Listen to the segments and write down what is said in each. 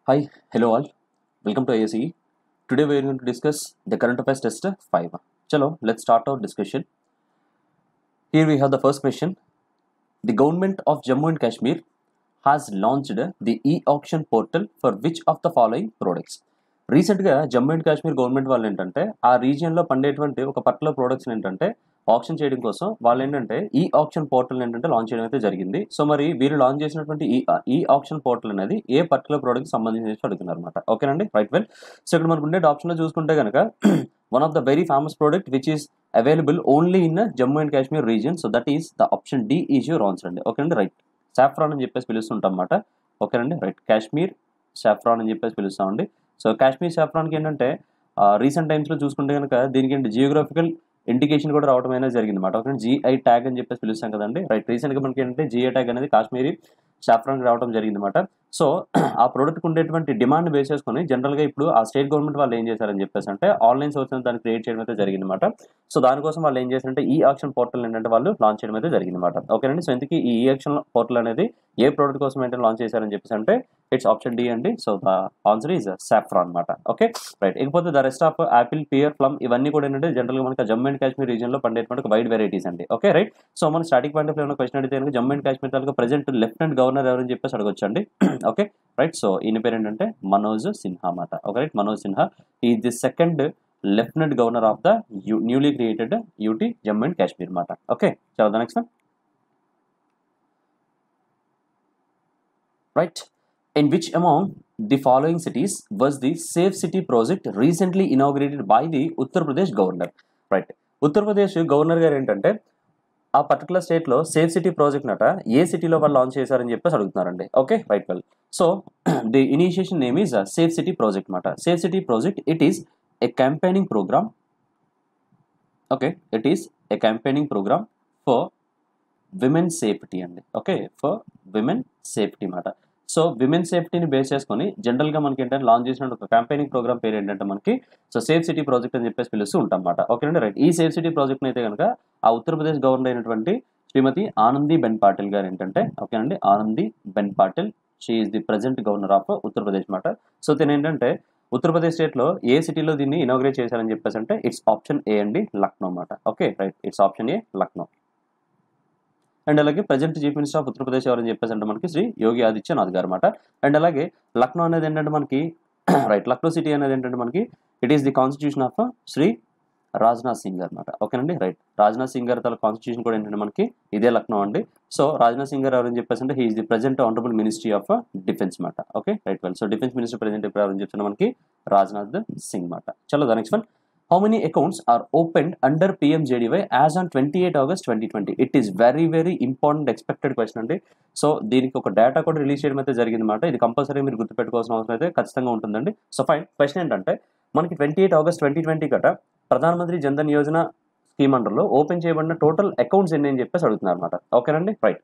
Hi, hello all. Welcome to ASE. Today we are going to discuss the current affairs test 5. Chalo, let's start our discussion. Here we have the first question. The government of Jammu and Kashmir has launched the e-auction portal for which of the following products? రీసెంట్గా Jammu and Kashmir government వాళ్ళు ఏంటంటే ఆ రీజియన్లో పండేటువంటి ఒక particular products ఏంటంటే option చేయడం కోసం వాళ్ళు ఏంటంటే ఈ ఆప్షన్ పోర్టల్ ఏంటంటే లాంచ్ చేయడం అయితే జరిగింది సో మరి వీరు లాంచ్ చేసినటువంటి ఈ ఈ ఆప్షన్ పోర్టల్ అనేది ఏ పర్టికులర్ ప్రోడక్ట్ సంబంధించి అడుగుతున్నారు అనమాట ఓకేనండి రైట్ వెల్ సో ఇక్కడ మనకు ఉండే ఆప్షన్లో చూసుకుంటే కనుక one of the very famous product which is available only in Jammu and Kashmir region so that is the option D is your answer అండి ఓకేనండి రైట్ సాఫ్రాన్ అని చెప్పేసి పిలుస్తుంటాం అనమాట ఓకేనండి రైట్ కాశ్మీర్ సాఫ్రాన్ అని చెప్పేసి పిలుస్తామండి సో కాశ్మీర్ సాఫ్రాన్కి ఏంటంటే రీసెంట్ టైమ్స్లో చూసుకుంటే కనుక దీనికి ఏంటి జియోగ్రఫికల్ ఇండికేషన్ కూడా రావడం అనేది జరిగింది అనమాట ఓకే జిఐ ట్యాగ్ అని చెప్పేసి పిలుస్తాం కదండి రైట్ రీసెంట్గా మనకి ఏంటంటే జిఐ ట్యాగ్ అనేది కాశ్మీరీ సాఫ్రాన్కి రావడం జరిగింది అనమాట సో ఆ ప్రోడక్ట్కి ఉండేటువంటి డిమాండ్ బేస్ చేసుకొని జనరల్గా ఇప్పుడు ఆ స్టేట్ గవర్నమెంట్ వాళ్ళు ఏం చేశారని చెప్పేసి అంటే ఆన్లైన్ సోర్స్ దాన్ని క్రియేట్ చేయడం అయితే జరిగింది అనమాట సో దానికోసం వాళ్ళు ఏం చేశారంటే ఈ ఆక్షన్ పోర్టల్ ఏంటంటే వాళ్ళు లాంచ్ చేయడం అయితే జరిగింది అనమాట ఓకేనండి సో ఇంతకీ ఈ ఆక్షన్ పోర్టల్ అనేది ఏ ప్రోడక్ట్ కోసం ఏంటంటే లాంచ్ చేశారని చెప్పేసి అంటే ఇట్స్ ఆప్షన్ డి అండి so the answer is saffron అనమాట ఓకే రైట్ ఇకపోతే the rest of apple pear plum ఇవన్నీ కూడా ఏంటంటే జనరల్గా మనకి జమ్మూ అండ్ కాశ్మీర్ రీజియన్లో పండేటువంటి ఒక వైడ్ వెరైటీస్ అండి ఓకే రైట్ సో మన స్టార్టింగ్ పాయింట్ ఆఫ్ ఏమైనా క్వశ్చన్ అడిగితే కనుక జమ్మూ అండ్ కాశ్మీర్ తాలూకా ప్రెసెంట్ లెఫ్టినెంట్ గవర్నర్ ఎవరని చెప్పేసి అడగొచ్చండి ఓకే రైట్ సో ఈయన పేరు ఏంటంటే మనోజ్ సిన్హా అన్నమాట okay right Manoj Sinha is the second lieutenant governor of the newly created UT Jammu and Kashmir అన్నమాట ఓకే చలో the next one right in which among the following cities was the safe city project recently inaugurated by the uttar pradesh governor right Uttar Pradesh governor గారు ఏంటంటే ఆ particular స్టేట్లో safe city project నట ఏ సిటీలో వాళ్ళు launch చేశారని చెప్పేసి అడుగుతున్నారండి okay right well so the initiation name is safe city project అనమాట safe city project it is a campaigning programme okay it is a campaigning programme for women safety అండి okay for women safety అన్నమాట so women సేఫ్టీని base చేసుకొని జనరల్గా మనకి ఏంటంటే launch చేసిన ఒక క్యాంపెయినింగ్ ప్రోగ్రామ్ పేరు ఏంటంటే మనకి సో సేఫ్ సిటీ ప్రాజెక్ట్ అని చెప్పేసి పిలుస్తూ ఉంటాం అన్నమాట ఓకేనండి రైట్ ఈ సేఫ్ సిటీ ప్రాజెక్ట్ని అయితే కనుక ఆ ఉత్తరప్రదేశ్ గవర్నర్ అయినటువంటి శ్రీమతి ఆనంది బెన్ పాటిల్ గారు ఏంటంటే ఓకేనండి Anandi Ben Patil she is the present governor of Uttar Pradesh అన్నమాట సో దీని ఏంటంటే ఉత్తరప్రదేశ్ స్టేట్లో ఏ సిటీలో దీన్ని ఇనాగ్రేట్ చేశారని చెప్పేసి అంటే ఇట్స్ ఆప్షన్ ఏ అండి లక్నో అన్నమాట okay right it's option A Lucknow and అలాగే present chief minister of Uttar Pradesh ఎవరని చెప్పేసి అంటే మనకి శ్రీ యోగి ఆదిత్యనాథ్ గారు అనమాట అండ్ అలాగే లక్నో అనేది ఏంటంటే మనకి రైట్ లక్నో సిటీ అనేది ఏంటంటే మనకి it is the constitution of Shri Rajnath Singh గారు అనమాట ఓకేనండి రైట్ రాజ్నాథ్ సింగ్ గారు తన కాన్స్టిట్యూషన్ కూడా ఏంటంటే మనకి ఇదే లక్నో అండి సో రాజ్నాథ్ సింగ్ గారు ఎవరని చెప్పేసి అంటే he is the present honourable ministry of defence అనమాట okay right well so defence minister present ఇప్పుడు ఎవరని చెప్తున్నా మనకి రాజ్నాథ్ సింగ్ అనమాట చలో the next one how many accounts are opened under PMJDY as on 28 August 2020? It is very very important expected question అండి so దీనికి ఒక డేటా కూడా రిలీజ్ చేయడం అయితే జరిగిందన్నమాట ఇది కంపల్సరీ మీరు గుర్తుపెట్టుకోవాల్సిన అవసరం అయితే ఖచ్చితంగా ఉంటుందండి సో ఫైన్ క్వశ్చన్ ఏంటంటే మనకి twenty eight August twenty twenty గట ప్రధానమంత్రి జన్ధన్ యోజన స్కీమ్ అండర్లో ఓపెన్ చేయబడిన టోటల్ అకౌంట్స్ ఎన్ని అని చెప్పేసి అడుగుతున్నారు అనమాట ఓకేనండి right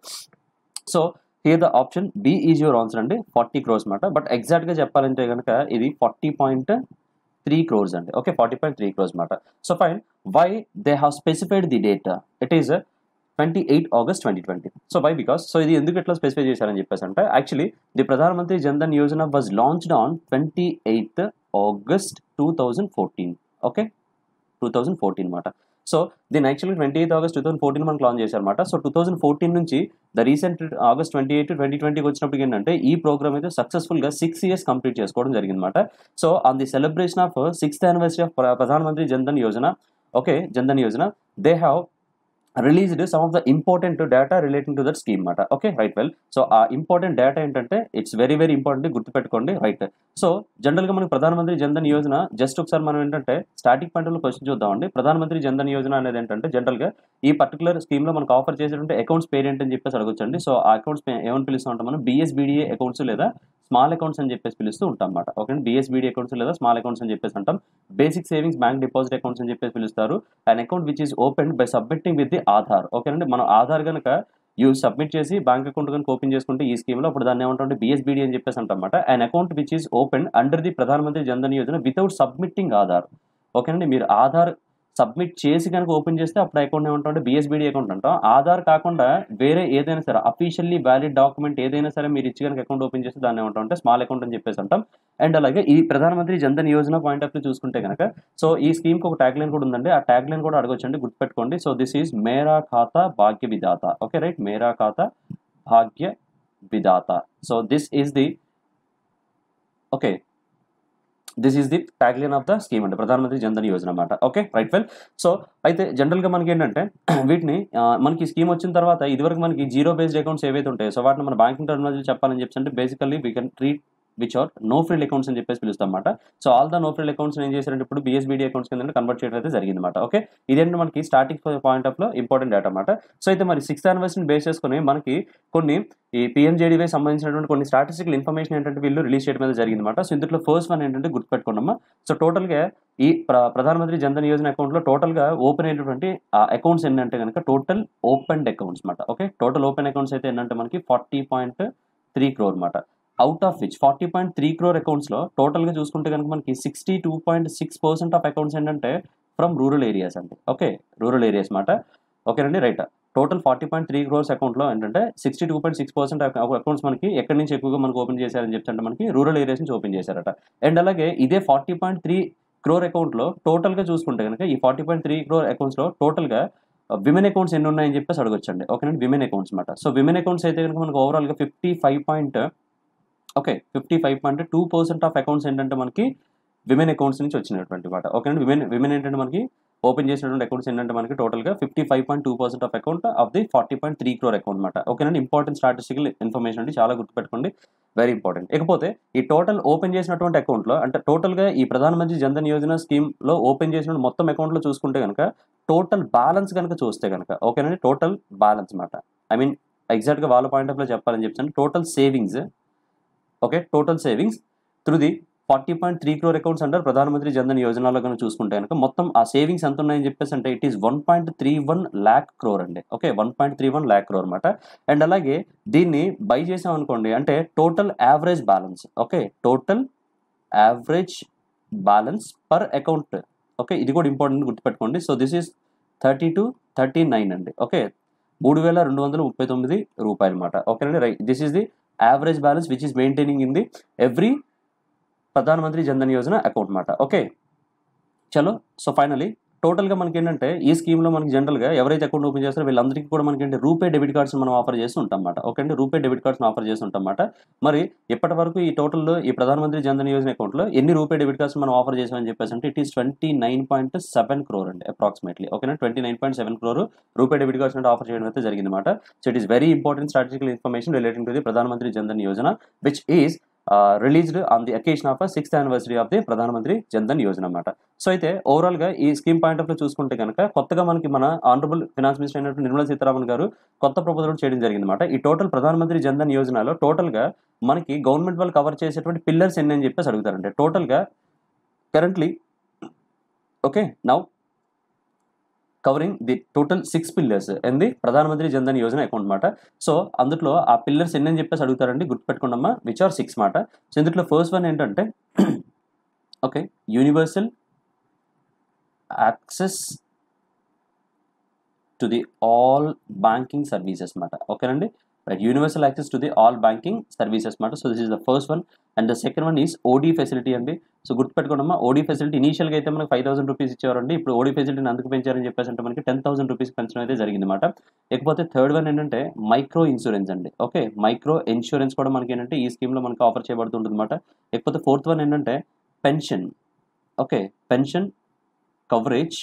so here the option B is your answer అండి ఫార్టీ క్రోర్స్ అనమాట బట్ ఎగ్జాక్ట్గా చెప్పాలంటే కనుక ఇది ఫార్టీ పాయింట్ త్రీ క్రోర్స్ అండి okay forty point three crores అనమాట so fine why they have specified the date it is twenty eight August twenty twenty so why because so ఇది ఎందుకు ఎట్లా స్పెసిఫై చేశారని చెప్పేసి అంటే actually the Pradhan Mantri Jan Dhan Yojana was launched on twenty eighth August two thousand fourteen okay two thousand fourteen అనమాట so దీని actually twenty eighth August two thousand fourteen మనకు launch చేశారన్నమాట సో టూ థౌసండ్ ఫోర్టీన్ నుంచి the recent August twenty eight twenty ట్వంటీకి వచ్చినప్పుడు ఏంటంటే ఈ programme అయితే సక్సెస్ఫుల్గా సిక్స్ ఇయర్స్ కంప్లీట్ చేసుకోవడం జరిగిందన్నమాట so on the celebration of sixth anniversary of Pradhan Mantri Jan Dhan Yojana okay Jan Dhan Yojana they have released some of the important data relating to that scheme అనమాట okay right well so ఆ ఇంపార్టెంట్ డేటా ఏంటంటే it's very very important గుర్తుపెట్టుకోండి right so జనరల్గా మనకి ప్రధానమంత్రి Jan Dhan Yojana just ఒకసారి మనం ఏంటంటే స్టార్టింగ్ పాయింట్లో క్వశ్చన్ చూద్దామండి ప్రధానమంత్రి జన్ధన్ యోజన అనేది ఏంటంటే జనరల్గా ఈ పర్టికులర్ స్కీమ్లో మనకు ఆఫర్ చేసేటువంటి అకౌంట్స్ పేరెంట్ అని చెప్పేసి అడగొచ్చండి సో ఆ అకౌంట్స్ ఏమని పిలుస్తూ ఉంటాం మనం బిఎస్బిడిఏ అకౌంట్స్ లేదా స్మాల్ అకౌంట్స్ అని చెప్పేసి పిలుస్తూ ఉంటాం అనమాట ఓకే బిఎస్బిడి అకౌంట్స్ లేదా స్మాల్ అకౌంట్స్ అని చెప్పేసి అంటాం basic savings bank deposit accounts అని చెప్పేసి పిలుస్తారు and account which is open by submitting with the Aadhaar ఓకేనండి మనం ఆధార్ కనుక యూ సబ్మిట్ చేసి బ్యాంక్ అకౌంట్ కనుక ఓపెన్ చేసుకుంటే ఈ స్కీమ్లో అప్పుడు దాన్ని ఏమంటే బిఎస్బిడి అని చెప్పేసి అంటాం and account which is open under the Pradhan Mantri Jan Dhan Yojana without submitting Aadhaar ఓకేనండి మీరు ఆధార్ సబ్మిట్ చేసి కనుక ఓపెన్ చేస్తే అప్పుడు అకౌంట్ ఏమంటాం అంటే బిఎస్బిడి అకౌంట్ అంటాం ఆధార్ కాకుండా వేరే ఏదైనా సరే అఫీషియల్లీ వ్యాలిడ్ డాక్యుమెంట్ ఏదైనా సరే మీరు ఇచ్చి కనుక అకౌంట్ ఓపెన్ చేస్తే దాన్ని ఏమంటాం అంటే స్మాల్ అకౌంట్ అని చెప్పేసి అంటాం అండ్ అలాగే ఈ Pradhan Mantri Jan Dhan Yojana point of view చూసుకుంటే కనుక సో ఈ స్కీమ్కి ఒక ట్యాగ్ లైన్ కూడా ఉందండి ఆ ట్యాగ్ లైన్ కూడా అడగొచ్చండి గుర్తుపెట్టుకోండి సో దిస్ ఈజ్ మేరా ఖాతా భాగ్య విధాత ఓకే రైట్ మేరా ఖాతా భాగ్య విధాత so this is the okay this is the tag line of the scheme అంటే ప్రధానమంత్రి జన్ధన్ యోజన అన్నమాట ఓకే రైట్ వెల్ సో అయితే జనరల్గా మనకి ఏంటంటే వీటిని ఆ, మనకి స్కీమ్ వచ్చిన తర్వాత ఇదివరకు మనకి జీరో బేస్డ్ అకౌంట్స్ ఏవైతే ఉంటాయో సో వాటిని మన బ్యాంకింగ్ టెక్నాలజీ చెప్పాలని చెప్పి అంటే basically we can treat which are no frill accounts అని చెప్పేసి పిలుస్తాం అనమాట so all the no frill accounts ఏం చేశారంటే ఇప్పుడు బిఎస్బిడి అకౌంట్స్ కింద కన్వర్ట్ చేయడం అయితే జరిగింది అనమాట ఓకే ఇదేంటి మనకి స్టార్టింగ్ పాయింట్ ఆఫ్ లో ఇంపార్టెంట్ డేటా అనమాట సో అయితే మరి సిక్స్త్ యానివర్సరీని బేస్ చేసుకుని మనకి కొన్ని ఈ పిఎంజేడీవై సంబంధించినటువంటి కొన్ని స్టాటిస్టికల్ ఇన్ఫర్మేషన్ ఏంటంటే వీళ్ళు రిలీజ్ చేయడం అయితే జరిగింది అనమాట సో ఇందులో ఫస్ట్ వన్ ఏంటంటే గుర్తుపెట్టుకున్నామా సో టోటల్గా ఈ ప్ర ప్రధానమంత్రి జన్ధన్ యోజన అకౌంట్లో టోటల్గా ఓపెన్ అయినటువంటి అకౌంట్స్ ఏంటంటే కనుక టోటల్ ఓపెన్ అకౌంట్స్ అనమాట ఓకే టోటల్ ఓపెన్ అకౌంట్స్ అయితే ఏంటంటే మనకి ఫార్టీ పాయింట్ త్రీ క్రోర్ అనమాట out of which forty point three crore అకౌంట్స్లో టోటల్గా చూసుకుంటే కనుక మనకి sixty two point six percent of accounts ఏంటంటే ఫ్రమ్ రూరల్ ఏరియాస్ అండి ఓకే రూరల్ ఏరియాస్ మాట ఓకేనండి right total forty point three crores అకౌంట్లో ఏంటంటే sixty two point six percent accounts మనకి ఎక్కడి నుంచి ఎక్కువగా మనకు ఓపెన్ చేశారని చెప్తే అంటే మనకి రూరల్ ఏరియాస్ నుంచి ఓపెన్ చేశారట అండ్ అలాగే ఇదే ఫార్టీ పాయింట్ త్రీ క్రోర్ అకౌంట్లో టోటల్గా చూసుకుంటే కనుక ఈ ఫార్టీ పాయింట్ త్రీ క్రోర్ అకౌంట్స్లో టోటల్గా విమెన్ అకౌంట్స్ ఎన్ని ఉన్నాయని చెప్పేసి అడగొచ్చండి ఓకేనండి విమెన్ అకౌంట్స్ అనమాట సో విమెన్ అకౌంట్స్ అయితే కనుక మనకు ఓవరాల్గా fifty five point okay fifty five point two percent of accounts ఏంటంటే మనకి విమెన్ అకౌంట్స్ నుంచి వచ్చినటువంటి మాట ఓకేనండి విమెన్ విమెన్ ఏంటంటే మనకి ఓపెన్ చేసినటువంటి అకౌంట్స్ ఏంటంటే మనకి టోటల్గా fifty five point two percent of account of the forty point three crore account అనమాట ఓకేనండి ఇంపార్టెంట్ స్టాటిస్టికల్ ఇన్ఫర్మేషన్ అండి చాలా గుర్తుపెట్టుకోండి వెరీ ఇంపార్టెంట్ ఇకపోతే ఈ టోటల్ ఓపెన్ చేసినటువంటి అకౌంట్లో అంటే టోటల్గా ఈ ప్రధానమంత్రి జన్ధన్ యోజన స్కీమ్లో ఓపెన్ చేసిన మొత్తం అకౌంట్లో చూసుకుంటే కనుక టోటల్ బ్యాలెన్స్ కనుక చూస్తే కనుక ఓకేనండి టోటల్ బ్యాలెన్స్ అనమాట ఐ మీన్ ఎగ్జాక్ట్గా వాళ్ళ పాయింట్ ఆఫ్ లో చెప్పాలని చెప్తాను total savings okay total savings through the forty point three crore accounts అంటారు ప్రధానమంత్రి జన్ధన్ యోజనలో కనుక చూసుకుంటే కనుక మొత్తం ఆ సేవింగ్స్ ఎంత ఉన్నాయని చెప్పేసి అంటే it is one point three one lakh crore అండి okay one point three one lakh crore అనమాట అండ్ అలాగే దీన్ని బై చేసాం అనుకోండి అంటే total average balance okay total average balance per account okay ఇది కూడా ఇంపార్టెంట్ గుర్తుపెట్టుకోండి so this is thirty two thirty nine అండి ఓకే మూడు వేల రెండు వందల ముప్పై తొమ్మిది రూపాయలు అనమాట ఓకేనండి right this is the average balance which is maintaining in the every Pradhan Mantri Jan Dhan Yojana account మాట ఓకే చలో సో ఫైనలీ టోటల్గా మనకి ఏంటంటే ఈ స్కీమ్లో మనకి జనరల్గా ఎవరైతే అకౌంట్ ఓపెన్ చేస్తారో వీళ్ళందరికీ కూడా మనకి ఏంటి రూపే డెబిట్ కార్డ్స్ మనం ఆఫర్ చేస్తూ ఉంటాం అన్నమాట ఓకే అండి రూపే డెబిట్ కార్డ్స్ ఆఫర్ చేస్తూ ఉంటాం అన్నమాట మరి ఇప్పటి వరకు ఈ టోటల్లో ఈ ప్రధానమంత్రి జన్ధన్ యోజన అకౌంట్లో ఎన్ని రూపే డెబిట్ కార్డ్స్ మనం ఆఫర్ చేసామని చెప్పేసి అంటే it is twenty nine point seven crore అండి అప్రాక్సిమేట్లీ ఓకేనా twenty nine point seven crore RuPay debit cards అంటే ఆఫర్ చేయడం అయితే జరిగింది అనమాట so it is very important strategical information relating to the Pradhan Mantri Jan Dhan Yojana which is released on the occasion of sixth anniversary of the Pradhan Mantri Jan Dhan Yojana అనమాట so అయితే overall గా ఈ స్కీమ్ పాయింట్ ఆఫ్ లో చూసుకుంటే కనుక కొత్తగా మనకి మన ఆనరబుల్ ఫినాన్స్ మినిస్టర్ అయినటువంటి నిర్మలా సీతారామన్ గారు కొత్త ప్రపోజల్ చేయడం జరిగింది అనమాట ఈ టోటల్ ప్రధానమంత్రి జన్ధన్ యోజనలో టోటల్ గా మనకి గవర్నమెంట్ వాళ్ళు కవర్ చేసేటువంటి పిల్లర్స్ ఎన్ని అని చెప్పేసి అడుగుతారంటే టోటల్ గా currently okay now covering the total six pillars and the Pradhan Mantri Jan Dhan Yojana account మాట సో అందులో ఆ పిల్లర్స్ ఎన్ని అని చెప్పేసి అడుగుతారండి గుర్తుపెట్టుకోండమ్మా విచ్ ఆర్ సిక్స్ మాట సో ఇందులో ఫస్ట్ వన్ ఏంటంటే okay universal access to the all banking services మాట ఓకేనండి right universal access to the all banking services మాట so this is the first one and the second one is OD facility అండి so గుర్తుపెట్టుకోండమ్మా OD facility ఇనీషియల్గా అయితే మనకి five thousand rupees ఇచ్చేవారండి ఇప్పుడు OD ఫెసిలిటీని అందుకు పెంచారని చెప్పేసి అంటే మనకి టెన్ థౌసండ్ రూపీస్ పెంచడం అయితే జరిగింది అనమాట ఇకపోతే థర్డ్ వన్ ఏంటంటే మైక్రో ఇన్సూరెన్స్ అండి ఓకే మైక్రో ఇన్సూరెన్స్ కూడా మనకి ఏంటంటే ఈ స్కీమ్లో మనకి ఆఫర్ చేయబడుతుంటుంది అనమాట ఇకపోతే ఫోర్త్ వన్ ఏంటంటే pension okay pension coverage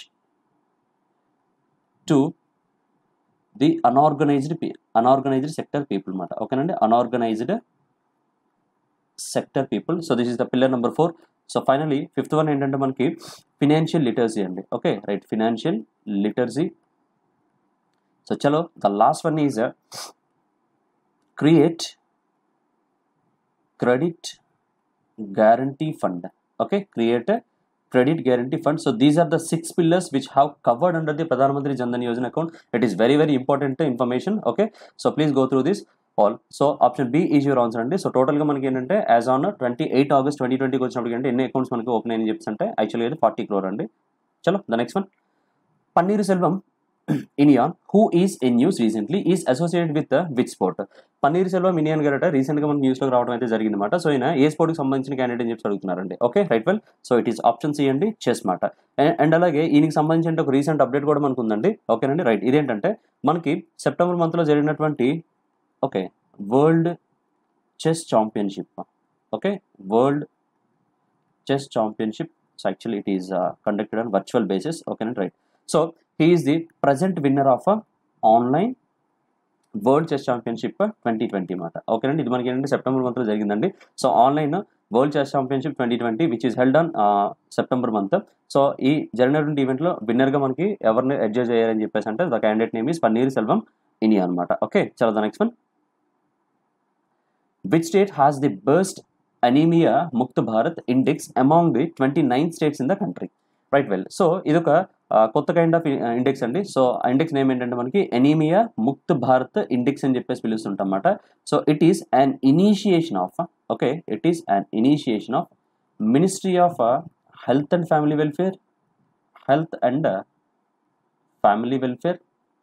to the unorganised unorganised sector people అనమాట ఓకేనండి unorganised sector people so this is the pillar number four so finally fifth one ఏంటంటే మనకి ఫినాన్షియల్ లిటరసీ అండి okay right financial literacy so చలో the last one is create credit guarantee fund okay create credit guarantee fund so these are the six pillars which have covered under the pradhan mantri jan dhan yojana account it is very very important information okay so please go through this all so option B is your answer అండి so టోటల్గా మనకి ఏంటంటే as on twenty eight August twenty ట్వంటీకి వచ్చినప్పటికి అంటే ఎన్ని accounts మనకి open అయ్యని చెప్పి అంటే యాక్చువల్గా అయితే ఫార్టీ క్రోర్ అండి చలో the next one Panneer Selvam Iniyan who is in news recently is associated with which sport Panneer Selvam Iniyan గారట రీసెంట్ గా మనకి న్యూస్ లో రావడం అయితే జరిగింది అనమాట సో ఈయన ఏ స్పోర్ట్ కి సంబంధించిన క్యాండిడేట్ అని చెప్పి అడుగుతున్నారండి okay right well so it is option C అండి చెస్ మాట అండ్ అలాగే ఈయనకి సంబంధించిన ఒక రీసెంట్ అప్డేట్ కూడా మనకు ఉందండి ఓకేనండి రైట్ ఇదేంటంటే మనకి సెప్టెంబర్ మంత్ లో జరిగినటువంటి okay world chess championship okay world chess championship so actually it is conducted on virtual basis ఓకేనండి right so he is the present winner of online world chess championship twenty twenty మాట ఓకేనండి ఇది మనకి ఏంటంటే September మంత్లో జరిగిందండి so online world chess championship twenty twenty which is held on September month so ఈ జరిగినటువంటి ఈవెంట్లో విన్నర్గా మనకి ఎవరిని అడ్జస్ట్ చేయాలని చెప్పేసి అంటే the candidate name is Panneer Selvam Iniya అనమాట ఓకే చలో the next one which state has the best anaemia Mukt Bharat index among the twenty nine states in the country right well so ఇదొక ఆ, కొత్త కైండ్ ఆఫ్ ఇండెక్స్ అండి సో ఆ ఇండెక్స్ నేమ్ ఏంటంటే మనకి anaemia ముక్త్ Bharat index అని చెప్పేసి పిలుస్తుంటాం అన్నమాట so it is an initiation of okay it is an initiation of ministry of health and family welfare health and family welfare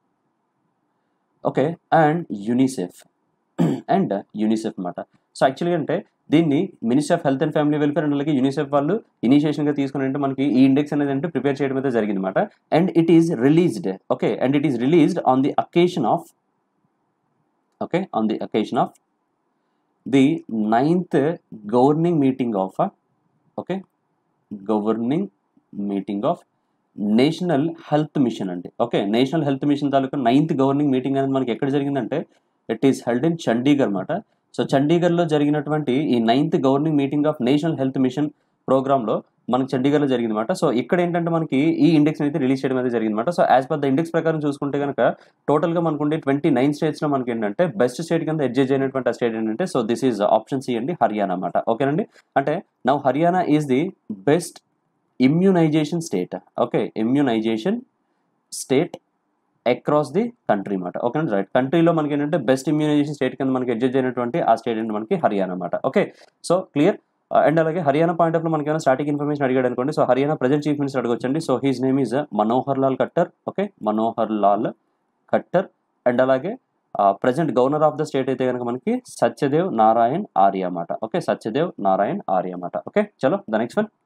okay and UNICEF and UNICEF అన్నమాట so యాక్చువల్గా అంటే దీన్ని ministry of health and family welfare and అలాగే UNICEF వాళ్ళు ఇనిషియేషన్గా తీసుకుని అంటే మనకి ఈ ఇండెక్స్ అనేది అంటే ప్రిపేర్ చేయడం అయితే జరిగింది అనమాట and it is released okay and it is released on the occasion of okay on the occasion of the ninth governing meeting of okay governing meeting of national health mission అండి okay national health mission తాలూకా ninth governing meeting అనేది మనకి ఎక్కడ జరిగిందంటే it is held in Chandigarh అనమాట so చండీగఢ్లో జరిగినటువంటి ఈ ninth governing meeting of national health mission ప్రోగ్రామ్లో మనకి చండీగఢ్లో జరిగింది అనమాట సో ఇక్కడ ఏంటంటే మనకి ఈ ఇండెక్స్ అయితే రిలీజ్ చేయడం అయితే జరిగింది అనమాట so as per the index ప్రకారం చూసుకుంటే కనుక టోటల్గా మనకుండే ట్వంటీ నైన్ స్టేట్స్లో మనకి ఏంటంటే బెస్ట్ స్టేట్ కింద అడ్జస్ట్ అయినటువంటి ఆ స్టేట్ ఏంటంటే so this is option C అండి హర్యానా అనమాట ఓకేనండి అంటే now Haryana is the best immunisation state okay immunisation state across the country అనమాట ఓకే అండి రైట్ కంట్రీలో మనకి ఏంటంటే బెస్ట్ ఇమ్యూనైజేషన్ స్టేట్ కింద మనకి అడ్జస్ట్ అయినటువంటి ఆ స్టేట్ ఏంటి మనకి హర్యానా అనమాట ఓకే సో క్లియర్ అండ్ అలాగే హర్యానా పాయింట్ ఆఫ్ లో మనకి ఏమైనా స్టాటిక్ ఇన్ఫర్మేషన్ అడిగాడు అనుకోండి so Haryana present chief minister అడగొచ్చండి so his name is Manohar Lal Khattar okay Manohar Lal Khattar and అలాగే present governor of the state అయితే కనుక మనకి సత్యదేవ్ నారాయణ్ ఆర్య అన్నమాట ఓకే సత్యదేవ్ నారాయణ్ ఆర్య అన్నమాట ఓకే చలో the next one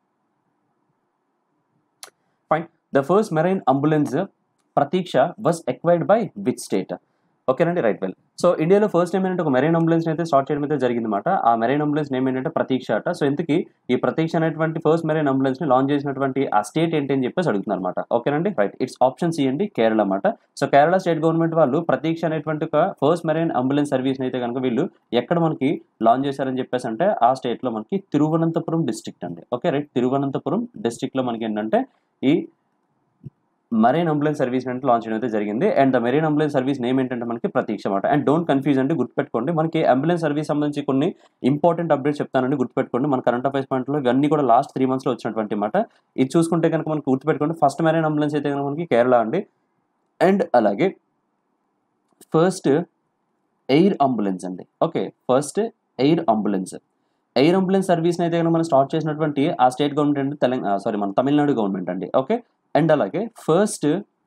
fine the first marine ambulance Prateeksha was acquired by which state ఓకేనండి రైట్ వెల్ సో ఇండియాలో ఫస్ట్ టైం ఏంటంటే ఒక మెరైన్ అంబులెన్స్ అయితే స్టార్ట్ చేయడం అయితే జరిగిందన్నమాట ఆ మెరైన్ అంబులెన్స్ నేమ్ ఏంటంటే ప్రతీక్ష అట సో ఇంతకీ ఈ ప్రతీక్ష అనేటువంటి ఫస్ట్ మెరైన్ అంబులెన్స్ ని లాంచ్ చేసినటువంటి ఆ స్టేట్ ఏంటి అని చెప్పేసి అడుగుతున్నారు అనమాట ఓకేనండి రైట్ ఇట్స్ ఆప్షన్ సి అండి కేరళ అన్నమాట సో కేరళ స్టేట్ గవర్నమెంట్ వాళ్ళు ప్రతీక్ష అనేటువంటి ఒక ఫస్ట్ మెరైన్ అంబులెన్స్ సర్వీస్ అయితే కనుక వీళ్ళు ఎక్కడ మనకి లాంచ్ చేశారని చెప్పేసి అంటే ఆ స్టేట్ లో మనకి తిరువనంతపురం డిస్ట్రిక్ట్ అండి ఓకే రైట్ తిరువనంతపురం డిస్ట్రిక్ట్ లో మనకి ఏంటంటే ఈ మరైన్ అంబులెన్స్ సర్వీస్ అంటే లాంచ్ చేయడం అయితే జరిగింది and the marine ambulance service name ఏంటంటే మనకి ప్రతీక్ష అనమాట అండ్ డోంట్ కన్ఫ్యూజ్ అండి గుర్తుపెట్టుకోండి మనకి అంబులెన్స్ సర్వీస్ సంబంధించి కొన్ని ఇంపార్టెంట్ అప్డేట్స్ చెప్తానండి గుర్తుపెట్టుకోండి మన కరెంట్ అఫైర్స్ పాయింట్లో ఇవన్నీ కూడా లాస్ట్ త్రీ మంత్స్లో వచ్చినటువంటి మాట ఇది చూసుకుంటే కనుక మనకి గుర్తుపెట్టుకోండి ఫస్ట్ మెరైన్ అంబులెన్స్ అయితే కనుక మనకి కేరళ అండి అండ్ అలాగే ఫస్ట్ ఎయిర్ అంబులెన్స్ అండి okay first air ambulance air ambulance service అయితే కనుక మనం స్టార్ట్ చేసినటువంటి ఆ స్టేట్ గవర్నమెంట్ అండి తెలంగాణ సారీ మన తమిళనాడు గవర్నమెంట్ అండి ఓకే అండ్ అలాగే first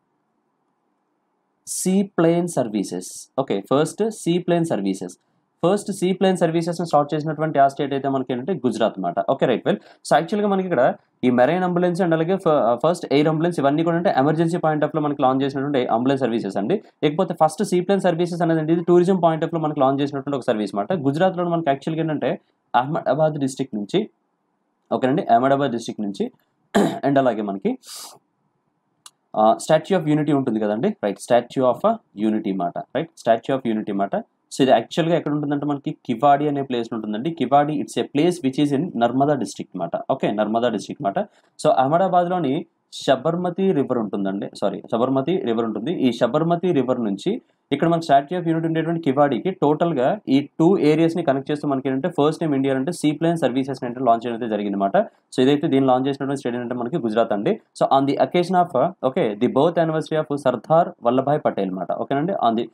seaplane services okay first seaplane services first seaplane services start చేసినటువంటి ఆ స్టేట్ అయితే మనకి ఏంటంటే గుజరాత్ అనమాట ఓకే రైట్ వెల్ సో యాక్చువల్గా మనకి ఇక్కడ ఈ మెరైన్ అంబులెన్స్ అండ్ అలాగే ఫస్ట్ ఎయిర్ అంబులెన్స్ ఇవన్నీ కూడా అంటే ఎమర్జెన్సీ పాయింట్ ఆఫ్ లో మనకి లాంచ్ చేసినటువంటి అంబులెన్స్ సర్వీసెస్ అండి లేకపోతే ఫస్ట్ సీ ప్లేన్ సర్వీసెస్ అనేది ఇది టూరిజం పాయింట్ ఆఫ్ లో మనకి లాంచ్ చేసినటువంటి ఒక సర్వీస్ అనమాట గుజరాత్లో మనకి యాక్చువల్గా ఏంటంటే అహ్మదాబాద్ డిస్ట్రిక్ట్ నుంచి ఓకేనండి అహ్మదాబాద్ డిస్ట్రిక్ట్ నుంచి అండ్ అలాగే మనకి స్టాచ్యూ ఆఫ్ యూనిటీ ఉంటుంది కదండి రైట్ స్టాచ్యూ ఆఫ్ యూనిటీ మాట రైట్ స్టాచ్యూ ఆఫ్ యూనిటీ మాట సో ఇది యాక్చువల్గా ఎక్కడ ఉంటుందంటే మనకి కివాడి అనే ప్లేస్ ఉంటుందండి Kevadia it's a place which is in Narmada district మాట ఓకే నర్మదా డిస్ట్రిక్ట్ మాట సో అహ్మదాబాద్లోని శబర్మతి రివర్ ఉంటుందండి సారీ శబర్మతి రివర్ ఉంటుంది ఈ శబర్మతి రివర్ నుంచి ఇక్కడ మన స్టాచ్యూ ఆఫ్ యూనిటీ ఉండేటువంటి కివాడికి టోటల్గా ఈ టూ ఏరియాస్ని కనెక్ట్ చేస్తూ మనకి ఏంటంటే ఫస్ట్ టైం ఇండియా అంటే సీ ప్లేన్ సర్వీసెస్ అంటే లాంచ్ చేయడం అయితే జరిగిందన్నమాట సో ఇదైతే దీన్ని లాంచ్ చేసినటువంటి స్టేట్ అంటే మనకి గుజరాత్ అండి so on the occasion of okay the birth anniversary of Sardar Vallabhbhai Patel మాట ఓకేనండి on the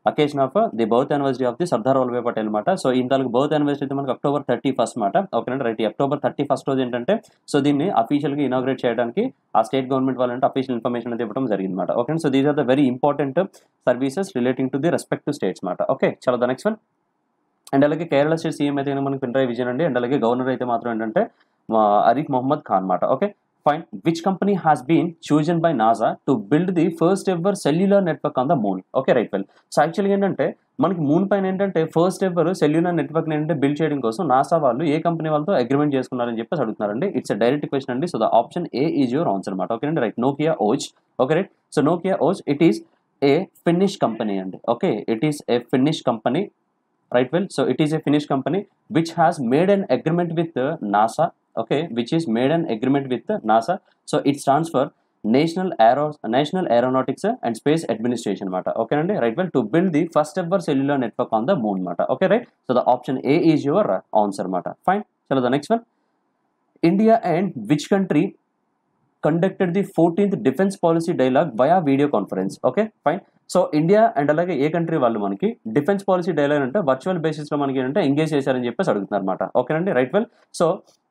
occasion of the birth anniversary of the Sardar Vallabhbhai Patel అనమాట సో ఈ తాలూకు బర్త్ యానివర్సరీ అయితే మనకి అక్టోబర్ థర్టీ ఫస్ట్ అనమాట ఓకేనండి రైట్ అక్టోబర్ థర్టీ ఫస్ట్ రోజు ఏంటంటే సో దీన్ని అఫీషియల్గా ఇనాగ్రేట్ చేయడానికి ఆ స్టేట్ గవర్నమెంట్ వాళ్ళంటే అఫీషియల్ ఇన్ఫర్మేషన్ అయితే ఇవ్వడం జరిగింది అనమాట okay so these are the very important services relating to the respective states అనమాట ఓకే చాలా ద నెక్స్ట్ వన్ అండ్ అలాగే కేరళ స్టేట్ సీఎం అయితే కనుక మనకి పినరాయి విజయన్ అండి అండ్ అలాగే గవర్నర్ అయితే మాత్రం ఏంటంటే మా అరీఫ్ మొహమ్మద్ ఖాన్ అనమాట okay fine which company has been chosen by NASA to build the first ever cellular network on the moon okay right well so యాక్చువల్గా ఏంటంటే మనకి మూన్ పైన ఏంటంటే ఫస్ట్ ఎవర్ సెల్యులర్ నెట్వర్క్ ఏంటంటే బిల్డ్ చేయడం కోసం నాసా వాళ్ళు ఏ కంపెనీ వాళ్ళతో అగ్రిమెంట్ చేసుకున్నారని చెప్పేసి అడుగుతున్నారండి ఇట్స్ అ డైరెక్ట్ క్వశ్చన్ అండి so the option A is your answer అనమాట ఓకే అండి రైట్ నోకియా ఓచ్ ఓకే రైట్ సో నోకియా ఓచ్ it is a Finnish company అండి okay it is a Finnish company right well so it is a finnish company which has made an agreement with uh, nasa okay which is made an agreement with uh, nasa so it stands for national aero national aeronautics and space administration mata okay and right well to build the first ever cellular network on the moon mata okay right so the option a is your uh, answer mata fine so the next one india and which country conducted the 14th defense policy dialogue via video conference okay fine so India and అలాగే a country వాళ్ళు మనకి defence policy dialogue అంటే virtual బేసిస్లో మనకి ఏంటంటే engage చేశారని చెప్పేసి అడుగుతున్నారు అనమాట ఓకేనండి right well so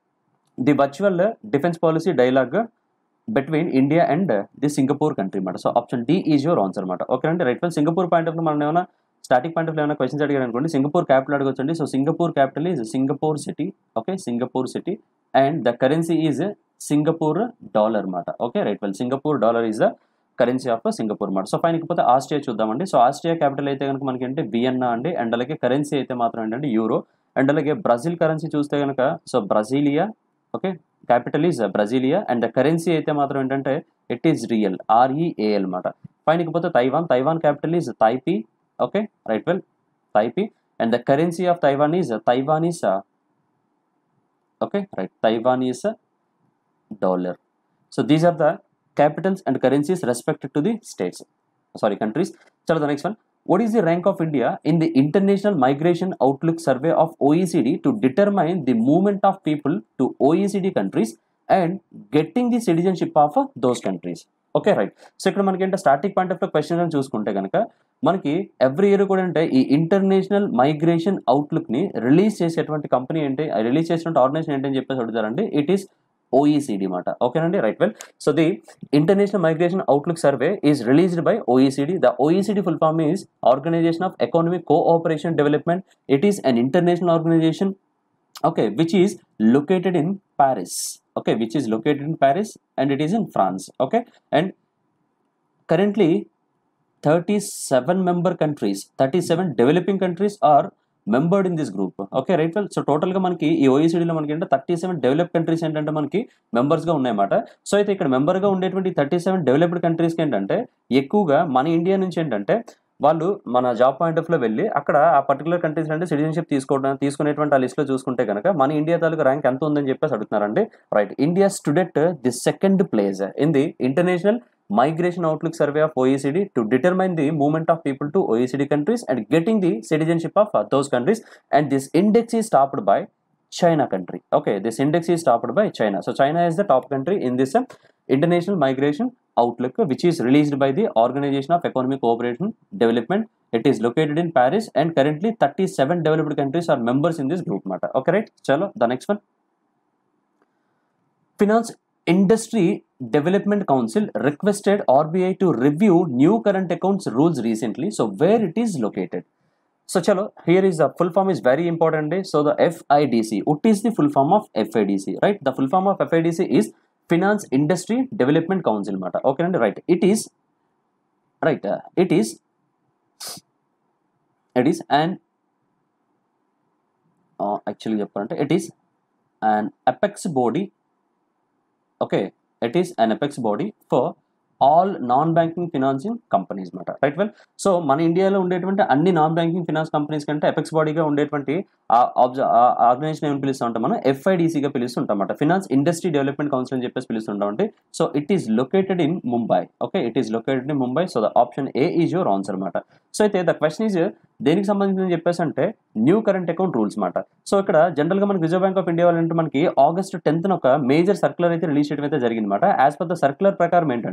the virtual defence policy dialogue between India and the Singapore country అనమాట so option D is your answer అనమాట ఓకేనండి right well Singapore point of మనం ఏమైనా స్టాటిక్ పాయింట్ ఆఫ్ ఏమైనా క్వశ్చన్స్ అడిగారు అనుకోండి సింగపూర్ క్యాపిటల్ అడగొచ్చండి so Singapore capital is Singapore city okay Singapore city and the currency is Singapore dollar అనమాట okay right well Singapore dollar is the currency of Singapore మాట so పైన ఇకపోతే Austria చూద్దామండి so Austria capital అయితే కనుక మనకి అంటే వియన్నా అండి అండ్ అలాగే కరెన్సీ అయితే మాత్రం ఏంటంటే యూరో అండ్ అలాగే బ్రెజిల్ కరెన్సీ చూస్తే కనుక so Brasilia okay capital is Brasilia and the currency అయితే మాత్రం ఏంటంటే ఇట్ ఈస్ రియల్ ఆర్ఈఏఎల్ అనమాట పైన ఇకపోతే Taiwan Taiwan capital is Taipei okay right well Taipei and the currency of Taiwan is Taiwanese okay right Taiwanese dollar so these are the capitals and currencies respected to the states sorry countries so the next one what is the rank of india in the international migration outlook survey of oecd to determine the movement of people to oecd countries and getting the citizenship of those countries okay right so ఇక్కడ మనకి ఏంటంటే starting point of question అని చూసుకుంటే కనుక మనకి every year కూడా అంటే ఈ ఇంటర్నేషనల్ మైగ్రేషన్ అవుట్లుక్ని రిలీజ్ చేసేటువంటి కంపెనీ ఏంటి రిలీజ్ చేసినటువంటి ఆర్గనైజేషన్ ఏంటని చెప్పేసి అడుగుతారండి ఇట్ ఈస్ ఓఈసీడీ మాట ఓకేనండి right well so the international migration outlook survey is released by OECD the OECD full form is organisation of economic cooperation development it is an international organisation okay which is located in paris okay which is located in paris and it is in france okay and currently 37 member countries 37 developing countries are membered in this group okay right well so టోటల్గా మనకి ఈ ఓఈసీడీలో మనకి అంటే thirty seven develop countries ఏంటంటే మనకి మెంబర్స్గా ఉన్నాయన్నమాట so అయితే ఇక్కడ మెంబర్గా ఉండేటువంటి థర్టీ సెవెన్ డెవలప్డ్ కంట్రీస్కి ఏంటంటే ఎక్కువగా మన ఇండియా నుంచి ఏంటంటే వాళ్ళు మన జాబ్ పాయింట్ ఆఫ్ లో వెళ్ళి అక్కడ ఆ పర్టికులర్ కంట్రీస్ అంటే సిటిజన్షిప్ తీసుకోవడం తీసుకునేటువంటి ఆ లిస్ట్ లో చూసుకుంటే కనుక మన ఇండియా తాలూకు ర్యాంక్ ఎంత ఉందని చెప్పేసి అడుగుతున్నారండి right India student the second place in the international migration outlook survey of oecd to determine the movement of people to oecd countries and getting the citizenship of uh, those countries and this index is topped by china country okay this index is topped by china so china is the top country in this uh, international migration outlook which is released by the organization of economic cooperation development it is located in paris and currently 37 developed countries are members in this group matter okay right chalo the next one finance industry development council requested rbi to review new current accounts rules recently so where it is located so chalo here is the full form is very important day so the fidc what is the full form of fidc right the full form of fidc is finance industry development council matter okay and right it is right uh, it is it is an uh, actually చెప్పాలంటే it is an apex body okay it is an apex body for all non banking financing companies అనమాట right well so మన ఇండియాలో ఉండేటువంటి అన్ని non banking finance companies కంటే apex బాడీగా ఉండేటువంటి ఆ ఆర్గనైజేషన్ ఏమని పిలుస్తూ ఉంటాం మనం ఎఫ్ఐడిసిగా పిలుస్తుంటాం అనమాట ఫినాన్స్ ఇండస్ట్రీ డెవలప్మెంట్ కౌన్సిల్ అని చెప్పేసి పిలుస్తుంటాం అంటే so it is located in Mumbai okay it is located in Mumbai so the option A is your answer అనమాట సో అయితే ద క్వశ్చన్ ఈజ్ దేనికి సంబంధించి చెప్పేసి అంటే న్యూ కరెంట్ అకౌంట్ రూల్స్ మాట సో ఇక్కడ జనరల్ గా మనకి రిజర్వ్ బ్యాంక్ ఆఫ్ ఇండియా వాళ్ళంటే మనకి ఆగస్ట్ టెన్త్ ఒక మేజర్ సర్కులర్ అయితే రిలీజ్ చేయడం అయితే జరిగింది అనమాట యాజ్ పర్ ద సర్కులర్ ప్రకారం ఏంటంటే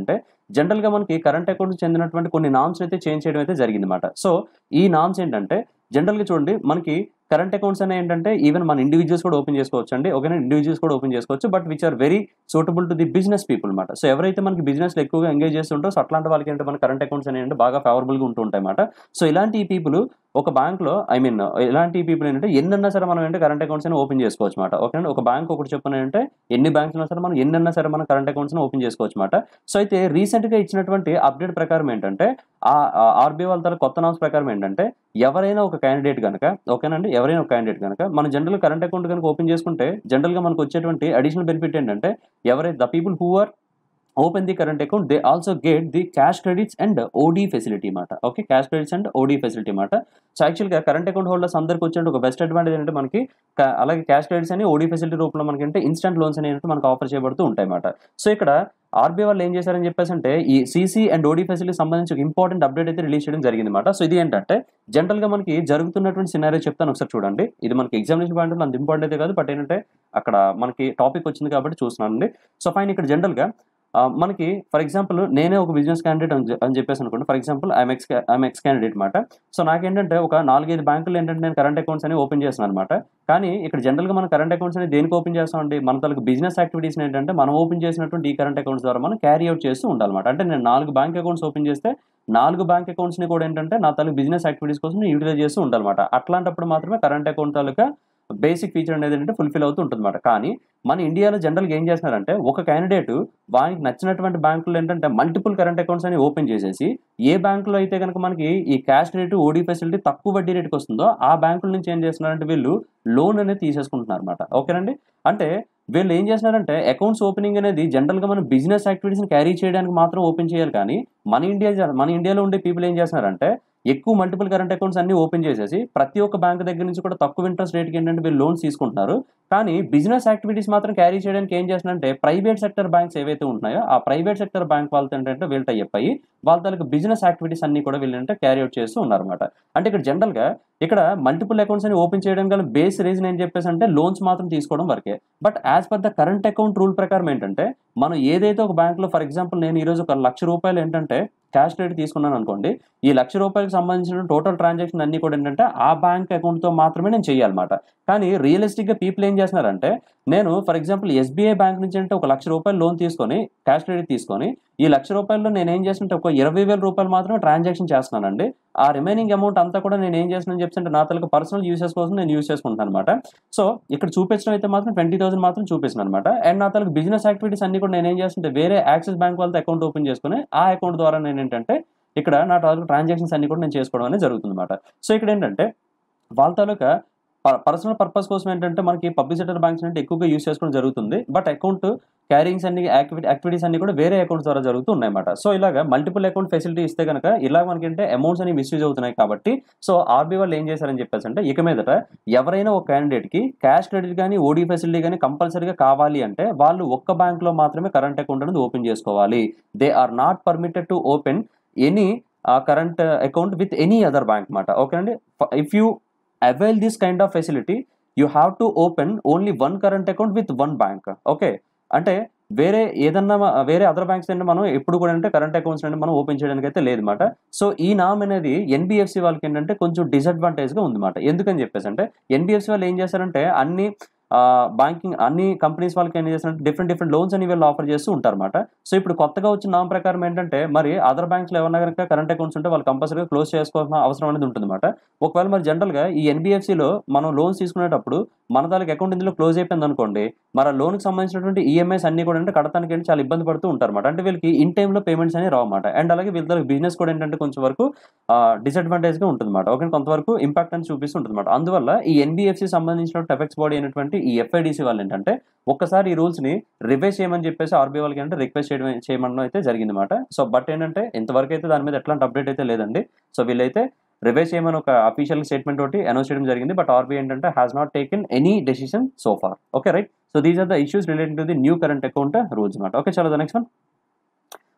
జనరల్ గా మనకి కరెంట్ అకౌంట్ చెందినటువంటి కొన్ని నామ్స్ అయితే చేంజ్ చేయడం అయితే జరిగింది అనమాట సో ఈ నామ్స్ ఏంటంటే జనరల్ గా చూడండి మనకి కరెంట్ అకౌంట్స్ అనే ఏంటంటే ఈవెన్ మన ఇండివిజువల్స్ కూడా ఓపెన్ చేసుకోవచ్చు అండి ఓకేనా ఇండివిజువల్స్ కూడా ఓపెన్ చేసుకోవచ్చు but which are very suitable to the business people అనమాట సో ఎవరైతే మనకి బిజినెస్ ఎక్కువగా ఎంగేజ్ చేస్తుంటారో సో అట్లాంటి వాళ్ళకి ఏంటంటే మన కరెంట్ అకౌంట్స్ అనేవి బాగా ఫేవరబుల్ గా ఉంటూ ఉంటాయి అన్నమాట సో ఇలాంటి పీపుల్ ఒక బ్యాంక్ లో ఐ మీన్ ఇలాంటి పీపుల్ ఏంటంటే ఎన్నన్నా సరే మనం ఏంటంటే కరెంట్ అకౌంట్స్ అని ఓపెన్ చేసుకోవచ్చు అనమాట ఓకే ఒక బ్యాంక్ ఒకటి చెప్పిన అంటే ఎన్ని బ్యాంక్స్ ఉన్నా సరే మనం ఎన్నన్నా సరే మనం కరెంట్ అకౌంట్స్ ఓపెన్ చేసుకోవచ్చు అనమాట సో అయితే రీసెంట్ గా ఇచ్చినటువంటి అప్డేట్ ప్రకారం ఏంటంటే ఆ ఆర్బీఐ వాళ్ళ తర కొత్త నామ్స్ ప్రకారం ఏంటంటే ఎవరైనా ఒక క్యాండిడేట్ కనుక ఓకేనండి ఎవరైనా ఒక క్యాండిడేట్ కనుక మన జనరల్ కరెంట్ అకౌంట్ కనుక ఓపెన్ చేసుకుంటే జనరల్ గా మనకు వచ్చేటువంటి అడిషనల్ బెనిఫిట్ ఏంటంటే ఎవరైతే the people who are open the current account they also get the cash credits and OD facility మాట okay cash credits and OD facility మాట సో యాక్చువల్గా కరెంట్ అకౌంట్ హోల్డర్స్ అందరికి వచ్చే ఒక బెస్ట్ అడ్వాంటేజ్ ఏంటంటే మనకి క- అలాగే క్యాష్ క్రెడిట్స్ అని ఓడీ ఫెసిలిటీ రూపంలో మనకి అంటే ఇన్స్టెంట్ లోన్స్ అనేవి మనకు ఆఫర్ చేయబడుతూ ఉంటాయి అన్నమాట సో ఇక్కడ ఆర్బీఐ వాళ్ళు ఏం చేశారని చెప్పేసి అంటే ఈ సీసీ అండ్ ఓడీ ఫెసిలిటీ సంబంధించి ఒక ఇంపార్టెంట్ అప్డేట్ అయితే రిలీజ్ చేయడం జరిగింది అనమాట సో ఇది ఏంటంటే జనరల్ గా మనకి జరుగుతున్నటువంటి సినారియో చెప్తాను ఒకసారి చూడండి ఇది మనకి ఎగ్జామినేషన్ పాయింట్ అంత ఇంపార్టెంట్ అయితే కాదు బట్ ఏంటంటే అక్కడ మనకి టాపిక్ వచ్చింది కాబట్టి చూస్తున్నానండి సో ఫైన్ ఇక్కడ జనరల్ గా ఆ, మనకి ఫర్ ఎగ్జాంపుల్ నేనే ఒక బిజినెస్ క్యాండిడేట్ అని చె- అని చెప్పేసి అనుకోండి for example I'm X I'm X candidate అనమాట సో నాకేంటంటే ఒక నాలుగైదు బ్యాంకులు ఏంటంటే నేను కరెంట్ అకౌంట్స్ అని ఓపెన్ చేస్తున్నాను అనమాట కానీ ఇక్కడ జనరల్గా మన కరెంట్ అకౌంట్స్ అని దేనికి ఓపెన్ చేస్తామండి మన తలకు బిజినెస్ యాక్టివిటీస్ ఏంటంటే మనం ఓపెన్ చేసినటువంటి ఈ కరెంట్ అకౌంట్స్ ద్వారా మనం క్యారీ అవుట్ చేస్తూ ఉండాలన్నమాట అంటే నేను నాలుగు బ్యాంక్ అకౌంట్స్ ఓపెన్ చేస్తే నాలుగు బ్యాంక్ అకౌంట్స్ని కూడా ఏంటంటే నా తలకు బిజినెస్ యాక్టివిటీస్ కోసం నేను యూటిలైజ్ చేస్తూ ఉండాలన్నమాట అట్లాంటప్పుడు మాత్రమే కరెంట్ అకౌంట్ తాలూకా బేసిక్ ఫీచర్ అనేది ఏంటంటే ఫుల్ఫిల్ అవుతూ ఉంటుందన్నమాట కానీ మన ఇండియాలో జనరల్గా ఏం చేస్తున్నారంటే ఒక క్యాండిడేట్ వానికి నచ్చినటువంటి బ్యాంకులు ఏంటంటే మల్టిపుల్ కరెంట్ అకౌంట్స్ అని ఓపెన్ చేసేసి ఏ బ్యాంకులో అయితే కనుక మనకి ఈ క్యాష్ రేటు ఓడీ ఫెసిలిటీ తక్కువ వడ్డీ రేటుకి వస్తుందో ఆ బ్యాంకుల నుంచి ఏం చేస్తున్నారంటే వీళ్ళు లోన్ అనేది తీసేసుకుంటున్నారు అనమాట ఓకేనండి అంటే వీళ్ళు ఏం చేస్తున్నారంటే అకౌంట్స్ ఓపెనింగ్ అనేది జనరల్గా మనం బిజినెస్ యాక్టివిటీస్ని క్యారీ చేయడానికి మాత్రం ఓపెన్ చేయాలి కానీ మన ఇండియా జ- మన ఇండియాలో ఉండే పీపుల్ ఏం చేస్తున్నారంటే ఎక్కువ మల్టిపుల్ కరెంట్ అకౌంట్స్ అన్ని ఓపెన్ చేసేసి ప్రతి ఒక్క బ్యాంక్ దగ్గర నుంచి కూడా తక్కువ ఇంట్రెస్ట్ రేట్కి ఏంటంటే వీళ్ళు లోన్స్ తీసుకుంటున్నారు కానీ బిజినెస్ యాక్టివిటీస్ మాత్రం క్యారీ చేయడానికి ఏం చేస్తున్నారంటే ప్రైవేట్ సెక్టర్ బ్యాంక్స్ ఏవైతే ఉంటున్నాయో ఆ ప్రైవేట్ సెక్టర్ బ్యాంక్ వాళ్ళతో ఏంటంటే వీళ్ళు టైప్ అయ్యి వాళ్ళ తాలూకు బిజినెస్ యాక్టివిటీస్ అన్ని కూడా వీళ్ళు ఏంటంటే క్యారీ అవుట్ చేస్తూ ఉన్నారన్నమాట అంటే ఇక్కడ జనరల్గా ఇక్కడ మల్టిపుల్ అకౌంట్స్ అని ఓపెన్ చేయడం గల బేస్ రీజన్ ఏం చెప్పేసి అంటే లోన్స్ మాత్రం తీసుకోవడం వరకే but as per the current account rule ప్రకారం ఏంటంటే మనం ఏదైతే ఒక బ్యాంక్లో ఫర్ ఎగ్జాంపుల్ నేను ఈరోజు ఒక లక్ష రూపాయలు ఏంటంటే క్యాష్ రేట్ తీసుకున్నాను అనుకోండి ఈ లక్ష రూపాయలకు సంబంధించిన టోటల్ ట్రాన్సాక్షన్ అన్ని కూడా ఏంటంటే ఆ బ్యాంక్ అకౌంట్తో మాత్రమే నేను చేయాలన్నమాట కానీ రియలిస్టిక్గా పీపుల్ ఏం చేస్తున్నారంటే నేను ఫర్ ఎగ్జాంపుల్ ఎస్బీఐ బ్యాంక్ నుంచి అంటే ఒక లక్ష రూపాయలు లోన్ తీసుకొని క్యాష్ క్రెడిట్ తీసుకొని ఈ లక్ష రూపాయల్లో నేను ఏం చేస్తుంటే ఒక ఇరవై వేల రూపాయలు మాత్రమే ట్రాన్సాక్షన్ చేస్తున్నానండి ఆ రిమైనింగ్ అమౌంట్ అంతా కూడా నేను ఏం చేస్తున్నాను చెప్తుంటే నా తలకు పర్సనల్ యూసెస్ కోసం నేను యూస్ చేసుకుంటాను అనమాట సో ఇక్కడ చూపించడం అయితే మాత్రం ట్వంటీ థౌసండ్ మాత్రం చూపిస్తున్నాను అనమాట అండ్ నా తలకు బిజినెస్ యాక్టివిటీస్ అన్ని కూడా నేను ఏం చేస్తుంటే వేరే యాక్సిస్ బ్యాంక్ వాళ్ళతో అకౌంట్ ఓపెన్ చేసుకుని ఆ అకౌంట్ ద్వారా నేను ఏంటంటే ఇక్కడ నా తాలూకు ట్రాన్సాక్షన్స్ అన్ని కూడా నేను చేసుకోవడం అనేది జరుగుతుంది అనమాట సో ఇక్కడ ఏంటంటే వాళ్ళ తాలూకా పర్సనల్ పర్పస్ కోసం ఏంటంటే మనకి పబ్లిక్ సెక్టర్ బ్యాంక్స్ అంటే ఎక్కువగా యూస్ చేసుకోవడం జరుగుతుంది బట్ అకౌంట్ క్యారింగ్స్ అన్ని యాక్టివిటీ యాక్టివిటీస్ అన్ని కూడా వేరే అకౌంట్స్ ద్వారా జరుగుతూ ఉన్నాయన్నమాట సో ఇలాగా మల్టిపుల్ అకౌంట్ ఫెసిలిటీ ఇస్తే కనుక ఇలా మనకి అంటే అమౌంట్స్ అని మిస్యూజ్ అవుతున్నాయి కాబట్టి సో ఆర్బీ వాళ్ళు ఏం చేశారని చెప్పేసి అంటే ఇక మీదట ఎవరైనా ఒక క్యాండిడేట్ కి క్యాష్ క్రెడిట్ కానీ ఓడీ ఫెసిలిటీ కానీ కంపల్సరీగా కావాలి అంటే వాళ్ళు ఒక్క బ్యాంక్ లో మాత్రమే కరెంట్ అకౌంట్ అనేది ఓపెన్ చేసుకోవాలి they are not permitted to open any current account with any other bank మాట ఓకే అండి if you avail this kind of facility you have to open only one current account with one bank okay అంటే వేరే ఏదన్నా మ- వేరే other banks అంటే మనం ఎప్పుడు కూడా అంటే కరెంట్ అకౌంట్స్ అంటే మనం ఓపెన్ చేయడానికి అయితే లేదన్నమాట సో ఈ నామ్ అనేది ఎన్బిఎఫ్సి వాళ్ళకి ఏంటంటే కొంచెం డిసడ్వాంటేజ్గా ఉందన్నమాట ఎందుకని చెప్పేసి అంటే ఎన్బిఎఫ్సి వాళ్ళు ఏం చేస్తారంటే అన్ని బ్యాంకింగ్ అన్ని కంపెనీస్ వాళ్ళకి ఏం చేస్తారంటే డిఫరెంట్ డిఫరెంట్ లోన్స్ అని వీళ్ళు ఆఫర్ చేస్తూ ఉంటారన్నమాట సో ఇప్పుడు కొత్తగా వచ్చిన నామ్ ప్రకారం ఏంటంటే మరి అదర్ బ్యాంక్స్లో ఏమన్నా కనుక కరెంట్ అకౌంట్స్ ఉంటే వాళ్ళు కంపల్సరీగా క్లోజ్ చేసుకోవాల్సిన అవసరం అనేది ఉంటుందన్నమాట ఒకవేళ మరి జనరల్గా ఈ ఎన్బిఎఫ్సిలో మనం లోన్స్ తీసుకునేటప్పుడు మన తాలూకు అకౌంట్ ఇందులో క్లోజ్ అయిపోయింది అనుకోండి మరి ఆ లోన్కి సంబంధించినటువంటి ఈఎంఐస్ అన్ని కూడా అంటే కడతానికి ఏంటి చాలా ఇబ్బంది పడుతూ ఉంటారన్నమాట అంటే వీళ్ళకి ఇన్ టైంలో పేమెంట్స్ అనేవి రావన్నమాట అండ్ అలాగే వీళ్ళ బిజినెస్ కూడా ఏంటంటే కొంచెం వరకు డిసడ్వాంటేజ్గా ఉంటుందన్నమాట ఓకే కొంతవరకు ఇంపాక్ట్ అని చూపిస్తూ ఉంటుందన్నమాట అందువల్ల ఈ ఎన్బిఎఫ్సి సంబంధించిన ఎఫెక్ట్స్ బాడీ అయినటువంటి ఈ ఎఫ్ఐడిసి వాళ్ళు ఏంటంటే ఒక్కసారి ఈ రూల్స్ని రివైజ్ చేయమని చెప్పేసి ఆర్బీఐ వాళ్ళకి అంటే రిక్వెస్ట్ చేయడం చేయమనడం అయితే జరిగిందన్నమాట సో బట్ ఏంటంటే ఇంతవరకు అయితే దాని మీద ఎట్లాంటి అప్డేట్ అయితే లేదండి సో వీళ్ళైతే రివైజ్ చేయమని ఒక అఫీషియల్ స్టేట్మెంట్ తోటి అనౌన్స్ చేయడం జరిగింది బట్ ఆర్బీఐ ఏంటంటే has not taken any decision so far okay right so these are the issues related to the new current account rules అనమాట ఓకే చాలా the next one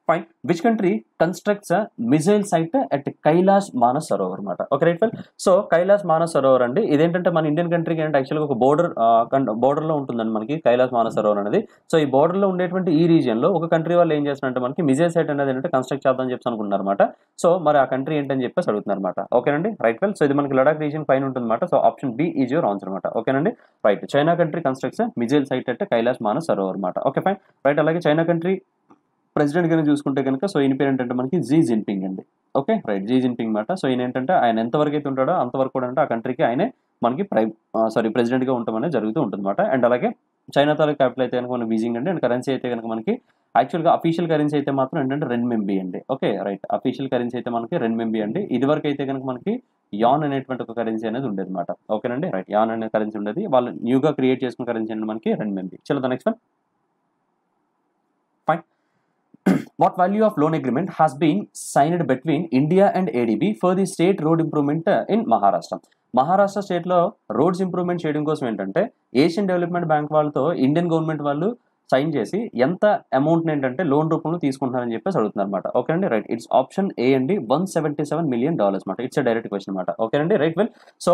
fine which country constructs missile site at Kailash Manas Sarovar అనమాట okay right well so Kailash Manas Sarovar అండి ఇదేంటంటే మన Indian కంట్రీకి అంటే యాక్చువల్గా ఒక బోర్డర్ బోర్డర్లో ఉంటుందండి మనకి కైలాష్ మానస్ సరోవర్ అనేది సో ఈ బోర్డర్లో ఉండేటువంటి ఈ రీజియన్లో ఒక కంట్రీ వాళ్ళు ఏం చేస్తున్నారంటే మనకి మిజైల్ సైట్ అనేది ఏంటంటే కన్స్ట్రక్ట్ చేద్దామని చెప్పి అనుకుంటున్నారు అనమాట సో మరి ఆ కంట్రీ ఏంటని చెప్పేసి అడుగుతున్నారు అనమాట ఓకేనండి రైట్ వెల్ సో ఇది మనకి లడాక్ రీజియన్ పైన ఉంటుంది అనమాట so option B is your answer అనమాట ఓకేనండి right China country constructs missile site అంటే కైలాష్ మానస్ సరోవర్ అనమాట ఓకే ఫైన్ రైట్ అలాగే చైనా కంట్రీ ప్రెసిడెంట్ కనుక చూసుకుంటే కనుక సో ఈయన పేరు ఏంటంటే మనకి జీ జిన్పింగ్ అండి ఓకే రైట్ జీ జిన్పింగ్ మాట సో ఈయన ఏంటంటే ఆయన ఎంతవరకు అయితే ఉంటాడో అంతవరకు కూడా అంటే ఆ కంట్రీకి ఆయనే మనకి ప్రై సారీ ప్రెసిడెంట్గా ఉండటం అనేది జరుగుతూ ఉంటుందన్నమాట అండ్ అలాగే చైనా తాలూకు క్యాపిటల్ అయితే కనుక మన బీజింగ్ అండి అండ్ కరెన్సీ అయితే కనుక మనకి యాక్చువల్గా అఫీషియల్ కరెన్సీ అయితే మాత్రం ఏంటంటే రెన్ మెంబీ అండి ఓకే రైట్ అఫీషియల్ కరెన్సీ అయితే మనకి రెన్ మెంబీ అండి ఇదివరకు అయితే కనుక మనకి యాన్ అనేటువంటి ఒక కరెన్సీ అనేది ఉండేది అనమాట ఓకేనండి రైట్ యాన్ అనే కరెన్సీ ఉండేది వాళ్ళు న్యూగా క్రియేట్ చేసుకున్న కరెన్సీ అండి మనకి రెన్ మెంబీ చలో the next one fine what value of loan agreement has been signed between India and ADB for the state road improvement uh, in Maharashtra? Maharashtra స్టేట్లో రోడ్స్ ఇంప్రూవ్మెంట్ చేయడం కోసం ఏంటంటే ఏషియన్ డెవలప్మెంట్ బ్యాంక్ వాళ్ళతో ఇండియన్ గవర్నమెంట్ వాళ్ళు sign చేసి ఎంత amount ఏంటంటే loan రూపంలో తీసుకుంటున్నారని చెప్పేసి అడుగుతున్నారు అనమాట ఓకే అండి రైట్ ఇట్స్ ఆప్షన్ ఏ అండి one seventy seven million dollars అనమాట ఇట్స్ డైరెక్ట్ క్వశ్చన్ అనమాట ఓకే అండి right well so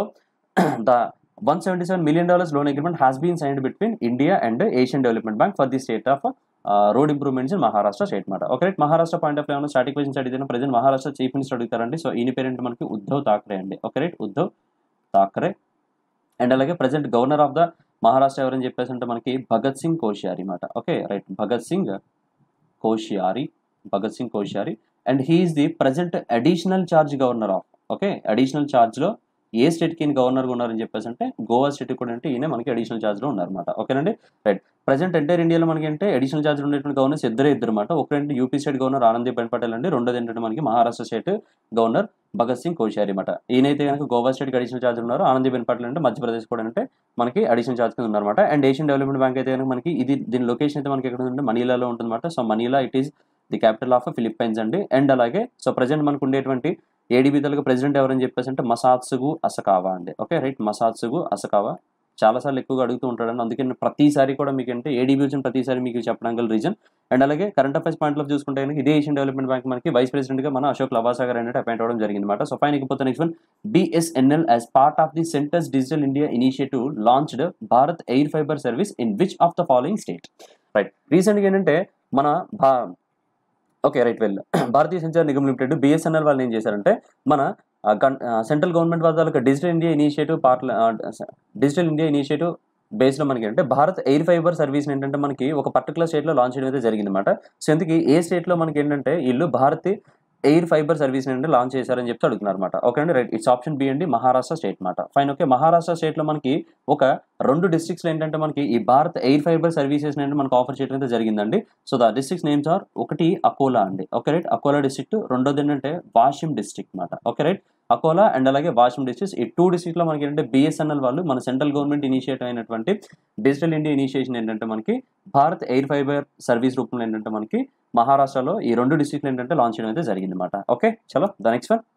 the one seventy seven million dollars loan agreement has been signed between India and Asian development bank for the state of road improvements in Maharashtra state మాట okay right Maharashtra point of ఏమైనా static questions అడిగితే present Maharashtra chief minister అడుగుతారండి so ఈయన పేరేంటి మనకి ఉద్ధవ్ థాకరే అండి okay right Uddhav Thackeray and అలాగే present governor of the Maharashtra ఎవరని చెప్పేసి అంటే మనకి భగత్ సింగ్ కోశ్యారి మాట okay right Bhagat Singh Koshyari Bhagat Singh Koshyari and he is the present additional charge governor of okay additional చార్జ్లో ఏ స్టేట్కి ఈయన గవర్నర్గా ఉన్నారని చెప్పేసి అంటే గోవా స్టేట్ కూడా అంటే ఈయన మనకి అడిషనల్ ఛార్జ్లో ఉన్నారన్నమాట ఓకేనండి రైట్ ప్రజెంట్ ఎంటైర్ ఇండియాలో మనకి అంటే అడిషనల్ ఛార్జ్ ఉండేటువంటి గవర్నర్స్ ఇద్దరే ఇద్దరు అనమాట ఒకటంటే UP state governor Anandiben Patel అండి రెండోది ఏంటంటే మనకి మహారాష్ట్ర స్టేట్ గవర్నర్ భగత్ సింగ్ కోశ్యారి అనమాట ఈయనైతే కనుక గోవా స్టేట్కి అడిషనల్ ఛార్జ్ ఉన్నారు ఆనందీబెన్ పటేల్ అంటే మధ్యప్రదేశ్ కూడా అంటే మనకి అడిషనల్ ఛార్జ్ కింద ఉన్నారన్నమాట అండ్ ఏషియన్ డెవలప్మెంట్ బ్యాంక్ అయితే కనుక మనకి ఇది దీని లొకేషన్ అయితే మనకి ఎక్కడ ఉందంటే మనీలాలో ఉంటుందన్నమాట so Manila it is the capital of Philippines అండి అండ్ అలాగే సో ప్రజెంట్ మనకు ఉండేటువంటి ఏడీబీ తలకు ప్రెసిడెంట్ ఎవరని చెప్పేసి అంటే మసాత్సుగు అసకావా అండి ఓకే రైట్ మసాత్సుగు అసకావా చాలాసార్లు ఎక్కువగా అడుగుతూ ఉంటాడండి అందుకే నేను ప్రతిసారి కూడా మీకు అంటే ఏడీబీ వచ్చిన ప్రతిసారి మీకు చెప్పడం గల రీజన్ అండ్ అలాగే కరెంట్ అఫైర్స్ పాయింట్ ఆఫ్ చూసుకుంటే కనుక ఇదే ఏషియన్ డెవలప్మెంట్ బ్యాంక్ మనకి వైస్ ప్రెసిడెంట్గా మన అశోక్ లవాసా గారు అనేది అపాయింట్ అవ్వడం జరిగింది అనమాట సో ఫైన్ ఇకపోతే next one BSNL as part of the centre's digital India initiative launched Bharat air fibre service in which of the following state right రీసెంట్గా ఏంటంటే మన భా okay right well Bharatiya Sanchar Nigam limited BSNL వాళ్ళు ఏం చేశారంటే మన సెంట్రల్ గవర్నమెంట్ వాళ్ళ digital India initiative part digital India initiative బేస్లో మనకి అంటే భారత్ ఎయిర్ ఫైబర్ సర్వీస్ ఏంటంటే మనకి ఒక పర్టికులర్ స్టేట్లో లాంచ్ చేయడం అయితే జరిగింది అనమాట సో ఎందుకు ఏ స్టేట్లో మనకి ఏంటంటే వీళ్ళు భారత్ ఎయిర్ ఫైబర్ సర్వీస్ అంటే లాంచ్ చేశారని చెప్తే అడుగుతున్నారు అనమాట ఓకే అండి రైట్ ఇట్స్ ఆప్షన్ బి అండి మహారాష్ట్ర స్టేట్ అనమాట ఫైన్ ఓకే మహారాష్ట్ర స్టేట్లో మనకి ఒక రెండు డిస్ట్రిక్ట్స్లో ఏంటంటే మనకి ఈ భారత్ ఎయిర్ ఫైబర్ సర్వీసెస్ అంటే మనకు ఆఫర్ చేయడం అయితే జరిగిందండి so the districts names are ఒకటి అకోలా అండి ఓకే రైట్ అకోలా డిస్ట్రిక్ట్ రెండోది ఏంటంటే వాషిం డిస్ట్రిక్ట్ అనమాట ఓకే రైట్ అకోలా అండ్ అలాగే వాషిం డిస్ట్రిక్ట్స్ ఈ టూ డిస్ట్రిక్ట్లో మనకి ఏంటంటే బిఎస్ఎన్ఎల్ వాళ్ళు మన సెంట్రల్ గవర్నమెంట్ ఇనిషియేటివ్ అయినటువంటి డిజిటల్ ఇండియా ఇనిషియేషన్ ఏంటంటే మనకి భారత్ ఎయిర్ ఫైబర్ సర్వీస్ రూపంలో ఏంటంటే మనకి మహారాష్ట్రలో ఈ రెండు డిస్ట్రిక్ట్లు ఏంటంటే లాంచ్ చేయడం అయితే జరిగింది అనమాట ఓకే చలో the next one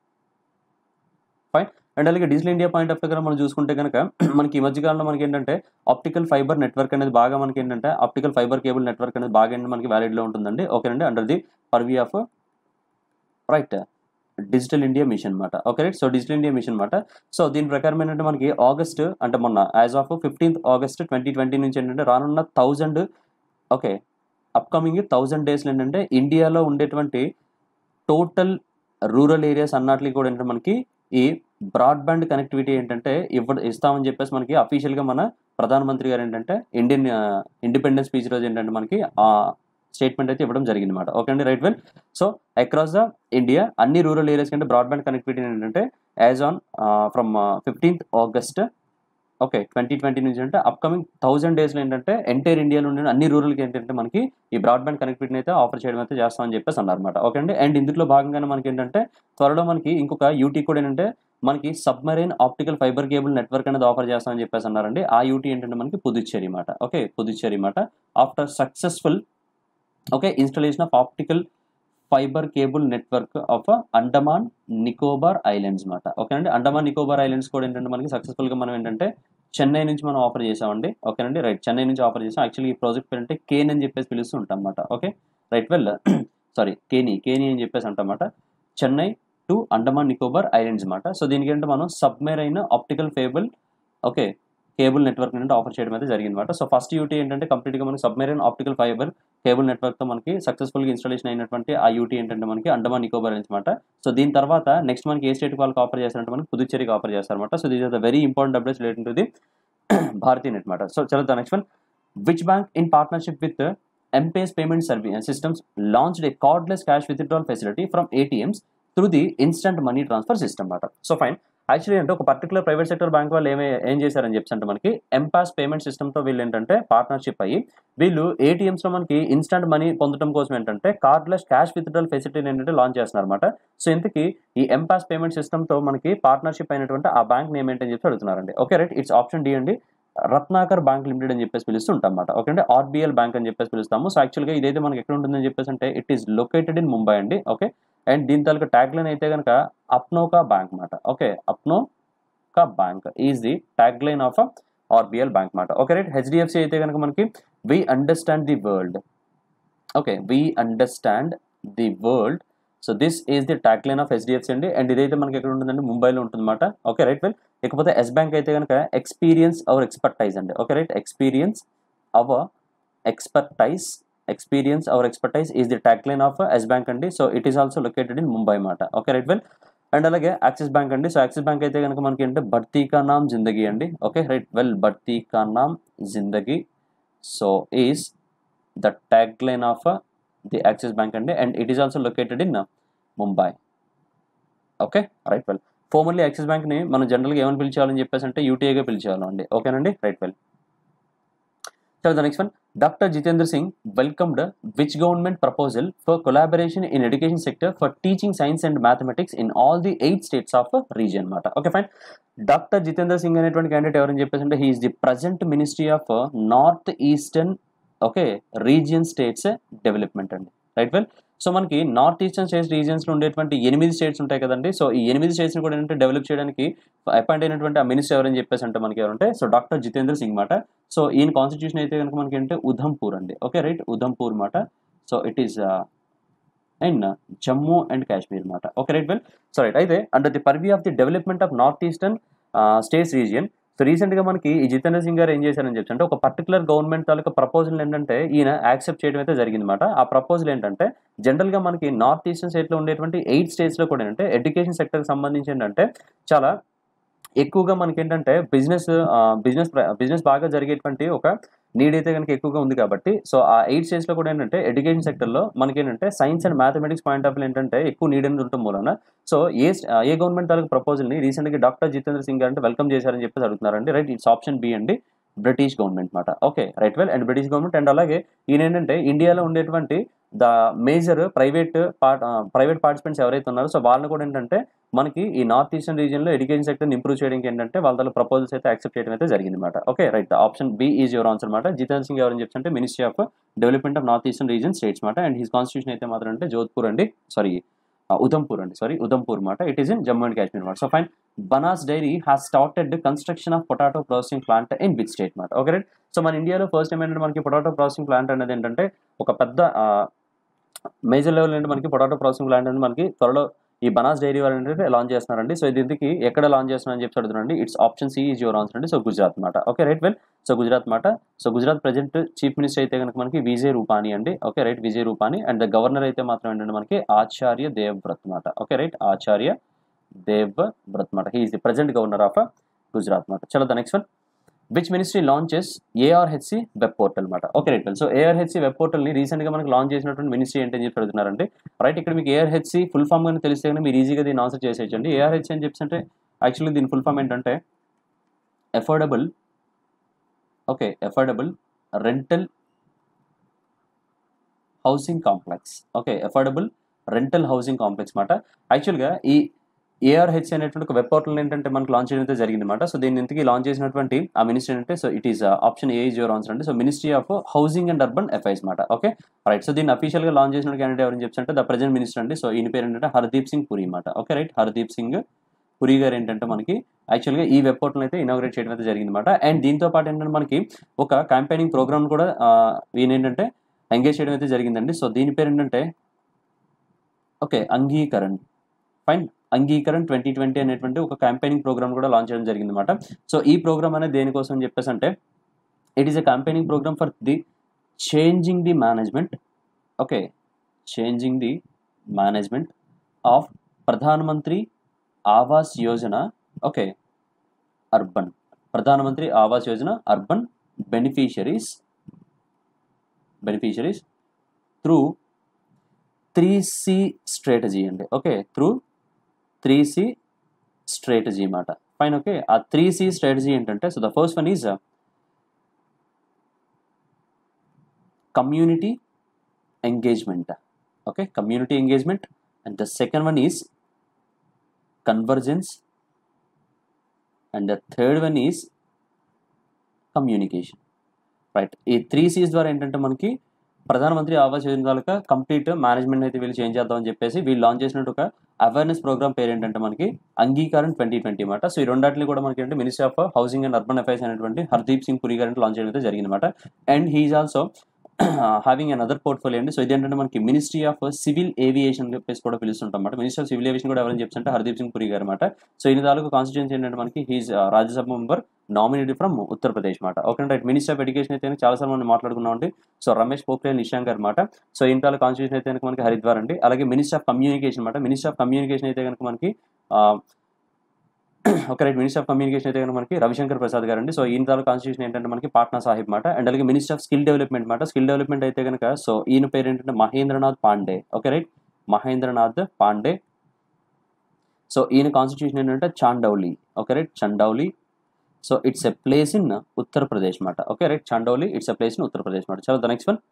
fine and అలాగే డిజిటల్ ఇండియా పాయింట్ ఆఫ్ దగ్గర మనం చూసుకుంటే కనుక మనకి ఈ మధ్యకాలంలో మనకి ఏంటంటే ఆప్టికల్ ఫైబర్ నెట్వర్క్ అనేది బాగా మనకి ఏంటంటే ఆప్టికల్ ఫైబర్ కేబుల్ నెట్వర్క్ అనేది బాగా ఏంటి మనకి వ్యాలిడ్లో ఉంటుందండి ఓకేనండి under the purview of right digital India mission అనమాట okay right so digital India mission అనమాట సో దీని ప్రకారం ఏంటంటే మనకి ఆగస్ట్ అంటే మొన్న as of fifteenth August twenty twenty నుంచి ఏంటంటే రానున్న థౌజండ్ ఓకే అప్కమింగ్ థౌజండ్ డేస్లో ఏంటంటే ఇండియాలో ఉండేటువంటి టోటల్ రూరల్ ఏరియాస్ అన్నట్లు కూడా ఏంటంటే మనకి ఈ బ్రాడ్బ్యాండ్ కనెక్టివిటీ ఏంటంటే ఇవ్వ ఇస్తామని చెప్పేసి మనకి అఫీషియల్గా మన ప్రధానమంత్రి గారు ఏంటంటే ఇండియన్ ఇండిపెండెన్స్ స్పీచ్ రోజు ఏంటంటే మనకి ఆ స్టేట్మెంట్ అయితే ఇవ్వడం జరిగింది అనమాట ఓకే అండి right well so across the India అన్ని రూరల్ ఏరియాస్ కంటే బ్రాడ్బ్యాండ్ కనెక్టివిటీ ఏంటంటే as on from fifteenth August okay twenty twenty నుంచి అంటే అప్కమింగ్ థౌసండ్ డేస్లో ఏంటంటే ఎంటైర్ ఇండియాలో ఉండే అన్ని రూరల్కి ఏంటంటే మనకి ఈ బ్రాడ్బ్యాండ్ కనెక్టివిటీని అయితే ఆఫర్ చేయడం అయితే చేస్తామని చెప్పేసి అన్నారన్నమాట ఓకే అండి అండ్ ఇందులో భాగంగానే మనకి ఏంటంటే త్వరలో మనకి ఇంకొక యూటీ కూడా ఏంటంటే మనకి submarine optical fibre cable network అనేది ఆఫర్ చేస్తామని చెప్పేసి అన్నారండి ఆ యూటీ ఏంటంటే మనకి పుదుచ్చేరి మాట ఓకే పుదుచ్చేరి మాట after successful okay installation of optical fibre cable network of Andaman Nicobar islands మాట ఓకే అండి అండమాన్ నికోబార్ ఐలాండ్స్ కూడా ఏంటంటే మనకి సక్సెస్ఫుల్గా మనం ఏంటంటే చెన్నై నుంచి మనం ఆఫర్ చేసామండి ఓకేనండి రైట్ చెన్నై నుంచి ఆఫర్ చేసాం యాక్చువల్లీ ఈ ప్రాజెక్ట్ పేరు అంటే కేన్ అని చెప్పేసి పిలుస్తూ ఉంటాం అనమాట okay right well sorry CANI CANI అని చెప్పేసి అంటమాట చెన్నై టు అండమాన్ నికోబార్ ఐలాండ్స్ అనమాట సో దీనికి ఏంటంటే మనం submarine optical fable okay cable network ఏంటంటే ఆఫర్ చేయడం అయితే జరిగిందన్నమాట సో ఫస్ట్ యూటీ ఏంటంటే కంప్లీట్గా మనకి సబ్మెరైన్ ఆప్టికల్ ఫైబర్ కేబుల్ నెట్వర్క్తో మనకి సక్సెస్ఫుల్గా ఇన్స్టాలేషన్ అయినటువంటి ఆ యూటీ ఏంటంటే మనకి అండమాన్ నికోబార్ ఐలాండ్స్ అనమాట సో దీని తర్వాత నెక్స్ట్ మనకి ఏ స్టేట్ వాళ్ళకి ఆఫర్ చేస్తారంటే మనకి పుదుచ్చేరికి ఆఫర్ చేస్తారన్నమాట so these are the very important updates related to the Bharati net అనమాట సో చలో the next one which bank in partnership with mpays payment service systems launched a cardless cash withdrawal facility from ATMs through the instant money transfer system అనమాట so fine actually అంటే ఒక particular private sector bank వాళ్ళు ఏమే ఏం చేశారని చెప్పి అంటే మనకి ఎంపాస్ పేమెంట్ సిస్టమ్తో వీళ్ళు ఏంటంటే పార్ట్నర్షిప్ అయ్యి వీళ్ళు ఏటీఎంస్లో మనకి ఇన్స్టంట్ మనీ పొందడం కోసం ఏంటంటే కార్డ్లెస్ క్యాష్ విత్డ్రాల్ ఫెసిలిటీని ఏంటంటే లాంచ్ చేస్తున్నారు అనమాట సో ఇంతకీ ఈ ఎంపాస్ పేమెంట్ సిస్టమ్తో మనకి పార్ట్నర్షిప్ అయినటువంటి ఆ బ్యాంక్ నేమ్ ఏంటని చెప్పి అడుగుతున్నారండి okay right it's option D అండి రత్నాకర్ బ్యాంక్ లిమిటెడ్ అని చెప్పేసి పిలుస్తుంటాం అనమాట ఓకే అంటే ఆర్బిఎల్ బ్యాంక్ అని చెప్పేసి పిలుస్తాము సో యాక్చువల్గా ఇదైతే మనకి ఎక్కడ ఉంటుందని చెప్పేసి అంటే it is located in Mumbai అండి ఓకే అండ్ దీని తాలూకా ట్యాగ్ లైన్ అయితే కనుక అప్నోకా బ్యాంక్ అనమాట ఓకే అప్నోకా bank is the tag line of RBL bank అనమాట ఓకే రైట్ హెచ్డిఎఫ్సి అయితే కనుక మనకి we understand the world okay we understand the world so this is the tag line of HDFC అండి అండ్ ఇదైతే మనకి ఎక్కడ ఉంటుందండి ముంబైలో ఉంటుందన్నమాట ఓకే రైట్ వెల్ ఇకపోతే ఎస్ బ్యాంక్ అయితే కనుక ఎక్స్పీరియన్స్ అవర్ ఎక్స్పర్టైజ్ అండి okay right experience our expertise experience our expertise is the tag line of yes bank అండి so it is also located in Mumbai మాట ఓకే రైట్ వెల్ అండ్ అలాగే Axis bank అండి so Axis bank అయితే కనుక మనకి ఏంటంటే భర్తీ కా నామ్ జిందగీ అండి ఓకే రైట్ వెల్ భర్తీ కా నామ్ జిందగీ so is the tag line of the Axis bank అండి and it is also located in Mumbai okay right well formerly Axis బ్యాంక్ని మనం జనరల్గా ఏమని పిలిచేయాలని చెప్పేసి అంటే యూటీఐగా పిలిచేయాలండి ఓకేనండి right well so the next one doctor Jitendra Singh welcomed which government proposal for collaboration in education sector for teaching science and mathematics in all the eight states of region అనమాట okay fine doctor Jitendra Singh అనేటువంటి candidate ఎవరని చెప్పేసి అంటే he is the present ministry of north eastern okay region states development అండి right well so మనకి north eastern states రీజియన్స్లో ఉండేటువంటి ఎనిమిది స్టేట్స్ ఉంటాయి కదండి సో ఈ ఎనిమిది స్టేట్స్ని కూడా ఏంటంటే డెవలప్ చేయడానికి అపాయింట్ అయినటువంటి ఆ మినిస్టర్ ఎవరని చెప్పేసి అంటే మనకి ఎవరంటే సో డాక్టర్ జితేంద్ర సింగ్ మాట సో ఈయన కాన్స్టిట్యూషన్ అయితే కనుక మనకి ఏంటంటే ఉధంపూర్ అండి ఓకే రైట్ ఉధంపూర్ మాట so it is and Jammu and Kashmir మాట okay right well so right అయితే under the purview of the development of north eastern states region so రీసెంట్గా మనకి ఈ జితేంద్ర సింగ్ గారు ఏం చేశారని చెప్పి అంటే ఒక పర్టికులర్ గవర్నమెంట్ తాలూకా ప్రపోజల్ ఏంటంటే ఈయన యాక్సెప్ట్ చేయడం అయితే జరిగిందన్నమాట ఆ ప్రపోజల్ ఏంటంటే జనరల్గా మనకి నార్త్ ఈస్టర్న్ స్టేట్లో ఉండేటువంటి ఎయిట్ స్టేట్స్లో కూడా ఏంటంటే ఎడ్యుకేషన్ సెక్టర్కి సంబంధించి ఏంటంటే చాలా ఎక్కువగా మనకి ఏంటంటే బిజినెస్ బిజినెస్ బిజినెస్ బాగా జరిగేటువంటి ఒక నీడ్ అయితే కనుక ఎక్కువగా ఉంది కాబట్టి సో ఆ ఎయిట్ స్టేజ్లో కూడా ఏంటంటే ఎడ్యుకేషన్ సెక్టర్లో మనకి ఏంటంటే science and mathematics point of view ఏంటంటే ఎక్కువ నీడ్ అనేది ఉండటం మూలన సో ఏ ఏ గవర్నమెంట్ తాలూకు ప్రపోజల్ని రీసెంట్గా డాక్టర్ జితేంద్ర సింగ్ గారు అంటే వెల్కమ్ చేశారని చెప్పేసి అడుగుతున్నారండి రైట్ ఇట్స్ ఆప్షన్ బి అండి బ్రిటిష్ గవర్నమెంట్ మాట okay right well and British government and అలాగే ఈయన ఏంటంటే ఇండియాలో ఉండేటువంటి the major private part private participants ఎవరైతే ఉన్నారో సో వాళ్ళని కూడా ఏంటంటే మనకి ఈ నార్త్ ఈస్టర్న్ రీజియన్లో ఎడ్యుకేషన్ సెక్టర్ని ఇంప్రూవ్ చేయడానికి ఏంటంటే వాళ్ళ ప్రపోజల్స్ అయితే యాక్సెప్ట్ చేయడం అయితే జరిగింది అనమాట okay right option B is your answer అనమాట జితేంద్ర సింగ్ ఎవరని చెప్తుంటే ministry of development of north eastern region states మాట అండ్ హిస్ కాన్స్టిట్యూషన్ అయితే మాత్రం అంటే జోధ్పూర్ అండి సారీ ఉధంపూర్ అండి సారీ ఉధంపూర్ మాట it is in Jammu and Kashmir మాట so fine Banas dairy has started construction of potato processing plant in which state మాట ఓకే రైట్ సో మన ఇండియాలో ఫస్ట్ టైం ఏంటంటే మనకి పొటాటో ప్రాసెసింగ్ ప్లాంట్ అనేది ఏంటంటే ఒక పెద్ద మేజర్ లెవెల్ ఏంటి మనకి పొటాటో ప్రాసెసింగ్ ప్లాంట్ అనేది మనకి త్వరలో ఈ బనాస్ డైరీ వాళ్ళు ఏంటంటే లాంచ్ చేస్తున్నారండి సో ఇది ఇందుకు ఎక్కడ లాంచ్ చేస్తున్నారని చెప్పి అడుగుతున్నారండి it's option C is your answer అండి సో గుజరాత్ మాట okay right well so Gujarat మాట so Gujarat present chief minister అయితే కనుక మనకి విజయ్ రూపానీ అండి okay right Vijay Rupani and the governor అయితే మాత్రం ఏంటంటే మనకి ఆచార్య దేవ్ వ్రత్ మాట ఓకే రైట్ ఆచార్య దేవ్ వ్రత్ మాట he is the present governor of Gujarat మాట చలో the next one which ministry launches ARHC web portal అనమాట okay right well so ARHC web పోర్టల్ని రీసెంట్గా మనకి లాంచ్ చేసినటువంటి మినిస్ట్రీ ఏంటని చెప్పి అడుగుతున్నారంటే రైట్ ఇక్కడ మీకు ఏఆర్హెచ్సి ఫుల్ ఫామ్ కానీ తెలిస్తే కానీ మీరు ఈజీగా దీన్ని ఆన్సర్ చేసేయచ్చండి ఏఆర్హెచ్ అని చెప్పి అంటే యాక్చువల్లీ దీని ఫుల్ ఫామ్ ఏంటంటే affordable okay affordable rental housing complex okay affordable rental housing complex మాట యాక్చువల్గా ఈ ఏఆర్హెచ్ అనేటువంటి ఒక వెబ్ పోర్టల్ ఏంటంటే మనకు లాంచ్ చేయడం అయితే జరిగింది అనమాట సో దీన్ని ఇంతకీ లాంచ్ చేసినటువంటి ఆ మినిస్ట్రీ అంటే so it is option A is your answer అంటే so ministry of housing and urban affairs మాట ఓకే రైట్ సో దీన్ని అఫీషియల్గా లాంచ్ చేసిన క్యాండిడేట్ ఎవరని చెప్పి అంటే ద ప్రజెంట్ మినిస్టర్ అండి సో ఈయన పేరు ఏంటంటే హర్దీప్ సింగ్ పురి మాట ఓకే రైట్ హర్దీప్ సింగ్ పురి గారు ఏంటంటే మనకి యాక్చువల్గా ఈ వెబ్ పోర్టల్ అయితే ఇనాగ్రేట్ చేయడం అయితే జరిగింది అనమాట అండ్ దీంతో పాటు ఏంటంటే మనకి ఒక క్యాంపెయినింగ్ ప్రోగ్రామ్ కూడా ఈయన ఏంటంటే ఎంగేజ్ చేయడం అయితే జరిగిందండి సో దీని పేరు ఏంటంటే okay Angikaran fine Angikaran twenty twenty అనేటువంటి ఒక క్యాంపెయినింగ్ ప్రోగ్రామ్ కూడా లాంచ్ చేయడం జరిగింది అనమాట సో ఈ ప్రోగ్రామ్ అనేది దేనికోసం అని చెప్పేసి అంటే it is a campaigning programme for the changing the management okay changing the management of Pradhan Mantri Awas Yojana okay urban Pradhan Mantri Awas Yojana urban beneficiaries beneficiaries through three C strategy అండి okay through three C strategy అన్నమాట fine okay ఆ three C strategy ఏంటంటే so the first one is community engagement okay community engagement and the second one is convergence and the third one is communication right ఈ three Cs ద్వారా ఏంటంటే మనకి ప్రధానమంత్రి ఆవాస్ యోజన తాలూకా complete management అయితే వీళ్ళు change చేద్దామని చెప్పేసి వీళ్ళు లాంచ్ చేసినట్టు ఒక అవేర్నెస్ ప్రోగ్రామ్ పేరు ఏంటంటే మనకి అంగీకారం ట్వంటీ ట్వంటీ అనమాట సో ఈ రెండాటిని కూడా మనకి ఏంటంటే ministry of housing and urban affairs అనేటువంటి హర్దీప్ సింగ్ పురి గారిని లాంచ్ చేయడం అయితే జరిగింది అనమాట and he is also having another portfolio అండి సో ఇదేంటంటే మనకి మినిస్ట్రీ ఆఫ్ సివిల్ ఏవియేషన్ చెప్పేసి కూడా పిలుస్తుంటాం అనమాట మినిస్టర్ ఆఫ్ సివిల్ ఏవియేషన్ కూడా ఎవరైనా చెప్తుంటే హర్దీప్ సింగ్ పురి గారు అనమాట సో ఈ తాలూకు కాన్స్టిట్యూన్సీ ఏంటంటే మనకి he's Rajya Sabha member nominated from Uttar Pradesh మాట okay right minister of education అయితే చాలా సార్లు మనం మాట్లాడుకున్నాం అండి సో రమేష్ పోఖ్రియాల్ నిశాంక్ గారు అనమాట సో ఇంటాల కాన్స్టిట్యూషన్ అయితే కనుక మనకి హరిద్వార్ అండి అలాగే మినిస్టర్ ఆఫ్ కమ్యూనికేషన్ అనమాట మినిస్టర్ ఆఫ్ కమ్యూనికేషన్ అయితే కనుక మనకి ఒక రైట్ మినిస్టర్ ఆఫ్ కమ్యూనికేషన్ అయితే కనుక మనకి రవిశంకర్ ప్రసాద్ గారు అండి సో ఈయన తాలూకు కాన్స్టిట్యూషన్ ఏంటంటే మనకి పాట్నా సాహిబ్ మాట అండ్ అలాగే మినిస్టర్ ఆఫ్ స్కిల్ డెవలప్మెంట్ మాట స్కిల్ డెవలప్మెంట్ అయితే కనుక సో ఈయన పేరు ఏంటంటే Mahendranath Pandey okay right Mahendranath Pandey so ఈయన కాన్స్టిట్యూషన్ ఏంటంటే Chandauli okay right Chandauli so it's a place in Uttar Pradesh మాట okay right Chandauli it's a place in Uttar Pradesh మాట చలో the next one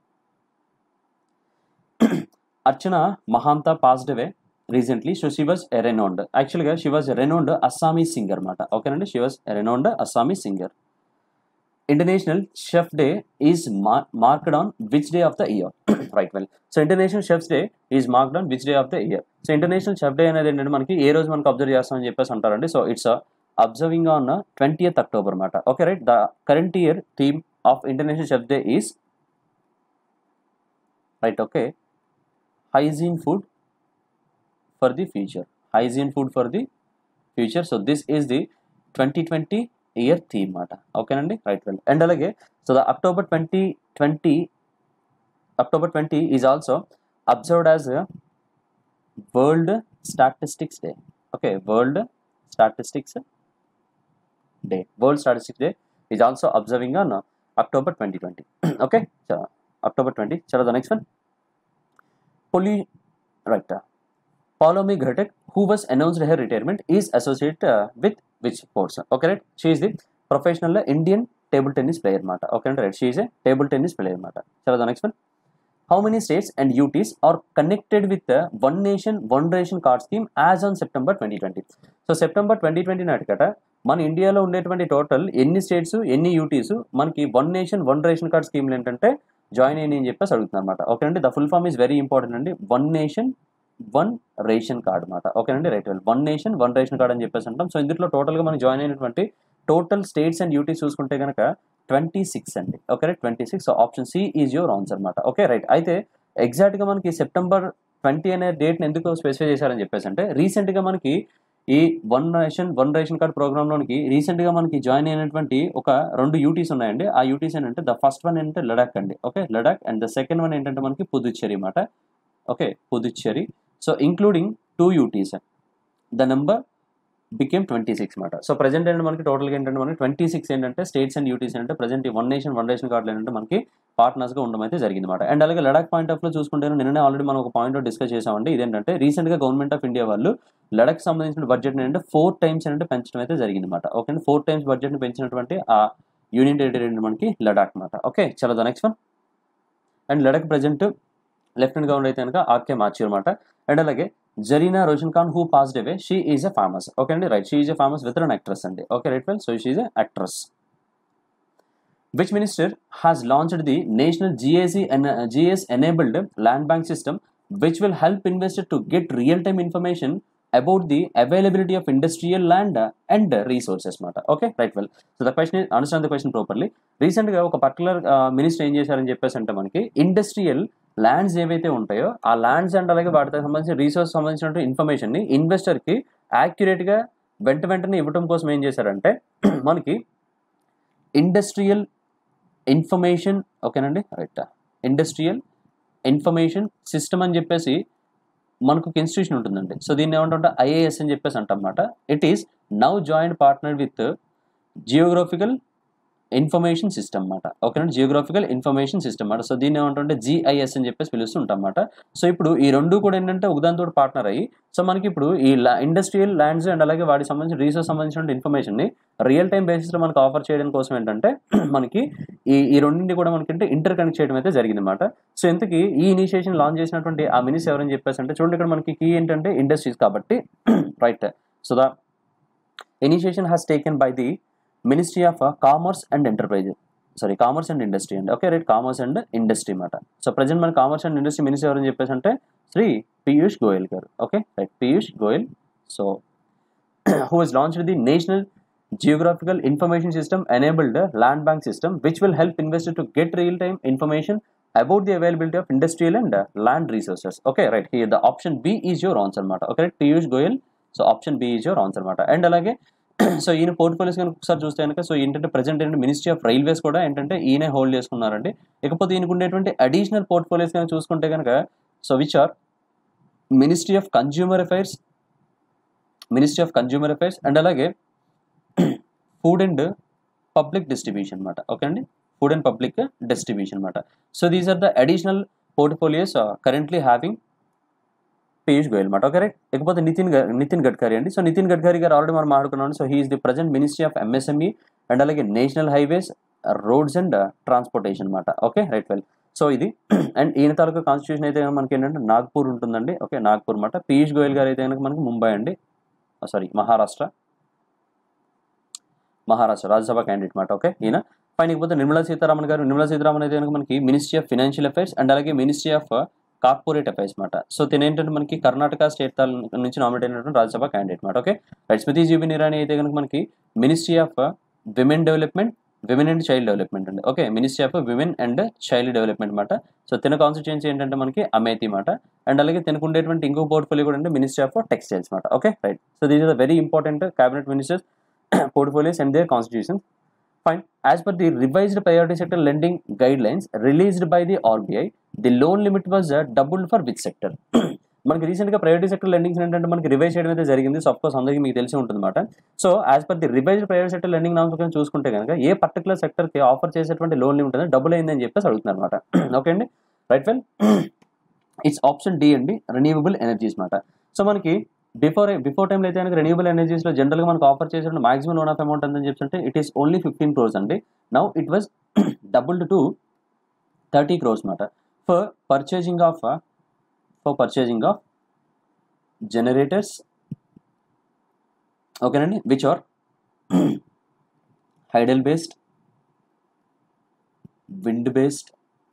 Archana Mahanta passed away recently so she was renowned యాక్చువల్గా she was renowned Assamese singer అనమాట ఓకేనండి she was renowned Assamese singer international chef day is marked on which day of the year right well so international chefs day is marked on which day of the year so international chef day అనేది ఏంటంటే మనకి ఏ రోజు మనకు observe చేస్తామని చెప్పేసి అంటారండి so it's observing on twentieth October అనమాట okay right the current year theme of international chef day is right okay hygiene food for the future hygiene food for the future so this is the 2020 year theme మాట ఓకేనండి right well and అలాగే so the October twenty twenty October twenty is also observed as world statistics day okay world statistics day world statistics day is also observing on October twenty twenty okay October twenty చలో the next one Poli, right. Uh, Paulomi Ghatak, who was announced her retirement, is associated uh, with which sports? Okay, right? She is the professional Indian table tennis player, mata. Okay, right? She is a table tennis player, mata. Shall the next one? How many states and UTs are connected with the One Nation, One Ration card scheme as on September 2020? సో September twenty twenty నాటికట మన ఇండియాలో ఉండేటువంటి total ఎన్ని states ఎన్ని UTs మనకి one nation one ration card స్కీమ్లు ఏంటంటే జాయిన్ అయ్యి అని చెప్పేసి అడుగుతున్నారు అనమాట ఓకే అండి the full form is very important అండి one nation one ration card అనమాట ఓకే అండి right well one nation one ration card అని చెప్పేసి అంటాం సో ఇందులో టోటల్గా మనం జాయిన్ అయినటువంటి టోటల్ స్టేట్స్ అండ్ యూటీస్ చూసుకుంటే కనుక ట్వంటీ సిక్స్ అండి okay right twenty six so option C is your answer అనమాట ఓకే రైట్ అయితే ఎగ్జాక్ట్గా మనకి సెప్టెంబర్ ట్వంటీ అనే డేట్ని ఎందుకు స్పెసిఫై చేశారని చెప్పేసి అంటే రీసెంట్గా మనకి ఈ one ration one ration card ప్రోగ్రామ్లోనికి రీసెంట్గా మనకి జాయిన్ అయినటువంటి ఒక రెండు యూటీస్ ఉన్నాయండి ఆ యూటీస్ ఏంటంటే ద ఫస్ట్ వన్ ఏంటంటే లడాక్ అండి okay Ladakh and the second one ఏంటంటే మనకి పుదుచ్చేరి అనమాట okay Puducherry so including two UTs the number became twenty six అనమాట సో ప్రజెంట్ ఏంటంటే మనకి టోటల్గా ఏంటంటే మనకి ట్వంటీ సిక్స్ ఏంటంటే స్టేట్స్ అండ్ యూటీస్ ఏంటంటే ప్రజెంట్ ఈ వన్ నేషన్ వన్ రేషన్ కార్డులు ఏంటంటే మనకి పార్ట్నర్స్గా ఉండడం అయితే జరిగింది అనమాట అండ్ అలాగే లడాక్ పాయింట్ ఆఫ్ లో చూసుకుంటే నిన్ననే ఆల్రెడీ మనం ఒక పాయింట్ డిస్కస్ చేసామండి ఇదేంటంటే రీసెంట్గా గవర్నమెంట్ ఆఫ్ ఇండియా వాళ్ళు లడాక్ సంబంధించిన బడ్జెట్ ఏంటంటే ఫోర్ టైమ్స్ అంటే పెంచడం అయితే జరిగింది అనమాట ఓకే అండి ఫోర్ టైమ్స్ బడ్జెట్ని పెంచినటువంటి ఆ యూనియన్ టెరిటరీ ఏంటి మనకి లడాక్ అనమాట ఓకే చలో the next one and Ladakh present lieutenant governor అయితే కనుక ఆర్కే మార్చి అనమాట అండ్ అలాగే Zarina Roshan Khan who passed away she is a famous okay అండి right she is a famous with an actress అండి okay right well so she is a actress which minister has launched the national GAC and uh, GS enabled land bank system which will help investors to get real time information about the availability of industrial land uh, and uh, resources మాట okay right well so the question understand the question properly రీసెంట్గా ఒక particular minister ఏం చేశారని చెప్పేసి అంటే మనకి industrial lands ఏవైతే ఉంటాయో ఆ ల్యాండ్స్ అండ్ అలాగే వాటికి సంబంధించిన రీసోర్స్ సంబంధించిన ఇన్ఫర్మేషన్ని ఇన్వెస్టర్కి యాక్యురేట్గా వెంట వెంటనే ఇవ్వడం కోసం ఏం చేశారంటే మనకి ఇండస్ట్రియల్ ఇన్ఫర్మేషన్ ఓకేనండి రైట్ ఇండస్ట్రియల్ ఇన్ఫర్మేషన్ సిస్టమ్ అని చెప్పేసి మనకు ఒక ఇన్స్టిట్యూషన్ ఉంటుందండి సో దీన్ని ఏమంటుంటే ఐఏఎస్ అని చెప్పేసి అంటమాట it is now joint partner with geographical information system అన్నమాట ఓకేనండి జియోగ్రఫికల్ ఇన్ఫర్మేషన్ సిస్టమ్ అన్నమాట సో దీన్ని ఏమంటుంటే జిఐఎస్ అని చెప్పేసి పిలుస్తుంటాం అన్నమాట సో ఇప్పుడు ఈ రెండు కూడా ఏంటంటే ఒకదానితో పార్ట్నర్ అయ్యి సో మనకి ఇప్పుడు ఈ ఇండస్ట్రియల్ ల్యాండ్స్ అండ్ అలాగే వాటికి సంబంధించిన రీసోర్స్ సంబంధించిన ఇన్ఫర్మేషన్ని రియల్ టైం బేసిస్లో మనకు ఆఫర్ చేయడం కోసం ఏంటంటే మనకి ఈ ఈ రెండింటిని కూడా మనకి ఇంటర్ కనెక్ట్ చేయడం అయితే జరిగింది అనమాట సో ఇంతకీ ఈ ఇనిషియేషన్ లాంచ్ చేసినటువంటి ఆ మినిస్ ఎవరని చెప్పేసి అంటే చూడండి ఇక్కడ మనకి కీ ఏంటంటే ఇండస్ట్రీస్ కాబట్టి right so the initiation has taken by the ministry of commerce and enterprise sorry commerce and industry అండి okay right commerce and industry మాట సో ప్రజెంట్ మన కామర్స్ అండ్ ఇండస్ట్రీ మినిస్ట్రీ ఎవరని చెప్పేసి అంటే శ్రీ పీయూష్ గోయల్ గారు okay right Piyush Goyal so who has launched the National Geographical Information System enabled land bank system, which will help investors to get real time information about the availability of industrial and uh, land resources. Okay, right here the option B is your answer, mata. Okay, right, Piyush Goyal. So option B is your answer, mata. And అలాగే so ఈయన portfolios కనుక ఒకసారి చూస్తే కనుక so ఏంటంటే present ఏంటంటే ministry of railways కూడా ఏంటంటే ఈయనే హోల్డ్ చేసుకున్నారండి ఇకపోతే ఈయనకు ఉండేటువంటి అడిషనల్ పోర్ట్ఫోలియోస్ కనుక చూసుకుంటే కనుక so which are ministry of consumer affairs ministry of consumer affairs and అలాగే ఫుడ్ అండ్ పబ్లిక్ డిస్ట్రిబ్యూషన్ అనమాట ఓకే అండి ఫుడ్ అండ్ పబ్లిక్ డిస్ట్రిబ్యూషన్ అనమాట so these are the additional portfolios currently having Piyush Goyal అనమాట okay right ఇకపోతే నితిన్ గ- నితిన్ గడ్కరీ అండి so Nitin Gadkari గారు already మనం మాట్లాడుకున్నాం so he is the present ministry of MSME and అలాగే national highways roads and transportation అనమాట ఓకే రైట్ వెల్ సో ఇది అండ్ ఈయన తాలూకా కాన్స్టిట్యూషన్ అయితే కనుక మనకి ఏంటంటే నాగ్పూర్ ఉంటుందండి ఓకే నాగ్పూర్ అనమాట పీయూష్ గోయల్ గారు అయితే కనుక మనకి ముంబై అండి సారీ మహారాష్ట్ర మహారాష్ట్ర రాజ్యసభ క్యాండిడేట్ మాట ఓకే ఈయన పైన ఇకపోతే నిర్మలా సీతారామన్ గారు నిర్మలా సీతారామన్ అయితే కనుక మనకి ministry of financial affairs and అలాగే మినిస్ట్రీ ఆఫ్ కార్పొరేట్ అఫైర్స్ మాట సో తిన ఏంటంటే మనకి కర్ణాటక స్టేట్ తాల నుంచి నామినేట్ అయినటువంటి రాజ్యసభ క్యాండిడేట్ మాట ఓకే రైట్ స్మృతి జీబీ నిరాణి అయితే కనుక మనకి ministry of women development women and child development అండి okay ministry of women and child development మాట సో తిన కాన్స్టిట్యున్సీ ఏంటంటే మనకి అమేతి మాట అండ్ అలాగే తినకు ఉండేటువంటి ఇంకో పోర్ట్ఫోలియో కూడా అంటే మినిస్ట్రీ ఆఫ్ టెక్స్టైల్స్ మాట okay right so these are very important cabinet ministers portfolios and their constitutions. Fine. As per the revised priority sector lending guidelines released by the RBI, the loan limit was uh, doubled for which sector? మనకి రీసెంట్గా private sector lendings ఏంటంటే మనకి revise చేయడం అయితే జరిగింది so course అందరికీ మీకు తెలిసి ఉంటుంది అనమాట so as per the revised private sector lending norms కనుక చూసుకుంటే కనుక ఏ పర్టికులర్ సెక్టర్కి ఆఫర్ చేసేటువంటి లోన్ లిమిట్ అనేది డబుల్ అయిందని చెప్పేసి అడుగుతున్నారు అనమాట ఓకే అండి right well it's option D అండి రెన్యూవబుల్ ఎనర్జీస్ మాట సో మనకి బిఫోర్ బిఫోర్ టైంలో అయితే కనుక రెన్యూబుల్ ఎనర్జీస్లో జనరల్గా మనకు ఆఫర్ చేసిన మాక్సిమం లోన్ ఆఫ్ అమౌంట్ అని చెప్తుంటే it is only fifteen crores అండి now it was doubled to thirty crores మాట for purchasing of for purchasing of generators ఓకేనండి which are hydel based wind based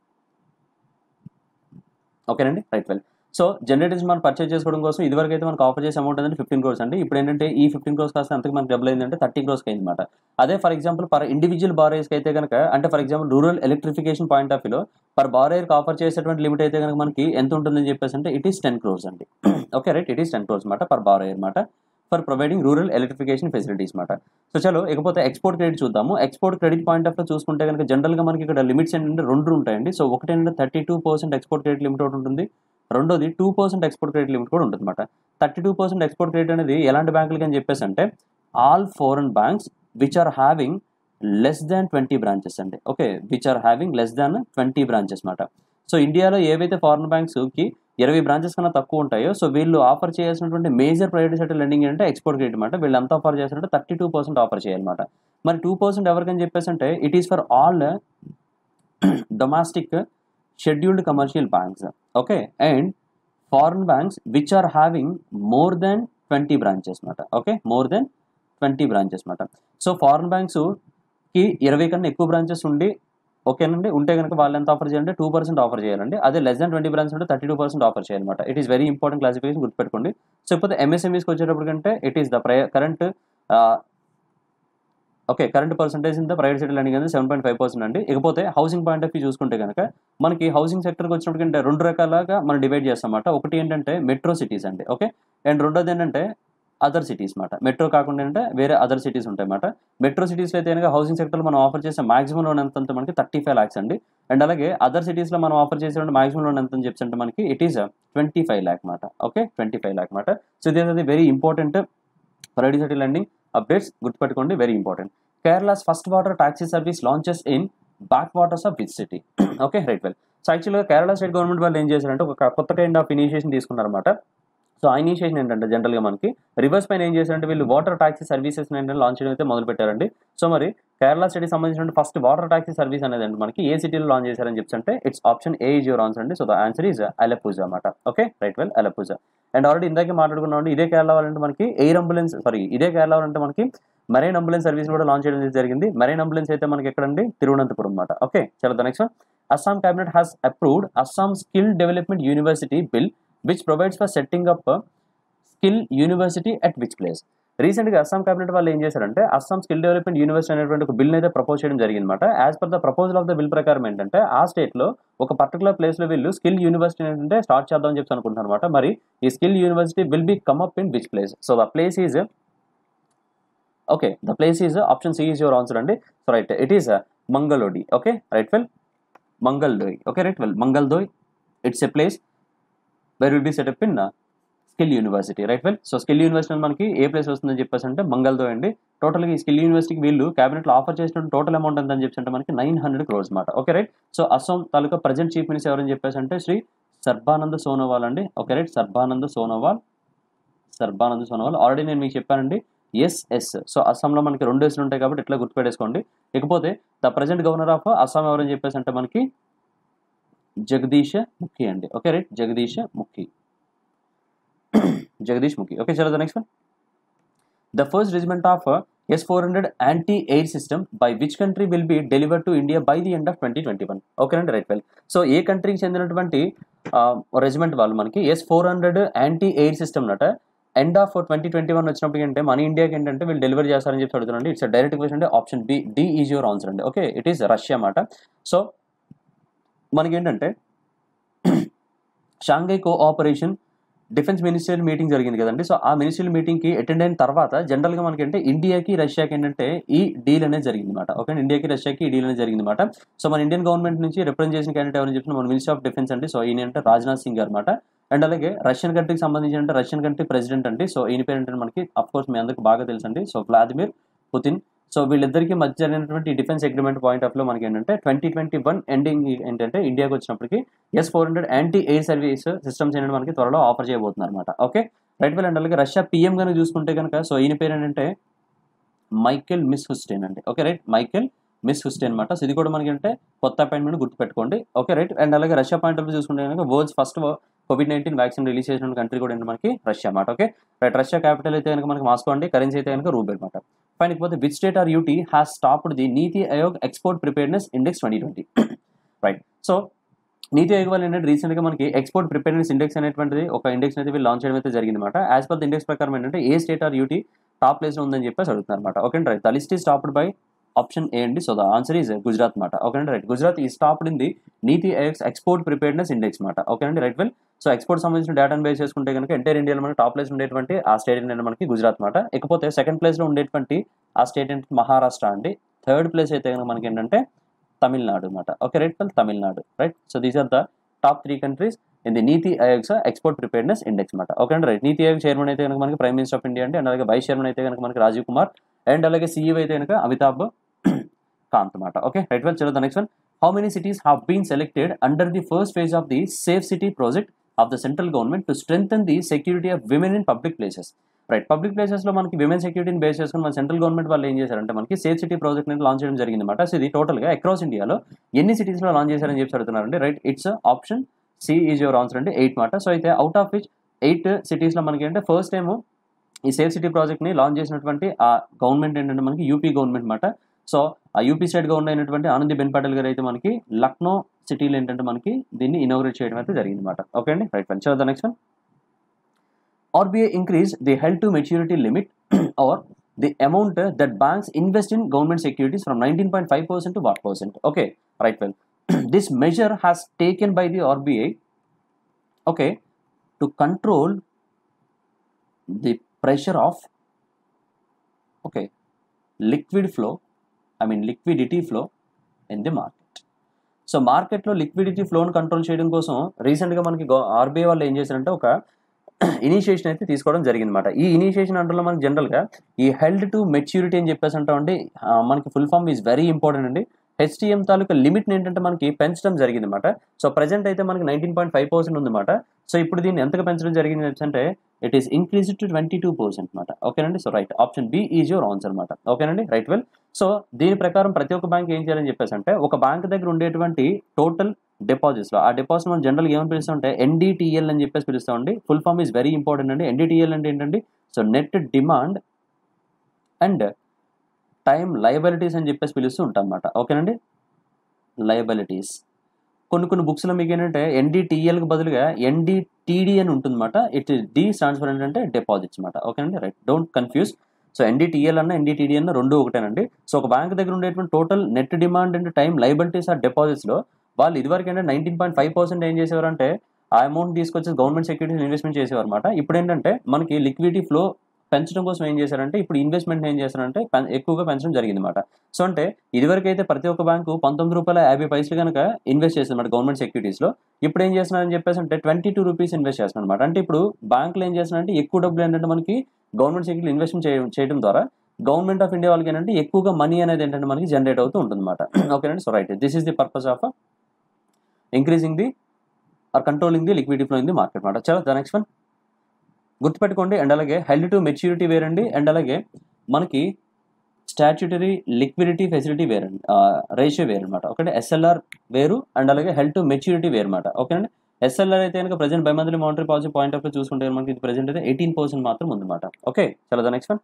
ఓకేనండి రైట్ వెల్ సో జనరేటర్స్ మనం purchase చేసుకోవడం కోసం ఇదివరకు అయితే మనకు ఆఫర్ చేసే అమౌంట్ అనేది ఫిఫ్టీన్ క్రోర్స్ అండి ఇప్పుడు ఏంటంటే ఈ ఫిఫ్టీన్ క్రోర్స్ కాస్త ఎంతకు మనకు డబుల్ అయిందంటే థర్టీ క్రోర్స్కి అయిందన్నమాట అదే ఫర్ ఎగ్జాంపుల్ పర్ ఇండివిజువల్ బారోయర్స్కి అయితే కనుక అంటే for example rural electrification point of వ్యూలో పర్ బారోయర్కి ఆఫర్ చేసేటువంటి లిమిట్ అయితే కనుక మనకి ఎంత ఉంటుందని చెప్పేసి అంటే ఇట్ ఈస్ టెన్ క్రోర్స్ అండి okay right it is ten crores అనమాట పర్ బారోయర్ అనమాట for providing rural electrification facilities మాట సో చలో ఇకపోతే ఎక్స్పోర్ట్ క్రెడిట్ చూద్దాము ఎక్స్పోర్ట్ క్రెడిట్ పాయింట్ ఆఫ్ చూసుకుంటే కనుక జనరల్గా మనకి ఇక్కడ లిమిట్స్ ఏంటంటే రెండు ఉంటాయండి సో ఒకటి ఏంటంటే thirty two percent export credit limit ఒకటి ఉంటుంది రెండోది two percent export credit limit కూడా ఉంటుంది అనమాట thirty two percent export credit అనేది ఎలాంటి బ్యాంకులకి అని చెప్పేసి అంటే all foreign banks which are having less than twenty branches అండి okay which are having less than twenty branches అనమాట సో ఇండియాలో ఏవైతే ఫారెన్ బ్యాంక్స్కి ఇరవై బ్రాంచెస్ కన్నా తక్కువ ఉంటాయో సో వీళ్ళు ఆఫర్ చేయాల్సినటువంటి మేజర్ ప్రైవేట్ సెక్టర్ లెండింగ్ అంటే ఎక్స్పోర్ట్ క్రెడిట్ అనమాట వీళ్ళు ఎంత ఆఫర్ చేస్తారంటే థర్టీ టూ పర్సెంట్ ఆఫర్ చేయాలన్నమాట మరి టూ పర్సెంట్ ఎవరికని చెప్పేసి అంటే it is for all domestic scheduled commercial banks okay and foreign banks which are having more than twenty branches అనమాట okay more than twenty branches అనమాట so foreign బ్యాంక్స్కి ఇరవై కన్నా ఎక్కువ బ్రాంచెస్ ఉండి ఓకేనండి ఉంటే కనుక వాళ్ళు ఎంత ఆఫర్ చేయాలంటే టూ పర్సెంట్ ఆఫర్ చేయాలండి అదే లెస్ దాన్ ట్వంటీ బ్రాంచ్ ఉంటే థర్టీ టూ పర్సెంట్ ఆఫర్ చేయాలన్నమాట it is very important classification గుర్తుపెట్టుకోండి సో ఇకపోతే ఎంఎస్ఎంఈస్కి వచ్చేటప్పటికంటే ఇట్ ఈస్ ద ప్రై కరెంట్ ఓకే కరెంట్ పర్సెంటేజ్ ఇంత ప్రైవేట్ సెక్టర్ లెండింగ్ అనేది సెవెన్ పాయింట్ ఫైవ్ పర్సెంట్ అండి ఇకపోతే హౌసింగ్ పాయింట్ ఆఫ్ వ్యూ చూసుకుంటే కనుక మనకి హౌసింగ్ సెక్టర్కి వచ్చినప్పటికంటే రెండు రకాలుగా మనం డివైడ్ చేస్తామన్నమాట ఒకటి ఏంటంటే మెట్రో సిటీస్ అండి ఓకే అండ్ రెండోది ఏంటంటే అదర్ సిటీస్ మాట మెట్రో కాకుండా అంటే వేరే అదర్ సిటీస్ ఉంటాయి అన్నమాట మెట్రో సిటీస్లో అయితే కనుక హౌసింగ్ సెక్టర్లో మనం ఆఫర్ చేసే మాక్సిమం లోన్ ఎంత అంటే మనకి థర్టీ ఫైవ్ ల్యాక్స్ అండి అండ్ అలాగే అదర్ సిటీస్లో మనం ఆఫర్ చేసే మాక్సిమం లోన్ ఎంత అని చెప్పి అంటే మనకి it is twenty five lakh మాట ఓకే ట్వంటీ ఫైవ్ ల్యాక్ మాట సో ఇది అనేది very important private city lending updates గుర్తుపెట్టుకోండి very important Kerala's first water taxi service launches in back waters of which city okay right well so యాక్చువల్గా Kerala state government వాళ్ళు ఏం చేశారంటే ఒక కొత్త కైండ్ ఆఫ్ ఇనిషియేషన్ తీసుకున్నారన్నమాట సో ఆ ఇనిషియేషన్ ఏంటంటే జనరల్గా మనకి రివర్స్ పైన ఏం చేశారంటే వీళ్ళు వాటర్ టాక్సీ సర్వీసెస్ ఏంటంటే లాంచ్ చేయడం అయితే మొదలు పెట్టారండి సో మరి కేరళ స్టేట్కి సంబంధించిన ఫస్ట్ వాటర్ టాక్సీ సర్వీస్ అనేది అంటే మనకి ఏ సిటీలో లాంచ్ చేశారని చెప్పి అంటే it's option A is your answer అండి so the answer is Alappuzha అనమాట okay right well Alappuzha and already ఇందాకే మాట్లాడుకున్నాం ఇదే కేరళ వాళ్ళంటే మనకి ఎయిర్ అంబులెన్స్ సారీ ఇదే కేరళ వాళ్ళంటే మనకి మెరైన్ అంబులెన్స్ సర్వీస్ కూడా లాంచ్ చేయడం అయితే జరిగింది మెరైన్ అంబులెన్స్ అయితే మనకి ఎక్కడండి తిరువనంతపురం అనమాట ఓకే చలో the next one Assam cabinet has approved Assam skill development university bill which provides for setting up skill university at which place రీసెంట్గా అస్సాం క్యాబినెట్ వాళ్ళు ఏం చేశారంటే అస్సాం స్కిల్ డెవలప్మెంట్ యూనివర్సిటీ అనేటువంటి ఒక బిల్ అయితే ప్రపోజ్ చేయడం జరిగింది అనమాట as per the proposal of the bill ప్రకారం ఏంటంటే ఆ స్టేట్లో ఒక పర్టికులర్ ప్లేస్లో వీళ్ళు స్కిల్ యూనివర్సిటీ ఏంటంటే స్టార్ట్ చేద్దామని చెప్పి అనుకుంటున్నారు అనమాట మరి ఈ skill university will be come up in which place so the place is okay the place is option C is your answer అండి so right it is Mangaldoi okay right well Mangaldoi okay right well Mangaldoi it's a place where will be set up in skill university right well so skill university మనకి ఏ place వస్తుందని చెప్పేసి అంటే మంగళదో అండి టోటల్గా ఈ skill యూనివర్సిటీకి వీళ్ళు క్యాబినెట్లో ఆఫర్ చేసిన టోటల్ అమౌంట్ ఎంత అని చెప్పి అంటే మనకి నైన్ హండ్రెడ్ క్రోర్స్ అనమాట ఓకే రైట్ సో అస్సాం తాలూకా ప్రజెంట్ చీఫ్ మినిస్టర్ ఎవరని చెప్పేసి అంటే శ్రీ సర్బానంద్ సోనోవాల్ అండి okay right Sarbanand Sonowal Sarbanand Sonowal already నేను మీకు చెప్పానండి ఎస్ ఎస్ సో అస్సాంలో మనకి రెండు ఎస్లు ఉంటాయి కాబట్టి ఇట్లా గుర్తుపెట్టేసుకోండి ఇకపోతే the present governor of Assam ఎవరని చెప్పేసి అంటే మనకి జగదీష్ ముఖి అండి okay right Jagdish Mukhi Jagdish Mukhi okay చలో the next one the first regiment of S four hundred anti air system by which country will be deliver to India by the end of twenty twenty one ఓకేనండి right well so ఏ కంట్రీకి చెందినటువంటి regiment వాళ్ళు మనకి S four hundred anti air system నట end of twenty twenty one వచ్చినప్పుడు అంటే మన ఇండియాకి ఏంటంటే వీళ్ళు డెలివరీ చేస్తారని చెప్పి అడుగుతున్నాండి ఇట్స్ డైరెక్ట్ క్వశ్చన్ అంటే option B D is your answer అండి ఓకే ఇట్ ఈస్ రష్యా అన్నమాట సో మనకి ఏంటంటే Shanghai cooperation defence ministerial meeting జరిగింది కదండి సో ఆ మినిస్ట్రియల్ మీటింగ్కి అటెండ్ అయిన తర్వాత జనరల్గా మనకి అంటే ఇండియాకి రష్యాకి ఏంటంటే ఈ డీల్ అనేది జరిగింది అనమాట ఓకే ఇండియాకి రష్యాకి ఈ డీల్ అనేది జరిగింది అనమాట సో మన ఇండియన్ గవర్నమెంట్ నుంచి రిప్రజెంట్ చేసిన క్యాండిడేట్ ఎవరని చెప్పిన మన మినిస్టర్ ఆఫ్ డిఫెన్స్ అండి సో ఈయన అంటే రాజ్నాథ్ సింగ్ అనమాట అండ్ అలాగే రష్యన్ కంట్రీకి సంబంధించి అంటే రష్యన్ కంట్రీ ప్రెసిడెంట్ అండి సో ఈయన పేరు ఏంటంటే మనకి అఫ్ కోర్స్ మీ అందరికి బాగా తెలుసు అండి సో వ్లాదిమిర్ పుతిన్ సో వీళ్ళిద్దరికి మధ్య జరిగినటువంటి డిఫెన్స్ అగ్రిమెంట్ పాయింట్ ఆఫ్ లో మనకి ఏంటంటే ట్వంటీ ట్వంటీ వన్ ఎండింగ్ ఏంటంటే ఇండియాకి వచ్చినప్పటికి S four hundred anti air service systems ఏంటంటే మనకి త్వరలో ఆఫర్ చేయబోతున్నారు అనమాట ఓకే రైట్ వెల్ అండ్ అలాగే రష్యా పిఎం గానే చూసుకుంటే కనుక సో ఈయన పేరు ఏంటంటే మైకెల్ మిస్ హుస్టైన్ అండి okay right Mikhail Mishustin అనమాట సో ఇది కూడా మనకి అంటే కొత్త అపాయింట్మెంట్ గుర్తుపెట్టుకోండి ఓకే రైట్ అండ్ అలాగే రష్యా పాయింట్ ఆఫ్ చూసుకుంటే కనుక world's first COVID nineteen vaccine release చేసిన కంట్రీ కూడా ఏంటి మనకి రష్యా అన్నమాట ఓకే రైట్ రష్యా క్యాపిటల్ అయితే కనుక మనకి మాస్కో అండి కరెన్సీ అయితే కనుక రూబెల్ అనమాట పైన పోతే which state or UT has topped the NITI Aayog export preparedness index twenty twenty right so NITI Aayog వాళ్ళు ఏంటంటే రీసెంట్గా మనకి ఎక్స్పోర్ట్ ప్రిపేర్నెస్ ఇండెక్స్ అనేటువంటిది ఒక ఇండెక్స్ అయితే వీళ్ళు లాంచ్ చేయడం అయితే జరిగింది అనమాట యాజ్ పర్ ద ఇండెక్స్ ప్రకారం ఏంటంటే ఏ స్టేట్ ఆర్ యూటీ టాప్ ప్లేస్లో ఉందని చెప్పేసి అడుగుతున్నారు అనమాట okay right the list is topped by option A అండి so the answer is Gujarat మాట ఓకే అండి రైట్ గుజరాత్ ఈ topped in the NITI Aayog's export preparedness index మాట ఓకే అండి రైట్ వెల్ సో ఎక్స్పోర్ట్ సంబంధించిన డేటాను బేస్ చేసుకుంటే కనుక ఎంటైర్ ఇండియాలో మనకి టాప్ ప్లేస్ ఉండేటువంటి ఆ స్టేట్ ఏంటంటే మనకి గుజరాత్ మాట ఇకపోతే సెకండ్ ప్లేస్లో ఉండేటువంటి ఆ స్టేట్ ఏంటంటే మహారాష్ట్ర అండి థర్డ్ ప్లేస్ అయితే కనుక మనకి ఏంటంటే తమిళనాడు అనమాట okay right well Tamil Nadu right so these are the top three countries in the NITI Aayog's export preparedness index అనమాట ఓకే అండి రైట్ నీతి ఆయోగ్ చైర్మన్ అయితే కనుక మనకి ప్రైమ్ మినిస్టర్ ఆఫ్ ఇండియా అండి అండ్ అలాగే వైస్ చైర్మన్ అయితే కనుక మనకి రాజీవ్ కుమార్ అండ్ అలాగే సీఈఓ అయితే కనుక అమితాబ్ కాంత్ అనమాట ఓకే రైట్ వెల్ చలో the next one how many cities have been selected under the first phase of the safe city project of the central government to strengthen the security of women in public places right public places లో మనకి women సెక్యూరిటీని base చేసుకుని మన central government వాళ్ళు ఏం చేశారంటే మనకి safe city project అనేది లాంచ్ చేయడం జరిగింది అనమాట సో ఇది టోటల్ గా అక్రాస్ ఇండియాలో ఎన్ని సిటీస్ లో లాంచ్ చేశారని చెప్పి అడుగుతున్నారండి right it's option C is your answer అంటే ఎయిట్ మాట సో అయితే out of which eight cities లో మనకి అంటే ఫస్ట్ టైం ఈ సేఫ్ సిటీ ప్రాజెక్ట్ ని లాంచ్ చేసినటువంటి ఆ గవర్నమెంట్ ఏంటంటే మనకి యూపీ గవర్నమెంట్ మాట సో ఆ యూపీ స్టేట్ గవర్నర్ అయినటువంటి ఆనందీబెన్ పటేల్ గారు అయితే మనకి లక్నో సిటీలో ఏంటంటే మనకి దీన్ని ఇనాగ్రేట్ చేయడం అయితే జరిగింది అనమాట ఓకే అండి right well the next one RBI increase the held to maturity limit or the amount that banks invest in government securities from nineteen point five percent to what percent okay right well this measure has taken by the RBI okay to control the pressure of okay liquid flow I mean liquidity flow in the market so మార్కెట్లో liquidity ఫ్లోని control చేయడం కోసం రీసెంట్గా మనకి RBI వాళ్ళు ఏం చేశారంటే ఒక ఇనిషియేషన్ అయితే తీసుకోవడం జరిగిందన్నమాట ఈ ఇనిషియేషన్ అంటలో మనకి జనరల్గా ఈ హెల్డ్ టు మెచ్యూరిటీ అని చెప్పేసి అంటామండి ఆ, మనకి full form is very important అండి హెచ్టిఎం తాలూకా లిమిట్ ఏంటంటే మనకి పెంచడం జరిగింది అనమాట సో ప్రజెంట్ అయితే మనకి నైన్టీన్ పాయింట్ ఫైవ్ పర్సెంట్ ఉందన్నమాట సో ఇప్పుడు దీన్ని ఎంతగా పెంచడం జరిగింది అంటే it is increase to twenty two percent అనమాట ఓకేనండి so right option B is your answer అనమాట ఓకేనండి రైట్ వెల్ సో దీని ప్రకారం ప్రతి ఒక్క బ్యాంక్ ఏం చేయాలని చెప్పేసి అంటే ఒక బ్యాంక్ దగ్గర ఉండేటువంటి టోటల్ డిపాజిట్స్లో ఆ డిపాజిట్ మనం జనరల్గా ఏమని పిలుస్తామంటే ఎన్డీటీఎల్ అని చెప్పేసి పిలుస్తామండి full form is very important అండి ఎన్డీటీఎల్ అంటే ఏంటండి so net demand and time liabilities అని చెప్పేసి పిలుస్తూ ఉంటాం అనమాట ఓకేనండి లయబిలిటీస్ కొన్ని కొన్ని బుక్స్లో మీకు ఏంటంటే ఎన్డీటీఎల్కి బదులుగా ఎన్డీటీడీ అని ఉంటుందన్నమాట ఇట్ డి స్టాండ్స్ ఫర్ ఏంటంటే డిపాజిట్స్ అనమాట ఓకేనండి right don't confuse so NDTL అన్న ఎన్డీటీడీ అన్న రెండు ఒకటేనండి సో ఒక బ్యాంక్ దగ్గర ఉండేటువంటి total net demand and time liabilities ఆ డిపాజిట్స్లో వాళ్ళు ఇదివరకు ఏంటంటే నైన్టీన్ పాయింట్ ఫైవ్ పర్సెంట్ ఏం చేసేవారంటే ఆ అమౌంట్ తీసుకొచ్చి గవర్నమెంట్ సెక్యూరిటీస్ ఇన్వెస్ట్మెంట్ చేసేవారు అనమాట ఇప్పుడు ఏంటంటే మనకి లిక్విడిటీ ఫ్లో పెంచడం కోసం ఏం చేశారంటే ఇప్పుడు ఇన్వెస్ట్మెంట్ ఏం చేశారంటే పెం- ఎక్కువగా పెంచడం జరిగింది అనమాట సో అంటే ఇదివరకు అయితే ప్రతి ఒక్క బ్యాంకు పంతొమ్మిది రూపాయల యాభై పైసలు కనుక ఇన్వెస్ట్ చేస్తున్నమాట గవర్నమెంట్ సెక్యూరిటీస్లో ఇప్పుడు ఏం చేస్తున్నారని చెప్పేసి అంటే ట్వంటీ టూ రూపీస్ ఇన్వెస్ట్ చేస్తున్నారు అనమాట అంటే ఇప్పుడు బ్యాంకులు ఏం చేస్తున్నారంటే ఎక్కువ డబ్బులు ఏంటంటే మనకి గవర్నమెంట్ సెక్యూరిటీ ఇన్వెస్ట్మెంట్ చేయడం చేయడం ద్వారా గవర్నమెంట్ ఆఫ్ ఇండియా వాళ్ళకి ఏంటంటే ఎక్కువగా మనీ అనేది ఏంటంటే మనకి జనరేట్ అవుతూ ఉంటుంది అనమాట ఓకేనండి so right this is the purpose of increasing the or controlling the liquidity flow in the market అనమాట చాలా ద నెక్స్ట్ వన్ గుర్తుపెట్టుకోండి అండ్ అలాగే హెల్డ్ టు మెచ్యూరిటీ వేరండి అండ్ అలాగే మనకి స్టాచ్యుటరీ లిక్విడిటీ ఫెసిలిటీ వేరండి రేషియో వేరు అనమాట ఒకటి ఎస్ఎల్ఆర్ వేరు అండ్ అలాగే హెల్డ్ టు మెచ్యూరిటీ వేరు అనమాట ఓకేనండి ఎస్ఎల్ఆర్ అయితే కనుక present bimonthly monetary policy point of చూసుకుంటే మనకి ఇది ప్రజెంట్ అయితే ఎయిటీన్ పర్సెంట్ మాత్రం ఉందన్నమాట ఓకే చాలా the next one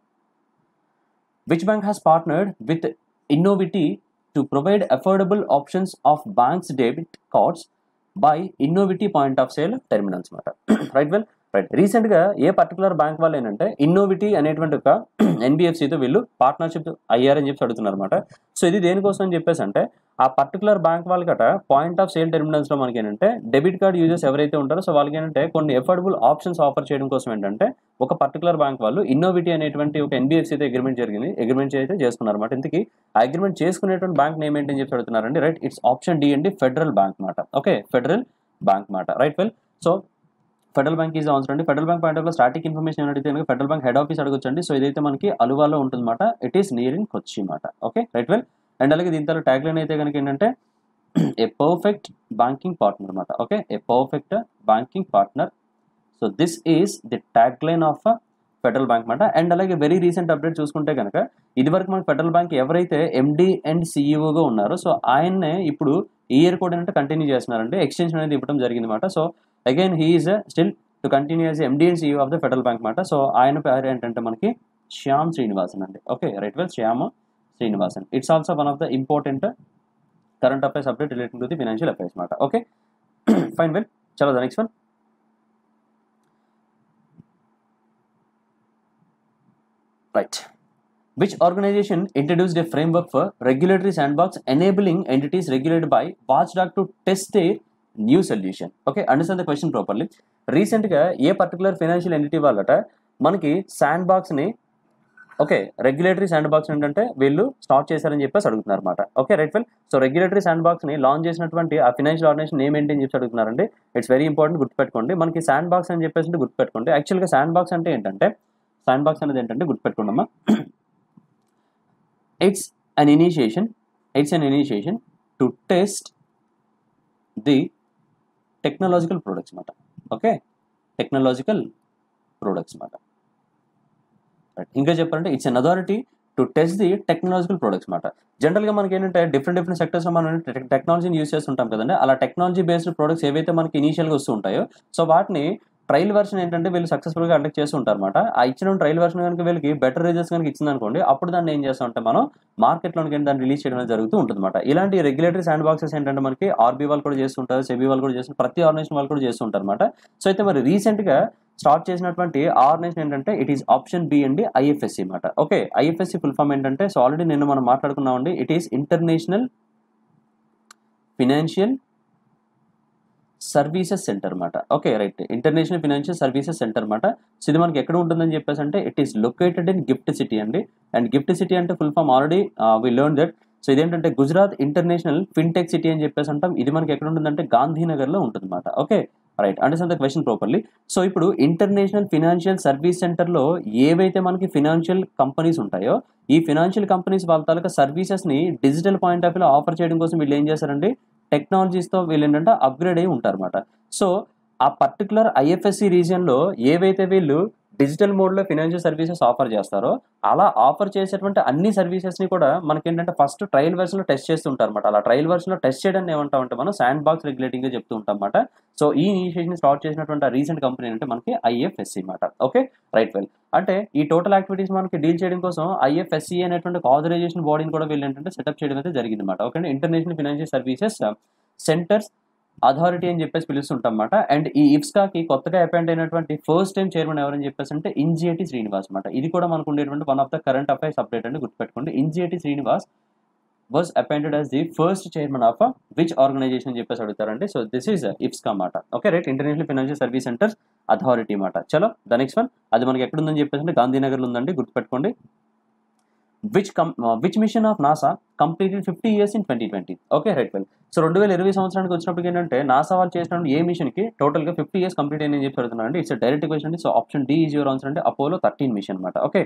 which bank has partnered with Innoviti to provide affordable options of banks debit cards by Innoviti point of sale terminals అనమాట right well right రీసెంట్గా ఏ particular bank వాళ్ళు ఏంటంటే ఇన్నోవిటీ అనేటువంటి ఒక ఎన్బిఎఫ్సితో వీళ్ళు పార్ట్నర్షిప్ అయ్యారని చెప్పి అడుగుతున్నారు అనమాట సో ఇది దేనికోసం అని చెప్పేసి అంటే ఆ పర్టికులర్ బ్యాంక్ వాళ్ళకట పాయింట్ ఆఫ్ సేల్ టెర్మినల్స్లో మనకి ఏంటంటే డెబిట్ కార్డ్ యూజర్స్ ఎవరైతే ఉంటారో సో వాళ్ళకి ఏంటంటే కొన్ని ఎఫోర్డబుల్ ఆప్షన్స్ ఆఫర్ చేయడం కోసం ఏంటంటే ఒక పర్టికులర్ బ్యాంక్ వాళ్ళు ఇన్నోవిటీ అనేటువంటి ఒక ఎన్బిఎఫ్సితో అగ్రిమెంట్ జరిగింది అగ్రిమెంట్ అయితే చేసుకున్నారు అనమాట ఇంతకీ ఆ అగ్రిమెంట్ చేసుకునేటువంటి బ్యాంక్ నేమ్ ఏంటని చెప్పి అడుగుతున్నారండి రైట్ ఇట్స్ ఆప్షన్ డి అండి ఫెడరల్ బ్యాంక్ మాట ఓకే ఫెడరల్ బ్యాంక్ మాట right well so Federal Bank is answer అండి Federal Bank point of static information ఏమైనా అడిగితే కనుక ఫెడరల్ బ్యాంక్ హెడ్ ఆఫీస్ అడగొచ్చండి సో ఇదైతే మనకి అలువాలో ఉంటుందన్నమాట it is near in Kochi మాట ఓకే రైట్ వెల్ అండ్ అలాగే దీంతో ట్యాగ్ లైన్ అయితే కనుక ఏంటంటే ఏ పర్ఫెక్ట్ బ్యాంకింగ్ పార్ట్నర్ అనమాట okay a perfect banking partner so this is the tag line of Federal Bank అనమాట అండ్ అలాగే వెరీ రీసెంట్ అప్డేట్ చూసుకుంటే కనుక ఇదివరకు మనకి ఫెడరల్ బ్యాంక్ ఎవరైతే ఎండి అండ్ సిఇఓగా ఉన్నారో సో ఆయన్నే ఇప్పుడు ఈ ఇయర్ కూడా ఏంటంటే కంటిన్యూ చేస్తున్నారంటే ఎక్స్టెన్షన్ అనేది ఇవ్వడం జరిగింది అనమాట so again he is still to continue as MD and CEO of the Federal Bank అనమాట సో ఆయన పేరు ఏంటంటే మనకి శ్యామ్ శ్రీనివాసన్ అండి okay right well Shyam Srinivasan it's also one of the important current affairs update related to the financial affairs అనమాట okay fine well చలో the next one right which organization introduced a framework for regulatory sandbox enabling entities regulated by watchdog to test their new solution okay understand the question properly recent గా a particular financial entity వాళ్ళట మనకి sandbox ని okay regulatory sandbox ఏంటంటే వీళ్ళు start చేశారని చెప్పేసి అడుగుతున్నారు అనమాట okay right well so regulatory sandbox ని లాంచ్ చేసినటువంటి ఆ ఫైనాన్షియల్ ఆర్గనైజేషన్ నేమ్ ఏంటి అని చెప్పి అడుగుతున్నారండి ఇట్స్ వెరీ ఇంపార్టెంట్ గుర్తుపెట్టుకోండి మనకి శాండ్ బాక్స్ అని చెప్పేసి అంటే గుర్తుపెట్టుకోండి యాక్చువల్గా శాండ్ బాక్స్ అంటే ఏంటంటే శాండ్ బాక్స్ అనేది ఏంటంటే గుర్తుపెట్టుకోండి అమ్మా it's an initiation it's an initiation to test the technological products మాట ఓకే టెక్నాలజికల్ ప్రొడక్ట్స్ మాట రైట్ ఇంకా చెప్పాలంటే it's an authority to test the technological products మాట జనరల్గా మనకి ఏంటంటే డిఫరెంట్ డిఫరెంట్ సెక్టర్స్లో మనం టెక్నాలజీని యూస్ చేస్తుంటాం కదండి అలా టెక్నాలజీ బేస్డ్ ప్రొడక్ట్స్ ఏవైతే మనకి ఇనీషియల్గా వస్తూ ఉంటాయో సో వాటిని ట్రయల్ వర్షన్ ఏంటంటే వీళ్ళు సక్సెస్ఫుల్గా కండక్ట్ చేస్తూ ఉంటారు అనమాట ఆ ఇచ్చిన ట్రయల్ వర్షన్ కనుక వీళ్ళకి బెటర్ రిజల్ట్స్ కనుక ఇచ్చింది అనుకోండి అప్పుడు దాన్ని ఏం చేస్తాం అంటే మనం మార్కెట్లోకి దాన్ని రిలీజ్ చేయడం అనేది జరుగుతూ ఉంటుంది అనమాట ఇలాంటి రెగ్యులేటరీ శాండ్ బాక్సెస్ ఏంటంటే మనకి ఆర్బీ వాళ్ళు కూడా చేస్తుంటారు సెబీ వాళ్ళు కూడా చేస్తుంటారు ప్రతి ఆర్గనైజేషన్ వాళ్ళు కూడా చేస్తుంటారు అనమాట సో అయితే మరి రీసెంట్గా స్టార్ట్ చేసినటువంటి ఆర్గనైజేషన్ ఏంటంటే ఇట్ ఈస్ ఆప్షన్ బి అండి ఐఎఫ్ఎస్సి అనమాట ఓకే ఐఎఫ్ఎస్సి ఫుల్ ఫామ్ ఏంటంటే సో ఆల్రెడీ నిన్న మనం మాట్లాడుకున్నామండి it is international financial services centre అనమాట okay right international financial services centre అనమాట సో ఇది మనకి ఎక్కడ ఉంటుందని చెప్పేసి అంటే it is located in GIFT City అండి అండ్ గిఫ్ట్ సిటీ అంటే full form already we learn that so ఇదేంటంటే గుజరాత్ ఇంటర్నేషనల్ ఫిన్టెక్ సిటీ అని చెప్పేసి అంటాం ఇది మనకి ఎక్కడ ఉంటుందంటే గాంధీనగర్లో ఉంటుందన్నమాట okay right understand the question properly so ఇప్పుడు ఇంటర్నేషనల్ ఫినాన్షియల్ సర్వీస్ సెంటర్లో ఏవైతే మనకి ఫినాన్షియల్ కంపెనీస్ ఉంటాయో ఈ ఫినాన్షియల్ కంపెనీస్ వాళ్ళ తాలూకా సర్వీసెస్ని డిజిటల్ పాయింట్ ఆఫ్ వ్యూలో ఆఫర్ చేయడం కోసం వీళ్ళు ఏం చేస్తారండి టెక్నాలజీస్తో వీళ్ళు ఏంటంటే అప్గ్రేడ్ అయి ఉంటారన్నమాట సో ఆ పర్టికులర్ ఐఎఫ్ఎస్సి రీజియన్లో ఏవైతే వీళ్ళు డిజిటల్ మోడ్లో ఫినాన్షియల్ సర్వీసెస్ ఆఫర్ చేస్తారో అలా ఆఫర్ చేసేటువంటి అన్ని సర్వీసెస్ని కూడా మనకి ఏంటంటే ఫస్ట్ ట్రయల్ వెర్షన్లో టెస్ట్ చేస్తుంటారు అనమాట అలా ట్రయల్ వెర్షన్లో టెస్ట్ చేయడానికి ఏమంటామంటే మనం శాండ్ బాక్స్ రెగ్యులేటింగ్గా చెప్తూ ఉంటాం అనమాట సో ఈ ఇనిషియేషన్ స్టార్ట్ చేసినటువంటి ఆ రీసెంట్ కంపెనీ అంటే మనకి ఐఎఫ్ఎస్సి అనమాట ఓకే రైట్ వెల్ అంటే ఈ టోటల్ యాక్టివిటీస్ మనకి డీల్ చేయడం కోసం ఐఎఫ్ఎస్సి అనేటువంటి ఆథరైజేషన్ బాడీని కూడా వీళ్ళు ఏంటంటే సెటప్ చేయడం అయితే జరిగింది అనమాట okay international financial services centres authority అని చెప్పేసి పిలుస్తుంటాం అనమాట అండ్ ఈ ఇఫ్స్కాకి కొత్తగా అపాయింట్ అయినటువంటి ఫస్ట్ టైం చైర్మన్ ఎవరని చెప్పేసి అంటే ఇంజిఏటి శ్రీనివాస్ అనమాట ఇది కూడా మనకు ఉండేటువంటి one of the current affairs update అంటే గుర్తుపెట్టుకోండి Injeti Srinivas was appointed as the first chairman of which organisation చెప్పేసి అడుగుతారండి సో దిస్ ఈజ్ ఇఫ్స్కా మాట okay right international financial service centres authority మాట చలో ద నెక్స్ట్ వన్ అది మనకి ఎక్కడ ఉందని చెప్పేసి అంటే గాంధీనగర్లో ఉందండి గుర్తుపెట్టుకోండి which come which mission of NASA completed fifty years in twenty twenty okay right well so రెండు వేల ఇరవై సంవత్సరానికి వచ్చినప్పటికి ఏంటంటే నాసా వాళ్ళు చేసిన ఏ మిషన్కి టోటల్గా ఫిఫ్టీ ఇయర్స్ కంప్లీట్ అయ్యిందని చెప్పి అడుగుతున్నారండి ఇట్స్ డైరెక్ట్ క్వశ్చన్ అండి so option D is your answer అంటే అపోలో థర్టీన్ మిషన్ అనమాట okay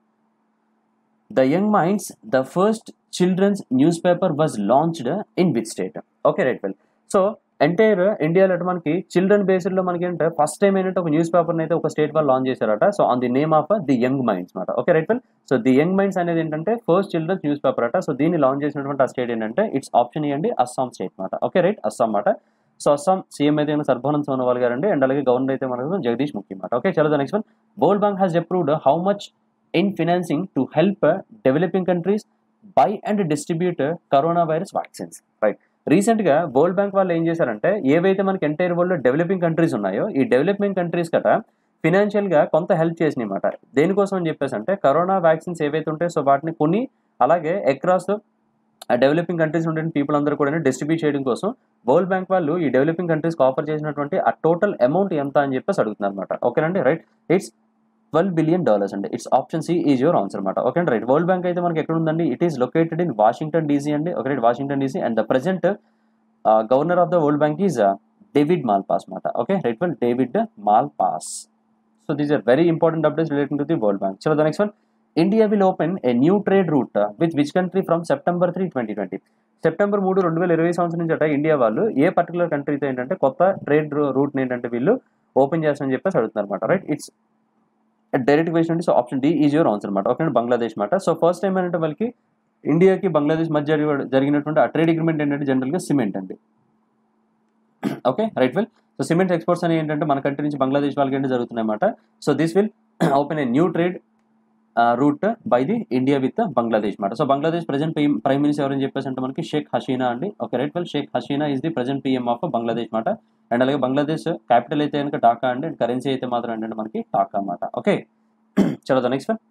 the young minds the first children's newspaper was launched in which state okay right well so entire ఇండియాలో అంటే మనకి children బేస్డ్లో మనకి ఏంటంటే first time ఏంటంటే ఒక news పేపర్ని అయితే ఒక స్టేట్ వాళ్ళు లాంచ్ చేశారట so on the name of the young minds అనమాట okay right well so the young minds అనేది ఏంటంటే ఫస్ట్ చిల్డ్రన్స్ న్యూస్ పేపర్ అట సో దీన్ని లాంచ్ చేసినటువంటి ఆ స్టేట్ ఏంటంటే ఇట్స్ ఆప్షన్ ఇవ్వండి అస్సాం స్టేట్ అనమాట ఓకే రైట్ అస్సాం మాట సో అస్సాం సీఎం అయితే సర్బానంద్ సోనోవాల్ గారు అండి అండ్ అలాగే గవర్నర్ అయితే మనకు జగదీష్ ముఖ్య మాట ఓకే చలో the next one World Bank has approved how much in financing to help developing countries buy and distribute corona virus vaccines right రీసెంట్గా వరల్డ్ బ్యాంక్ వాళ్ళు ఏం చేశారంటే ఏవైతే మనకి ఎంటైర్ వరల్డ్లో డెవలపింగ్ కంట్రీస్ ఉన్నాయో ఈ డెవలపింగ్ కంట్రీస్ కట ఫినాన్షియల్గా కొంత హెల్ప్ చేసినాయి అనమాట దేనికోసం అని చెప్పేసి అంటే కరోనా వ్యాక్సిన్స్ ఏవైతే ఉంటాయో సో వాటిని కొన్ని అలాగే అక్రాస్ డెవలపింగ్ కంట్రీస్ ఉండే పీపుల్ అందరూ కూడా డిస్ట్రిబ్యూట్ చేయడం కోసం వరల్డ్ బ్యాంక్ వాళ్ళు ఈ డెవలపింగ్ కంట్రీస్కి ఆఫర్ చేసినటువంటి ఆ టోటల్ అమౌంట్ ఎంత అని చెప్పేసి అడుగుతున్నారు అనమాట ఓకేనండి right it's twelve billion dollars అండి it's option C is your answer అనమాట ఓకే రైట్ వరల్డ్ బ్యాంక్ అయితే మనకి ఎక్కడ ఉందండి it is located in Washington DC అండి okay right Washington DC and the present governor of the World Bank is David Malpass అనమాట okay right well David Malpass so these are very important updates relating to the World Bank చలో the next one India will open a new trade route with which country from September three twenty twenty September మూడు రెండు వేల ఇరవై సంవత్సరం నుంచి అట India వాళ్ళు ఏ particular కంట్రీతో ఏంటంటే కొత్త ట్రేడ్ రూట్ ఏంటంటే వీళ్ళు ఓపెన్ చేస్తామని చెప్పేసి అడుగుతున్నారు అనమాట రైట్ ఇట్స్ డైరెక్ట్ క్వశ్చన్ అంటే so option D is your answer అనమాట ఓకే బంగ్లాదేశ్ మాట సో ఫస్ట్ టైం ఏంటంటే వాళ్ళకి ఇండియాకి బంగ్లాదేశ్ మధ్య జరిగి- జరిగినటువంటి ఆ ట్రేడ్ అగ్రిమెంట్ ఏంటంటే జనరల్గా సిమెంట్ అండి okay right well so cement exports అనేవి ఏంటంటే మన కంట్రీ నుంచి బంగ్లాదేశ్ వాళ్ళకి ఏంటి జరుగుతున్నాయి అన్నమాట so this will open a new trade route by the India with Bangladesh మాట so Bangladesh present prime minister ఎవరని చెప్పేసి అంటే మనకి షేక్ హసీనా అండి okay right well Sheikh Hasina is the present PM of Bangladesh మాట అండ్ అలాగే బంగ్లాదేశ్ క్యాపిటల్ అయితే కనుక ఢాకా అండి అండ్ కరెన్సీ అయితే మాత్రం ఏంటంటే మనకి ఢాకా అన్నమాట ఓకే చలో the next one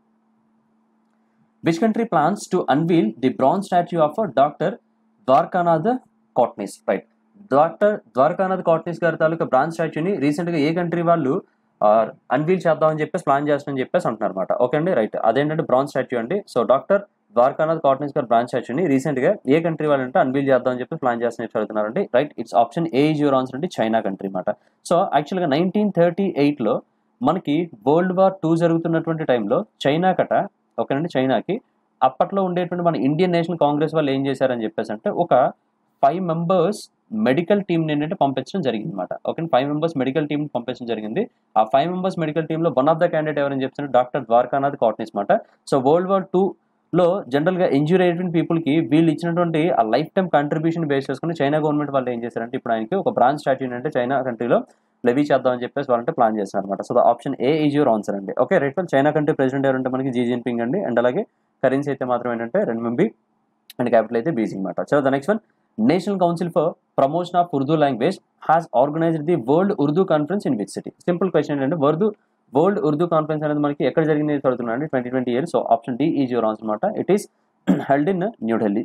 which country plans to unveil the bronze statue of doctor Dwarkanath Kotnis right doctor Dwarkanath Kotnis గారి తాలూకా బ్రాంజ్ స్టాచ్యూని రీసెంట్గా ఏ కంట్రీ వాళ్ళు అన్వీల్ చేద్దామని చెప్పేసి ప్లాన్ చేస్తామని చెప్పేసి అంటున్నారు అనమాట ఓకే అండి రైట్ అదేంటంటే బ్రాంజ్ స్టాచ్యూ అండి సో డాక్టర్ ద్వారకానాథ్ కాట్నిస్ గారి బ్రాంచ్ స్టాచ్యూని రీసెంట్గా ఏ కంట్రీ వాళ్ళు అంటే అన్వీల్ చేద్దామని చెప్పి ప్లాన్ చేస్తున్న చదువుతున్నారండి right it's option A is your answer అంటే చైనా కంట్రీ అనమాట సో యాక్చువల్గా నైన్టీన్ థర్టీ ఎయిట్లో మనకి వరల్డ్ వార్ టూ జరుగుతున్నటువంటి టైంలో చైనా కట ఓకేనండి చైనాకి అప్పట్లో ఉండేటువంటి మన ఇండియన్ నేషనల్ కాంగ్రెస్ వాళ్ళు ఏం చేశారని చెప్పేసి అంటే ఒక ఫైవ్ మెంబర్స్ మెడికల్ టీమ్ ఏంటంటే పంపించడం జరిగింది అనమాట okay five members medical team పంపించడం జరిగింది ఆ ఫైవ్ మెంబర్స్ మెడికల్ టీంలో వన్ ఆఫ్ ద క్యాండిడేట్ ఎవరని చెప్తున్నారు డాక్టర్ ద్వారకానాథ్ కాట్నిస్ అనమాట సో వరల్డ్ వార్ టూ లో జనరల్గా ఇంజూరీ అయిన పీపుల్కి వీళ్ళు ఇచ్చినటువంటి ఆ లైఫ్ టైం కంట్రిబ్యూషన్ బేస్ చేసుకుని చైనా గవర్నమెంట్ వాళ్ళు ఏం చేశారంటే ఇప్పుడు ఆయనకి ఒక బ్రాంచ్ స్టాచ్యూ అంటే చైనా కంట్రీలో లెవీ చేద్దామని చెప్పేసి వాళ్ళంటే ప్లాన్ చేస్తున్నారు అనమాట so the option A is your answer అండి okay right well China country president ఎవరంటే మనకి జీ జిన్పింగ్ అండి అండ్ అలాగే కరెన్సీ అయితే మాత్రం ఏంటంటే రెండుంబి అండ్ క్యాపిటల్ అయితే బీజింగ్ అనమాట so the next one national council for promotion of Urdu language has organised the world Urdu conference in which city simple question ఏంటంటే వరల్డ్ వరల్డ్ ఉర్దూ కాన్ఫరెన్స్ అనేది మనకి ఎక్కడ జరిగింది చదువుతున్నాండి twenty twenty year so option D is your answer అనమాట it is held in New Delhi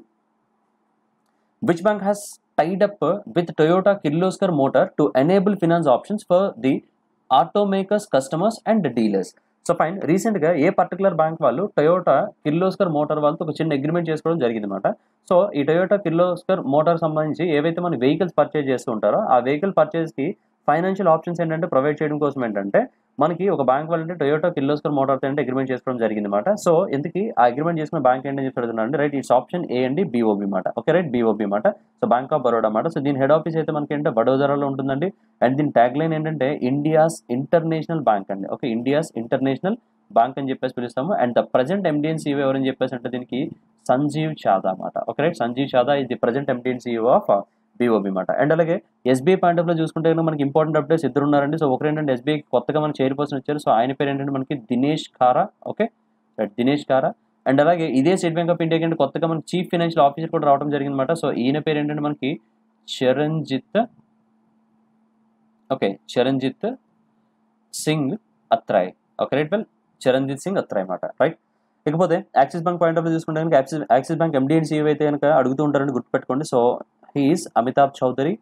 which bank has tied up uh, with Toyota Kirloskar Motor to enable finance options for the automakers, customers and dealers. So fine రీసెంట్గా ఏ particular bank వాళ్ళు Toyota Kirloskar motor వాళ్ళతో ఒక చిన్న agreement చేసుకోవడం జరిగింది అనమాట so ఈ Toyota Kirloskar motor సంబంధించి ఏవైతే మన వెహికల్స్ పర్చేజ్ చేస్తూ ఉంటారో ఆ వెహికల్ పర్చేజ్కి ఫైనాన్షియల్ ఆప్షన్స్ ఏంటంటే ప్రొవైడ్ చేయడం కోసం ఏంటంటే మనకి ఒక బ్యాంక్ వాళ్ళంటే టొయోటా కిర్లోస్కర్ మోటార్తో అంటే అగ్రిమెంట్ చేసుకోవడం జరిగింది అనమాట సో ఎందుకు ఆ అగ్రిమెంట్ చేసుకున్న బ్యాంక్ ఏంటని చెప్పి అడుగుతున్నాను రైట్ ఇట్స్ ఆప్షన్ ఏ అండి బీఓబీ మాట ఓకే రైట్ బీఓబీ మాట సో బ్యాంక్ ఆఫ్ బరోడా మాట సో దీని హెడ్ ఆఫీస్ అయితే మనకి ఏంటంటే వడోదరాలో ఉంటుందండి అండ్ దీని ట్యాగ్ లైన్ ఏంటంటే ఇండియాస్ ఇంటర్నేషనల్ బ్యాంక్ అండి ఓకే ఇండియాస్ ఇంటర్నేషనల్ బ్యాంక్ అని చెప్పేసి పిలుస్తాము and the present MD and CEO ఎవరని చెప్పేసి అంటే దీనికి సంజీవ్ చాదా అన్నమాట ఓకే రైట్ సంజీవ్ చాదా ఇది the present MD and CEO of BOB మాట అండ్ అలాగే ఎస్బీఐ పాయింట్ ఆఫ్ లో చూసుకుంటే కనుక మనకి ఇంపార్టెంట్ అప్డేట్స్ ఇద్దరు ఉన్నారండి సో ఒకరు ఏంటంటే ఎస్బీఐ కొత్తగా మనకి చైర్పర్సన్ వచ్చారు సో ఆయన పేరు ఏంటంటే మనకి దినేష్ కారా ఓకే రైట్ దినేష్ కారా అండ్ అలాగే ఇదే స్టేట్ బ్యాంక్ ఆఫ్ ఇండియా కంటే కొత్తగా మనకి చీఫ్ ఫైనాన్షియల్ ఆఫీసర్ కూడా రావడం జరిగిందన్నమాట సో ఈయన పేరు ఏంటంటే మనకి Charanjit okay Charanjit Singh Attra okay right well Charanjit Singh Attra మాట రైట్ ఇకపోతే Axis Bank point of view చూసుకుంటే కనుక Axis Axis Bank MD and CEO అయితే కనుక అడుగుతూ ఉంటారని గుర్తుపెట్టుకోండి so he is Amitabh Chaudhry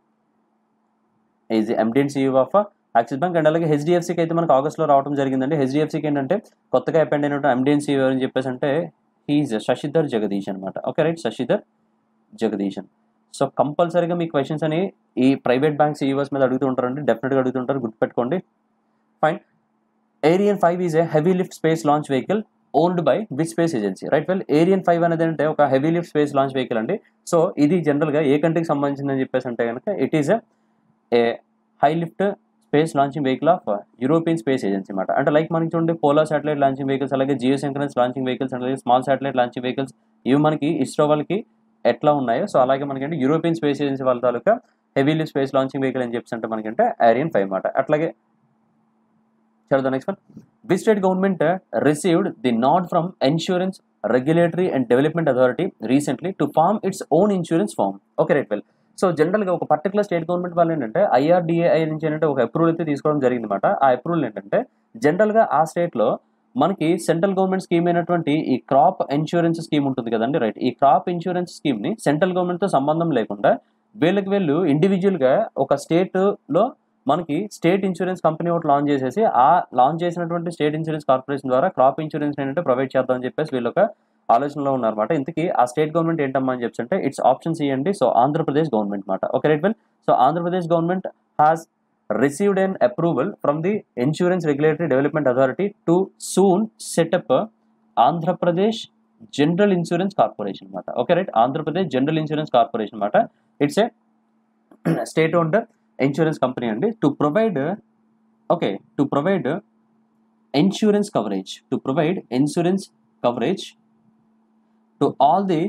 is MD and CEO of Axis Bank and అలాగే హెచ్డిఎఫ్సికి అయితే మనకు ఆగస్ట్లో రావడం జరిగిందండి హెచ్డిఎఫ్సికి ఏంటంటే కొత్తగా అపాయింట్ అయినట్టు ఎండీ అండ్ సీఈఓ అని చెప్పేసి అంటే హీఈస్ శశిధర్ జగదీష్ అనమాట okay right Sashidhar Jagdishan so కంపల్సరీగా మీ క్వశ్చన్స్ అని ఈ ప్రైవేట్ బ్యాంక్ సీఈఓస్ మీద అడుగుతూ ఉంటారండి డెఫినెట్గా అడుగుతుంటారు గుర్తుపెట్టుకోండి fine Ariane five is a heavy lift space launch vehicle owned by which space agency right well Ariane five అనేది అంటే ఒక heavy lift space launch vehicle అండి సో ఇది జనరల్గా ఏ కంట్రీకి సంబంధించిందని చెప్పేసి అంటే కనుక it is a high lift space launching vehicle of European Space Agency అనమాట అంటే లైక్ మనకి చూడండి పోలార్ శాటిలైట్ లాంచింగ్ వెహికల్స్ అలాగే జియో సెంక్రన్స్ లాంచింగ్ వెహికల్స్ అలాగే స్మాల్ శాటిలైట్ లాంచింగ్ వెహికల్స్ ఇవి మనకి ఇస్రో వాళ్ళకి ఎట్లా ఉన్నాయో సో అలాగే మనకి అంటే యూరోపియన్ స్పేస్ ఏజెన్సీ వాళ్ళ తాలూకా heavy lift space launching vehicle అని చెప్పేసి అంటే మనకంటే ఏరియన్ ఫైవ్ అనమాట అట్లాగే చదువు next one which state government received the nod from insurance regulatory and development authority recently to form its own insurance firm okay right well so జనరల్గా ఒక particular state government వాళ్ళు ఏంటంటే ఐఆర్డిఏఐ నుంచి ఏంటంటే ఒక అప్రూవల్ అయితే తీసుకోవడం జరిగిందన్నమాట ఆ అప్రూవల్ ఏంటంటే జనరల్గా ఆ స్టేట్లో మనకి సెంట్రల్ గవర్నమెంట్ స్కీమ్ అయినటువంటి ఈ క్రాప్ ఇన్సూరెన్స్ స్కీమ్ ఉంటుంది కదండి రైట్ ఈ క్రాప్ ఇన్సూరెన్స్ స్కీమ్ని సెంట్రల్ గవర్నమెంట్తో సంబంధం లేకుండా వీళ్ళకి వీళ్ళు ఇండివిజువల్గా ఒక స్టేట్లో మనకి స్టేట్ ఇన్సూరెన్స్ కంపెనీ ఒకటి లాంచ్ చేసేసి ఆ లాంచ్ చేసినటువంటి స్టేట్ ఇన్సూరెన్స్ కార్పొరేషన్ ద్వారా క్రాప్ ఇన్సూరెన్స్ ఏంటంటే ప్రొవైడ్ చేద్దామని చెప్పేసి వీళ్ళు ఒక ఆలోచనలో ఉన్నారన్నమాట ఇంతకీ ఆ స్టేట్ గవర్నమెంట్ ఏంటమ్మా అని చెప్పి అంటే ఇట్స్ ఆప్షన్స్ ఇవ్వండి సో ఆంధ్రప్రదేశ్ గవర్నమెంట్ మాట okay right well so Andhra Pradesh government has received an approval from the insurance regulatory development authority to soon set up Andhra Pradesh general insurance corporation అనమాట okay right Andhra Pradesh general insurance corporation అనమాట it's a state owned insurance company అండి to provide okay to provide insurance coverage to provide insurance coverage to all the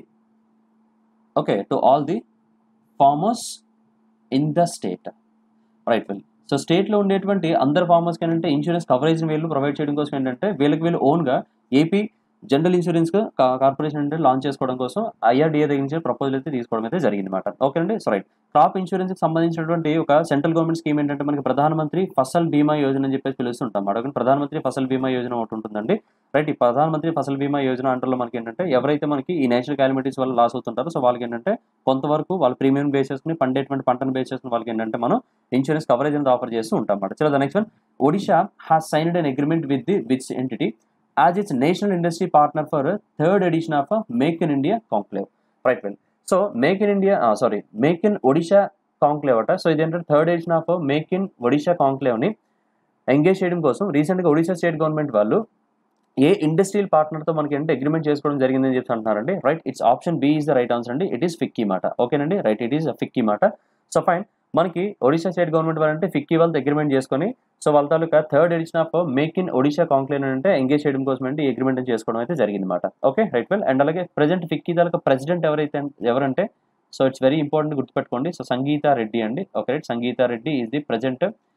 okay to all the farmers in the state right well so స్టేట్లో ఉండేటువంటి అందరు ఫార్మర్స్కి ఏంటంటే insurance coverage వీళ్ళు provide చేయడం కోసం ఏంటంటే వీళ్ళకి వీళ్ళు ఓన్గా ఏపీ జనరల్ ఇన్సూరెన్స్ కార్పొరేషన్ అంటే లాంచ్ చేసుకోవడం కోసం ఐఆర్డీఏ దగ్గర నుంచి ప్రపోజల్ అయితే తీసుకోవడం అయితే జరిగింది అనమాట ఓకే అండి సో రైట్ క్రాప్ ఇన్సూరెన్స్ కి సంబంధించినటువంటి ఒక సెంట్రల్ గవర్నమెంట్ స్కీమ్ ఏంటంటే మనకి ప్రధానమంత్రి ఫసల్ బీమా యోజన అని చెప్పేసి పిలుస్తుంటాం అన్నమాట ప్రధానమంత్రి ఫసల్ బీమా యోజన ఒకటి ఉంటుందండి రైట్ ఈ ప్రధానమంత్రి ఫసల్ బీమా యోజన అంటలో మనకి ఏంటంటే ఎవరైతే మనకి ఈ నేషనల్ క్యాలిమిటీస్ వల్ల లాస్ అవుతుంటారో సో వాళ్ళకి ఏంటంటే కొంతవరకు వాళ్ళ ప్రీమియం బేస్ చేసుకుని పండేటువంటి పంటను బేస్ చేసుకుని వాళ్ళకి ఏంటంటే మనం ఇన్సూరెన్స్ కవరేజ్ అనేది ఆఫర్ చేస్తూ ఉంటాం అన్నమాట చలో next one Odisha has signed an agreement with the which entity as its national industry partner for third edition of make in India conclave right well so make in India sorry make in Odisha conclave అట so ఇదేంటంటే third edition of make in Odisha కాంక్లేవ్ని engage చేయడం కోసం రీసెంట్గా Odisha state government వాళ్ళు ఏ industrial పార్ట్నర్తో మనకి అంటే agreement చేసుకోవడం జరిగిందని చెప్పి అంటున్నారండి right it's option B is the right answer అండి ఇట్ ఈస్ ఫిక్కీ మాట ఓకేనండి రైట్ ఇట్ ఈస్ ఫిక్కీ మాట సో ఫైన్ మనకి ఒడిషా స్టేట్ గవర్నమెంట్ వాళ్ళంటే ఫిక్కీ వాళ్ళతో అగ్రిమెంట్ చేసుకొని సో వాళ్ళ తాలూకా third edition of make in Odisha conclave అంటే ఎంగేజ్ చేయడం కోసం అంటే ఈ అగ్రిమెంట్ చేసుకోవడం అయితే జరిగింది అనమాట ఓకే రైట్ వెల్ అండ్ అలాగే ప్రెసెంట్ ఫిక్కీ తాలూకా ప్రెసిడెంట్ ఎవరైతే ఎవరంటే సో ఇట్స్ వెరీ ఇంపార్టెంట్ గుర్తుపెట్టుకోండి సో సంగీత రెడ్డి అండి okay right Sangeeta Reddy is the present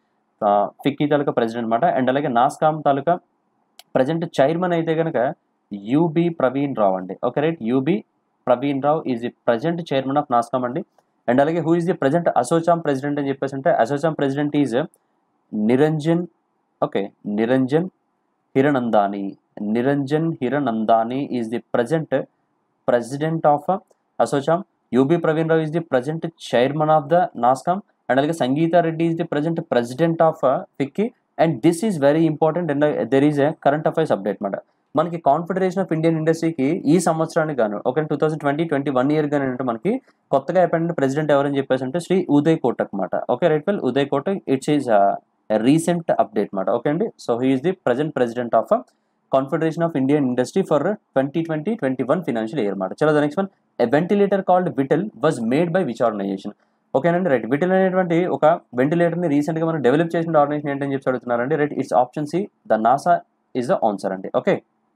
FICCI తాలూకా ప్రెసిడెంట్ అనమాట అండ్ అలాగే నాస్కామ్ తాలూకా ప్రజెంట్ చైర్మన్ అయితే కనుక యూబి ప్రవీణ్ రావు అండి okay right UB Praveen Rao is the present chairman of NASSCOM అండి అండ్ అలాగే who is the present ASSOCHAM president అని చెప్పేసి అంటే ASSOCHAM president is Niranjan okay Niranjan Hiranandani Niranjan Hiranandani is the present president of ASSOCHAM UB Praveen Rao is the present chairman of the NASSCOM and అలాగే Sangeeta Reddy is the present president of FICCI and this is very important and there is a current affairs update మాట మనకి confederation of Indian ఇండస్ట్రీకి ఈ సంవత్సరానికి గాను ఒక two thousand twenty twenty one year గాను అంటే మనకి కొత్తగా అపాయింట్ ప్రెసిడెంట్ ఎవరని చెప్పేసి అంటే శ్రీ ఉదయ్ కోటక్ మాట okay right well Uday Kotak it's is recent update మాట ఓకే అండి so he is the present president of confederation of Indian industry for twenty twenty twenty one financial year మాట చలో the next one a ventilator called vital was made by which organisation ఓకేనండి right vital అనేటువంటి ఒక వెంటిలేటర్ని రీసెంట్గా మనం develop చేసిన organisation ఏంటని చెప్పి అడుగుతున్నారండి right it's option C the NASA is the answer అండి okay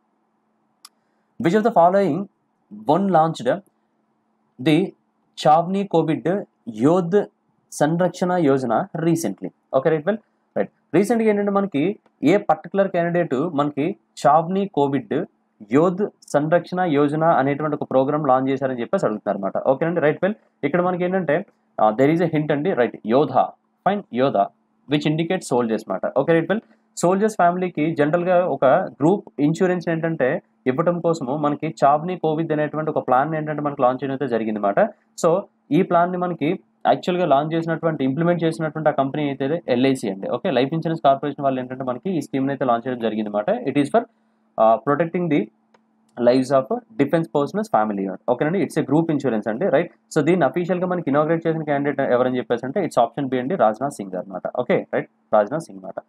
which of the following one launched the చావ్నీ Covid Yodh Sanrakshan Yojana recently okay right well right రీసెంట్గా ఏంటంటే మనకి ఏ పర్టికులర్ క్యాండిడేట్ మనకి చావ్నీ కోవిడ్ యోధ్ సంరక్షణ యోజన అనేటువంటి ఒక ప్రోగ్రామ్ లాంచ్ చేశారని చెప్పేసి అడుగుతున్నారు అనమాట ఓకేనండి రైట్ వెల్ ఇక్కడ మనకి ఏంటంటే దెర్ ఈజ్ ఎ హింట్ అండి right yodha fine yodha which indicate soldiers మాట ఓకే రైట్ వెల్ సోల్జర్స్ ఫ్యామిలీకి జనరల్గా ఒక గ్రూప్ ఇన్సూరెన్స్ ఏంటంటే ఇవ్వడం కోసము మనకి చావ్నీ కోవిడ్ అనేటువంటి ఒక ప్లాన్ ఏంటంటే మనకి లాంచ్ చేయడం అయితే జరిగిందన్నమాట సో ఈ ప్లాన్ని మనకి యాక్చువల్గా లాంచ్ చేసినటువంటి ఇంప్లిమెంట్ చేసినటువంటి ఆ కంపెనీ అయితే ఎల్ఐసి అండి ఓకే లైఫ్ ఇన్సూరెన్స్ కార్పొరేషన్ వాళ్ళు ఏంటంటే మనకి ఈ స్కీమ్ అయితే లాంచ్ చేయడం జరిగింది అనమాట it is for protecting the lives of defence personnels family ఓకేనండి ఇట్స్ ఏ గ్రూప్ ఇన్సూరెన్స్ అండి రైట్ సో దీన్ని అఫీషియల్గా మనకి ఇనాగ్రేట్ చేసిన క్యాండిడేట్ ఎవరని చెప్పేసి అంటే ఇట్స్ ఆప్షన్ బి అండి రాజ్నాథ్ సింగ్ అనమాట ఓకే రైట్ రాజ్నాథ్ సింగ్ అనమాట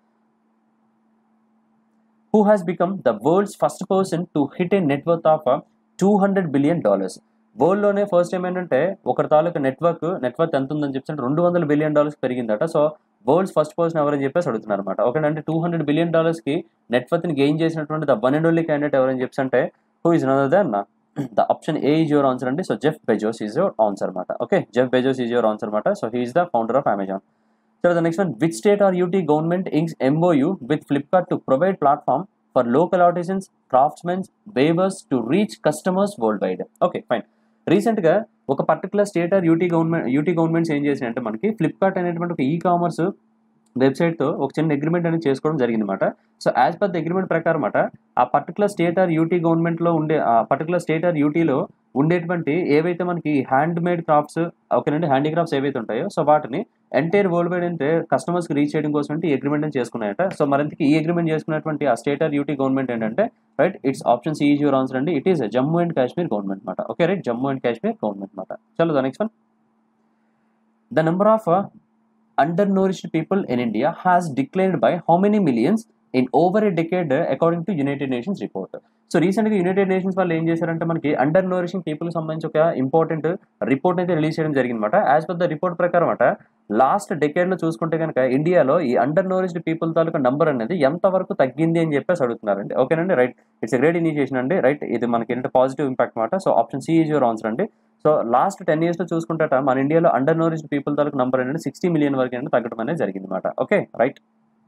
who has become the world's first person to hit a net worth of uh, 200 billion dollars వరల్డ్లోనే ఫస్ట్ టైం ఏంటంటే ఒకరి తాలూకు నెట్వర్క్ నెట్వర్క్ ఎంత ఉందని చెప్పి రెండు వందల బిలియన్ డాలర్స్ పెరిగిందట సో వరల్డ్స్ ఫస్ట్ పర్సన్ ఎవరని చెప్పేసి అడుగుతున్నారు అనమాట ఓకే అంటే టూ హండ్రెడ్ బిలియన్ డాలర్స్కి నెట్వర్క్ని గెయిన్ చేసినటువంటి the one and only candidate ఎవరని చెప్పి అంటే who is nother than the option A is your answer అండి so Jeff Bezos is your answer అనమాట okay Jeff Bezos is your answer అనమాట so he is the founder of Amazon so the next one which state or UT government inks MOU with Flipkart to provide platform for local artisans craftsmens weavers to reach customers world wide okay fine రీసెంట్గా ఒక particular state or UT government UT governments ఏం చేసినాయంటే మనకి Flipkart అనేటువంటి ఒక e commerce వెబ్సైట్తో ఒక చిన్న agreement అనేది చేసుకోవడం జరిగిందన్నమాట so as per the agreement ప్రకారం అన్నమాట ఆ పర్టికులర్ స్టేట్ ఆర్ యూటీ గవర్నమెంట్లో ఉండే ఆ పర్టికులర్ స్టేట్ ఆర్ యూటీలో ఉండేటువంటి ఏవైతే మనకి హ్యాండ్ మేడ్ క్రాఫ్ట్స్ ఓకేనండి హ్యాండీక్రాఫ్ట్స్ ఏవైతే ఉంటాయో సో వాటిని ఎంటైర్ వరల్డ్ వైడ్ అంటే కస్టమర్స్కి రీచ్ చేయడం కోసం అంటే ఈ అగ్రిమెంట్ అని చేసుకున్నాయట సో మరింతకి ఈ అగ్రిమెంట్ చేసుకున్నటువంటి ఆ స్టేట్ ఆర్ యూటీ గవర్నమెంట్ ఏంటంటే right it's option is your answer అండి it is Jammu and Kashmir government అనమాట okay right Jammu and Kashmir government అనమాట చలో the next one the number of undernourished people in India has declined by how many millions in over a decade uh, according to United Nations report. So రీసెంట్గా United Nations వాళ్ళు ఏం చేశారంటే మనకి under నోరిషింగ్ people సంబంధించి ఒక important report అయితే release చేయడం జరిగిందన్నమాట యాజ్ పర్ ద రిపోర్ట్ ప్రకారం అట లాస్ట్ డెకేడ్లో చూసుకుంటే కనుక ఇండియాలో ఈ అండర్ నోరిష్డ్ పీపుల్ తాలూకా నంబర్ అనేది ఎంతవరకు తగ్గింది అని చెప్పేసి అడుగుతున్నారండి ఓకేనండి రైట్ ఇట్స్ గ్రేట్ ఇనిషియేషన్ అండి రైట్ ఇది మనకి ఏంటంటే పాజిటివ్ ఇంపాక్ట్ అనమాట so option C is your answer అండి సో లాస్ట్ టెన్ ఇయర్స్లో చూసుకుంటే మన ఇండియాలో అండర్ నోరిష్డ్ పీపుల్ తాలూకు నంబర్ అనేది సిక్స్టీ మిలియన్ వరకు అనేది తగ్గడం అనేది జరిగింది అనమాట okay right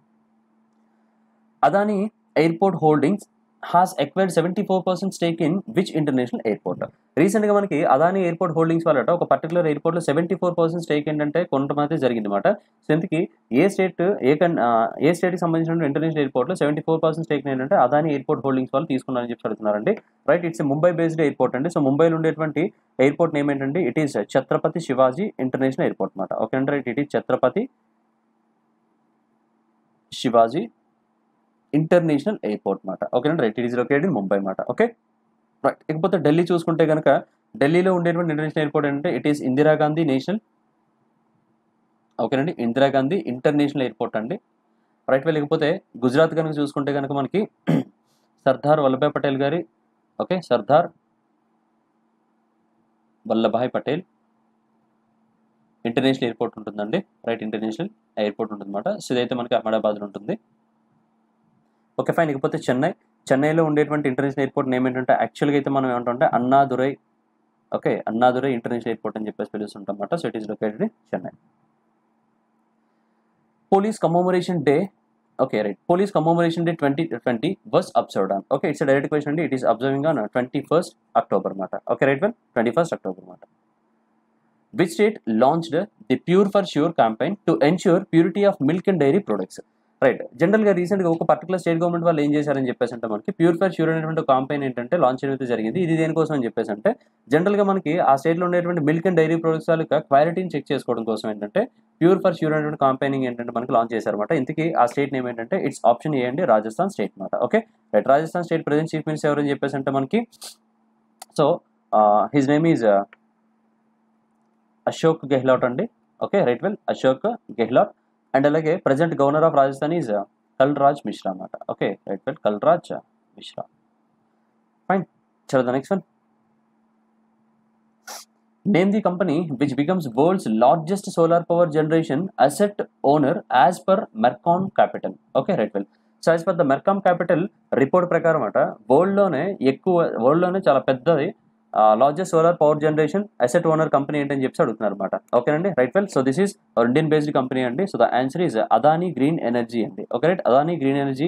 Adani airport holdings has acquired seventy four percent stake in which international airport రీసెంట్గా మనకి అదాని ఎయిర్పోర్ట్ హోల్డింగ్స్ వాళ్ళట ఒక పర్టికులర్ ఎయిర్పోర్ట్లో సెవెంటీ ఫోర్ పర్సెంట్ స్టేక్ ఏంటంటే కొనడం అయితే జరిగింది అనమాట సో ఇంతకీ ఏ స్టేట్ ఏ కన్ ఏ స్టేట్కి సంబంధించిన ఇంటర్నేషనల్ ఎయిర్పోర్ట్లో సెవెంటీ ఫోర్ పర్సెంట్ స్టేక్ ఏంటంటే అదాని ఎయిర్పోర్ట్ హోల్డింగ్స్ వాళ్ళు తీసుకున్నారని చెప్పి అడుగుతున్నారండి right it's Mumbai based airport అండి సో ముంబైలో ఉండేటువంటి ఎయిర్పోర్ట్ నేమ్ ఏంటంటే it is Chhatrapati Shivaji international airport అనమాట ఓకే అండి right it is Chhatrapati Shivaji international airport మాట ఓకేనండి right it is located in Mumbai మాట ఓకే రైట్ ఇకపోతే ఢిల్లీ చూసుకుంటే కనుక ఢిల్లీలో ఉండేటువంటి ఇంటర్నేషనల్ ఎయిర్పోర్ట్ ఏంటంటే ఇట్ ఈస్ ఇందిరాగాంధీ నేషనల్ ఓకేనండి ఇందిరాగాంధీ ఇంటర్నేషనల్ ఎయిర్పోర్ట్ అండి రైట్ వెళ్ళకపోతే గుజరాత్ కనుక చూసుకుంటే కనుక మనకి సర్దార్ వల్లభాయ్ పటేల్ గారి okay Sardar Vallabhbhai Patel international airport ఉంటుందండి రైట్ ఇంటర్నేషనల్ ఎయిర్పోర్ట్ ఉంటుందన్నమాట సో ఇదైతే మనకి అహ్మదాబాద్లో ఉంటుంది ఓకే ఫైన్ ఇకపోతే చెన్నై చెన్నైలో ఉండేటువంటి ఇంటర్నేషనల్ ఎయిర్పోర్ట్ నేమ్ ఏంటంటే యాక్చువల్గా అయితే మనం ఏమంటుంటే Annadurai okay Annadurai international airport అని చెప్పేసి పిలుస్తుంటాం అనమాట so it is located in Chennai police commemoration day okay right police commemoration day twenty twenty was observed on okay it's direct question అండి it is observing on twenty first October అనమాట okay right well twenty first October అనమాట which state launched the pure for sure campaign to ensure purity of milk and dairy products right జనరల్గా రీసెంట్గా ఒక particular state government వాళ్ళు ఏం చేశారని చెప్పేసి అంటే మనకి ప్యూర్ ఫర్ ష్యూర్ అనేటువంటి కాంపెయిన్ ఏంటంటే లాంచ్ అయితే జరిగింది ఇది దేనికోసం అని చెప్పేసి అంటే జనరల్గా మనకి ఆ స్టేట్లో ఉండేటువంటి మిల్క్ అండ్ డైరీ ప్రొడక్ట్స్ యొక్క క్వాలిటీని చెక్ చేసుకోవడం కోసం ఏంటంటే ప్యూర్ ఫర్ ష్యూర్ అనేటువంటి కాంపెయినింగ్ ఏంటంటే మనకి లాంచ్ చేశారన్నమాట ఇంతకీ ఆ స్టేట్ నేమ్ ఏంటంటే ఇట్స్ ఆప్షన్ ఏ అండి రాజస్థాన్ స్టేట్ అనమాట okay right Rajasthan state present chief minister ఎవరని చెప్పేసి అంటే మనకి so his name is Ashok Gehlot అండి okay right well Ashok Gehlot and అలాగే present governor of Rajasthan is Kalraj Mishra అన్నమాట okay right well Kalraj Mishra fine చలో next one name the company which becomes world's largest solar power generation asset owner as per మెర్కాన్ capital okay right well so as per the Mercom capital report ప్రకారం అట వరల్డ్లోనే ఎక్కువ వరల్డ్లోనే చాలా పెద్దది largest solar power generation asset owner company ఏంటని చెప్పి అడుగుతున్నారు అనమాట ఓకేనండి right well so this is Indian based company అండి so the answer is Adani green energy అండి okay right Adani green energy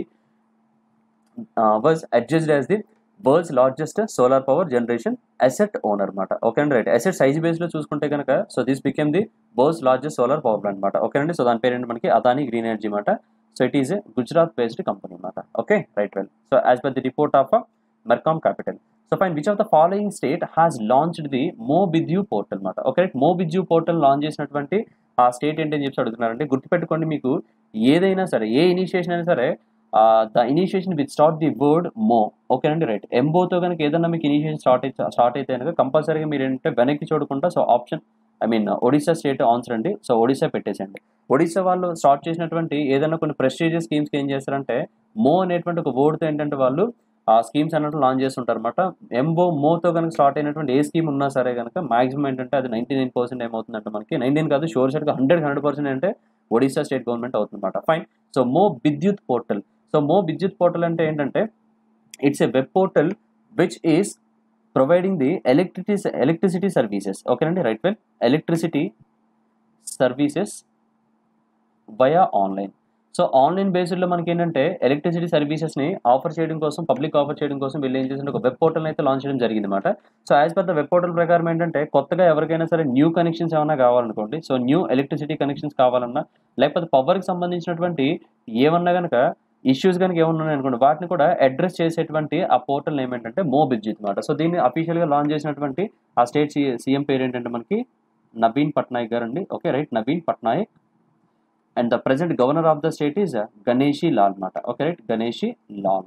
was adjudged as the world's largest solar power generation asset owner అనమాట okay అండి right asset size బేస్లో చూసుకుంటే కనుక so this became the world's largest solar power plant అనమాట okay అండి so దాని పేరు ఏంటి మనకి అదానీ గ్రీన్ ఎనర్జీ అనమాట so it is Gujarat based company అనమాట okay right well so as per the report of Mercom capital so fine which of the following state has launched the Mo Bidyut portal అనమాట okay మో Bidyut portal launch చేసినటువంటి ఆ state ఏంటని చెప్పి అడుగుతున్నారంటే గుర్తుపెట్టుకోండి మీకు ఏదైనా సరే ఏ ఇనిషియేషన్ అయినా సరే the initiation with start the word Mo okay అండి రైట్ ఎంబోతో కనుక ఏదన్నా మీకు ఇనిషియేషన్ స్టార్ట్ అయితే స్టార్ట్ అయితే కనుక కంపల్సరీగా మీరు ఏంటంటే వెనక్కి చూడకుండా so option I mean Odisha state answer అండి సో ఒడిశా పెట్టేసండి ఒడిశా వాళ్ళు స్టార్ట్ చేసినటువంటి ఏదైనా కొన్ని ప్రెస్టీజియస్ స్కీమ్స్కి ఏం చేస్తారంటే మో అనేటువంటి ఒక వర్డ్తో ఏంటంటే వాళ్ళు ఆ స్కీమ్స్ అన్నట్టు లాంచ్ చేస్తుంటారు అనమాట ఎంబో మోతో కనుక స్టార్ట్ అయినటువంటి ఏ స్కీమ్ ఉన్నా సరే కనుక మాక్సిమం ఏంటంటే అది నైంటీ నైన్ పర్సెంట్ ఏమవుతుందంటే మనకి నైన్టీన్ కాదు షోర్ షర్ట్గా హండ్రెడ్ హండ్రెడ్ పర్సెంట్ అంటే ఒడిశా స్టేట్ గవర్నమెంట్ అవుతుందన్నమాట fine so Mo Vidyut portal so Mo Vidyut portal అంటే ఏంటంటే it's a web portal which is providing the electricity electricity services ఓకేనండి right well electricity services via online so online బేస్డ్లో మనకి ఏంటంటే ఎలక్ట్రిసిటీ సర్వీసెస్ని ఆఫర్ చేయడం కోసం పబ్లిక్ ఆఫర్ చేయడం కోసం వీళ్ళు ఏం చేసింటే ఒక వెబ్ పోర్టల్ అయితే లాంచ్ చేయడం జరిగింది అనమాట so as per the web portal ప్రకారం ఏంటంటే కొత్తగా ఎవరికైనా సరే న్యూ కనెక్షన్స్ ఏమైనా కావాలనుకోండి సో న్యూ ఎలక్ట్రిసిటీ కనెక్షన్స్ కావాలన్నా లేకపోతే పవర్కి సంబంధించినటువంటి ఏమన్నా కనుక ఇష్యూస్ కనుక ఏమన్నా ఉన్నాయనుకోండి వాటిని కూడా అడ్రస్ చేసేటువంటి ఆ పోర్టల్ నేమ్ ఏంటంటే మో బిజ్జిత్ అనమాట సో దీన్ని అఫీషియల్గా లాంచ్ చేసినటువంటి ఆ స్టేట్ సీఎం పేరు ఏంటంటే మనకి నవీన్ పట్నాయక్ గారు అండి okay right Naveen Patnaik and the present governor of the state is Ganeshi Lal అనమాట okay right Ganeshi Lal